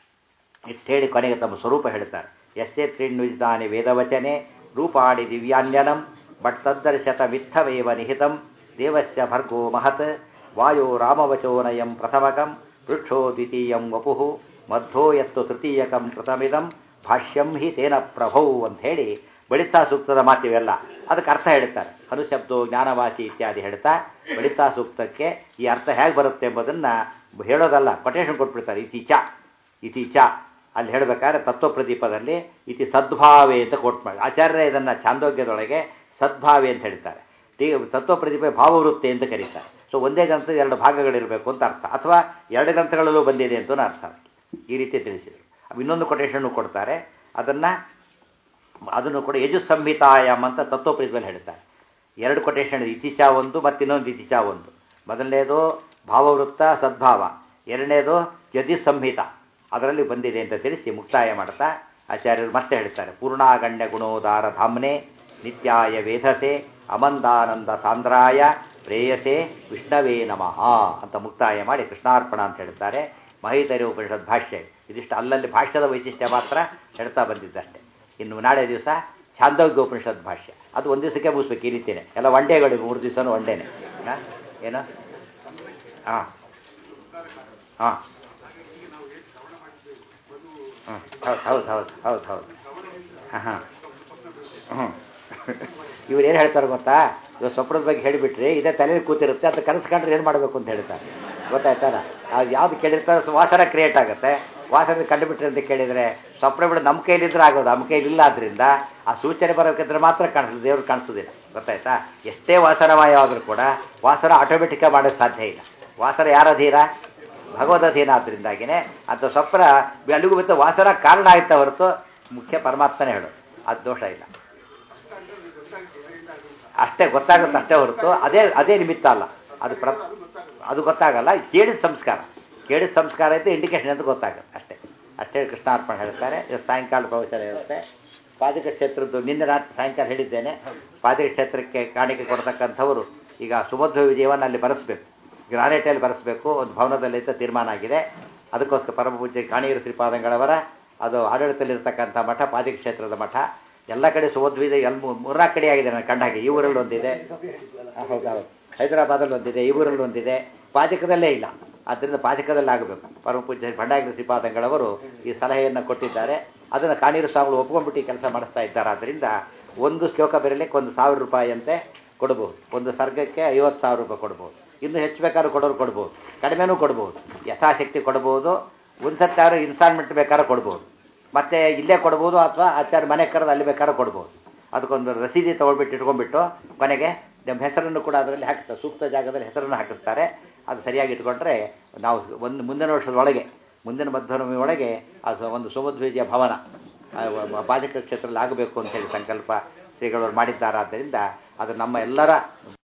ಇಷ್ಟು ಹೇಳಿ ಕೊನೆಗೆ ತಮ್ಮ ಸ್ವರೂಪ ಹೇಳ್ತಾರೆ ಎಷ್ಟೇ ತ್ರಿಣ್ವಿದ್ದಾನೆ ವೇದವಚನೆ ರೂಪಾಣಿ ದಿವ್ಯಾನ್ಯನಂ ಬಟ್ ತದ್ದರ್ಶತ ಮಿಥವೇವ ನಿಹಿತಂ ದೇವಸ್ಯ ಭರ್ಗೋ ಮಹತ್ ವಾಯೋ ರಾಮವಚೋನಯಂ ಪ್ರಥಮಕಂ ವೃಕ್ಷೋ ದ್ವಿತೀಯಂ ವಪು ಮಧ್ವೋ ಎತ್ತು ತೃತೀಯಕಂ ಕೃತಮಿದಂ ಭಾಷ್ಯಂ ಹಿ ತೇನ ಪ್ರಭೌ ಅಂತ ಹೇಳಿ ಬಳಿತಾ ಸೂಕ್ತದ ಮಾತಿವೆಲ್ಲ ಅದಕ್ಕೆ ಅರ್ಥ ಹೇಳ್ತಾರೆ ಅನುಶಬ್ದೋ ಜ್ಞಾನವಾಚಿ ಇತ್ಯಾದಿ ಹೇಳ್ತಾ ಬಳಿತಾ ಸೂಕ್ತಕ್ಕೆ ಈ ಅರ್ಥ ಹೇಗೆ ಬರುತ್ತೆ ಎಂಬುದನ್ನು ಹೇಳೋದಲ್ಲ ಕೊಟೇಶನ್ ಕೊಟ್ಬಿಡ್ತಾರೆ ಇತಿ ಚ ಇತಿ ಚ ಅಲ್ಲಿ ಹೇಳಬೇಕಾದ್ರೆ ತತ್ವಪ್ರದೀಪದಲ್ಲಿ ಇತಿ ಸದ್ಭಾವೆ ಅಂತ ಕೋಟ್ ಮಾಡಿ ಆಚಾರ್ಯ ಇದನ್ನು ಚಾಂದೋಗ್ಯದೊಳಗೆ ಸದ್ಭಾವೆ ಅಂತ ಹೇಳ್ತಾರೆ ತತ್ವಪ್ರದೀಪ ಭಾವವೃತ್ತಿ ಅಂತ ಕರೀತಾರೆ ಸೊ ಒಂದೇ ಗ್ರಂಥದ ಎರಡು ಭಾಗಗಳಿರಬೇಕು ಅಂತ ಅರ್ಥ ಅಥವಾ ಎರಡು ಗ್ರಂಥಗಳಲ್ಲೂ ಬಂದಿದೆ ಅಂತೂ ಅರ್ಥ ಈ ರೀತಿ ತಿಳಿಸಿದರು ಇನ್ನೊಂದು ಕೊಟೇಶನ್ನು ಕೊಡ್ತಾರೆ ಅದನ್ನು ಅದನ್ನು ಕೂಡ ಯಜು ಸಂಹಿತಾಯಂ ಅಂತ ತತ್ವಪ್ರದೀಪದಲ್ಲಿ ಹೇಳ್ತಾರೆ ಎರಡು ಕೊಟೇಶನ್ ಇತಿಚ ಒಂದು ಮತ್ತು ಇನ್ನೊಂದು ಇತಿಚ ಒಂದು ಮೊದಲನೇದು ಭಾವವೃತ್ತ ಸದ್ಭಾವ ಎರಡನೇದು ಯಜಿ ಸಂಹಿತ ಅದರಲ್ಲಿ ಬಂದಿದೆ ಅಂತ ತಿಳಿಸಿ ಮುಕ್ತಾಯ ಮಾಡ್ತಾ ಆಚಾರ್ಯರು ಮತ್ತೆ ಹೇಳ್ತಾರೆ ಪೂರ್ಣಾಗಣ್ಯ ಗುಣೋದಾರ ಧಾಮ್ನೆ ನಿತ್ಯಾಯ ವೇಧಸೆ ಅಮಂದಾನಂದ ಸಾಂದ್ರಾಯ ಪ್ರೇಯಸೆ ವಿಷ್ಣವೇ ನಮಃ ಅಂತ ಮುಕ್ತಾಯ ಮಾಡಿ ಕೃಷ್ಣಾರ್ಪಣ ಅಂತ ಹೇಳ್ತಾರೆ ಮಹಿತರಿ ಉಪನಿಷತ್ ಭಾಷ್ಯ ಇದಿಷ್ಟು ಅಲ್ಲಲ್ಲಿ ಭಾಷ್ಯದ ವೈಶಿಷ್ಟ್ಯ ಮಾತ್ರ ಹೇಳ್ತಾ ಬಂದಿದ್ದಷ್ಟೇ ಇನ್ನು ನಾಳೆ ದಿವಸ ಛಾಂದೋಗ್ಯ ಉಪನಿಷತ್ ಭಾಷ್ಯ ಅದು ಒಂದು ದಿವಸಕ್ಕೆ ಮುಗಿಸ್ಬೇಕು ಈ ರೀತಿಯೇ ಎಲ್ಲ ಒನ್ ಡೇಗಳು ಮೂರು ದಿವಸನೂ ಒನ್ ಡೇನೆ ಏನು ಹಾಂ ಹಾಂ ಹ್ಞೂ ಹೌದು ಹೌದು ಹೌದು ಹೌದು ಹೌದು ಹಾಂ ಹಾಂ ಹ್ಞೂ ಇವ್ರು ಏನು ಹೇಳ್ತಾರೆ ಗೊತ್ತಾ ಇವಾಗ ಸ್ವಪ್ನದ ಬಗ್ಗೆ ಹೇಳಿಬಿಟ್ರಿ ಇದೇ ತಲೆಯಲ್ಲಿ ಕೂತಿರುತ್ತೆ ಅಂತ ಕನಸು ಕಂಡ್ರೆ ಏನು ಮಾಡಬೇಕು ಅಂತ ಹೇಳ್ತಾರೆ ಗೊತ್ತಾಯ್ತಾರ ಅದು ಯಾವ್ದು ಕೇಳಿರ್ತಾರೆ ವಾಸನ ಕ್ರಿಯೇಟ್ ಆಗುತ್ತೆ ವಾಸನೆ ಕಂಡುಬಿಟ್ರಿ ಅಂತ ಕೇಳಿದರೆ ಸ್ವಪ್ನ ಬಿಡು ನಮ್ಮ ಕೈಲಿದ್ರೆ ಆಗೋದು ನಮ್ಮ ಕೈಲಿಲ್ಲ ಆದ್ದರಿಂದ ಆ ಸೂಚನೆ ಬರೋಕ್ಕಿದ್ರೆ ಮಾತ್ರ ಕಾಣಿಸ್ತದೆ ದೇವ್ರು ಕಾಣಿಸೋದಿಲ್ಲ ಗೊತ್ತಾಯ್ತಾ ಎಷ್ಟೇ ವಾಸನಮಯವಾದರೂ ಕೂಡ ವಾಸನ ಆಟೋಮೆಟಿಕ್ಕಾಗಿ ಮಾಡೋಕ್ಕೆ ಸಾಧ್ಯ ಇಲ್ಲ ವಾಸನ ಯಾರ ಅಧೀನ ಭಗವದಧೀನ ಆದ್ದರಿಂದಾಗಿನೇ ಅಂತ ಸ್ವಪ್ನ ಅಲ್ಲಿಗೂ ಬಿತ್ತು ವಾಸನ ಕಾರಣ ಆಯ್ತಾ ಹೊರತು ಮುಖ್ಯ ಪರಮಾತ್ಮನೇ ಹೇಳು ಅದು ದೋಷ ಇಲ್ಲ ಅಷ್ಟೇ ಗೊತ್ತಾಗುತ್ತೆ ಅಷ್ಟೇ ಹೊರತು ಅದೇ ಅದೇ ನಿಮಿತ್ತ ಅಲ್ಲ ಅದು ಪ್ರ ಅದು ಗೊತ್ತಾಗಲ್ಲ ಕೇಳಿದ ಸಂಸ್ಕಾರ ಕೇಳಿದ ಸಂಸ್ಕಾರ ಐತೆ ಇಂಡಿಕೇಶನ್ ಅಂತ ಗೊತ್ತಾಗುತ್ತೆ ಅಷ್ಟೇ ಅಷ್ಟೇ ಕೃಷ್ಣಾರ್ಪಣೆ ಹೇಳ್ತಾರೆ ಇವತ್ತು ಸಾಯಂಕಾಲ ಪ್ರವಚನ ಇರುತ್ತೆ ಪಾದಕ ಕ್ಷೇತ್ರದ್ದು ನಿನ್ನೆ ರಾತ್ರಿ ಸಾಯಂಕಾಲ ಹೇಳಿದ್ದೇನೆ ಪಾದಕ ಕ್ಷೇತ್ರಕ್ಕೆ ಕಾಣಿಕೆ ಕೊಡ್ತಕ್ಕಂಥವರು ಈಗ ಸುಮಧ್ವ ವಿಜಯವನ್ನು ಅಲ್ಲಿ ಬರೆಸ್ಬೇಕು ಗ್ರಾನೈಟಲ್ಲಿ ಬರೆಸ್ಬೇಕು ಒಂದು ಭವನದಲ್ಲಿ ಅಂತ ತೀರ್ಮಾನ ಆಗಿದೆ ಅದಕ್ಕೋಸ್ಕರ ಪರಮ ಪೂಜ್ಯ ಕಾಣಿಗರ ಶ್ರೀಪಾದಂಗಳವರ ಅದು ಆಡಳಿತದಲ್ಲಿರ್ತಕ್ಕಂಥ ಮಠ ಪಾದಕ ಕ್ಷೇತ್ರದ ಮಠ ಎಲ್ಲ ಕಡೆ ಸುಮಧ್ವಿದೆ ಎಲ್ ಮೂರ್ನಾಲ್ಕು ಕಡೆ ಆಗಿದೆ ನನ್ನ ಕಂಡಾಗೆ ಈ ಊರಲ್ಲಿ ಒಂದಿದೆ ಹೌದೌದು ಹೈದರಾಬಾದಲ್ಲಿ ಒಂದಿದೆ ಈ ಊರಲ್ಲಿ ಒಂದಿದೆ ಪಾಜಕದಲ್ಲೇ ಇಲ್ಲ ಆದ್ದರಿಂದ ಪಾಜಕದಲ್ಲಿ ಆಗಬೇಕು ಪರಮ ಪೂಜ್ಯ ಭಂಡಾಗಿರಿ ಶ್ರೀಪಾದಂಗಳವರು ಈ ಸಲಹೆಯನ್ನು ಕೊಟ್ಟಿದ್ದಾರೆ ಅದನ್ನು ಕಾಣೀರು ಸ್ವಾಮಿಗಳು ಒಪ್ಕೊಂಡ್ಬಿಟ್ಟು ಈ ಕೆಲಸ ಮಾಡಿಸ್ತಾ ಇದ್ದಾರೆ ಆದ್ದರಿಂದ ಒಂದು ಶ್ಲೋಕ ಬರೀಲಿಕ್ಕೆ ಒಂದು ಸಾವಿರ ರೂಪಾಯಿಯಂತೆ ಕೊಡ್ಬೋದು ಒಂದು ಸರ್ಗಕ್ಕೆ ಐವತ್ತು ಸಾವಿರ ರೂಪಾಯಿ ಕೊಡ್ಬೋದು ಇನ್ನು ಹೆಚ್ಚು ಬೇಕಾದ್ರೂ ಕೊಡೋರು ಕೊಡ್ಬೋದು ಕಡಿಮೆನೂ ಕೊಡ್ಬೋದು ಯಥಾಶಕ್ತಿ ಕೊಡ್ಬೋದು ಒಂದು ಸತ್ತು ಯಾರು ಇನ್ಸ್ಟಾಲ್ಮೆಂಟ್ ಬೇಕಾದ್ರೂ ಕೊಡ್ಬೋದು ಮತ್ತು ಇಲ್ಲೇ ಕೊಡ್ಬೋದು ಅಥವಾ ಆಚಾರ್ಯ ಮನೆ ಕರೆದು ಅಲ್ಲಿ ಬೇಕಾದ್ರೂ ಕೊಡ್ಬೋದು ಅದಕ್ಕೊಂದು ರಸೀದಿ ತೊಗೊಳ್ಬಿಟ್ಟು ಇಟ್ಕೊಂಡ್ಬಿಟ್ಟು ಕೊನೆಗೆ ನಮ್ಮ ಹೆಸರನ್ನು ಕೂಡ ಅದರಲ್ಲಿ ಹಾಕಿಸ್ತಾರೆ ಸೂಕ್ತ ಜಾಗದಲ್ಲಿ ಹೆಸರನ್ನು ಹಾಕಿಸ್ತಾರೆ ಅದು ಸರಿಯಾಗಿ ಇಟ್ಕೊಂಡ್ರೆ ನಾವು ಒಂದು ಮುಂದಿನ ವರ್ಷದ ಒಳಗೆ ಮುಂದಿನ ಮಧ್ವನಮಿ ಒಳಗೆ ಅದು ಒಂದು ಸುಮಧ್ವೀಜ ಭವನ ಬಾಜಕ ಕ್ಷೇತ್ರದಲ್ಲಿ ಆಗಬೇಕು ಅಂತೇಳಿ ಸಂಕಲ್ಪ ಶ್ರೀಗಳವರು ಮಾಡಿದ್ದಾರಾದ್ದರಿಂದ ಅದು ನಮ್ಮ ಎಲ್ಲರ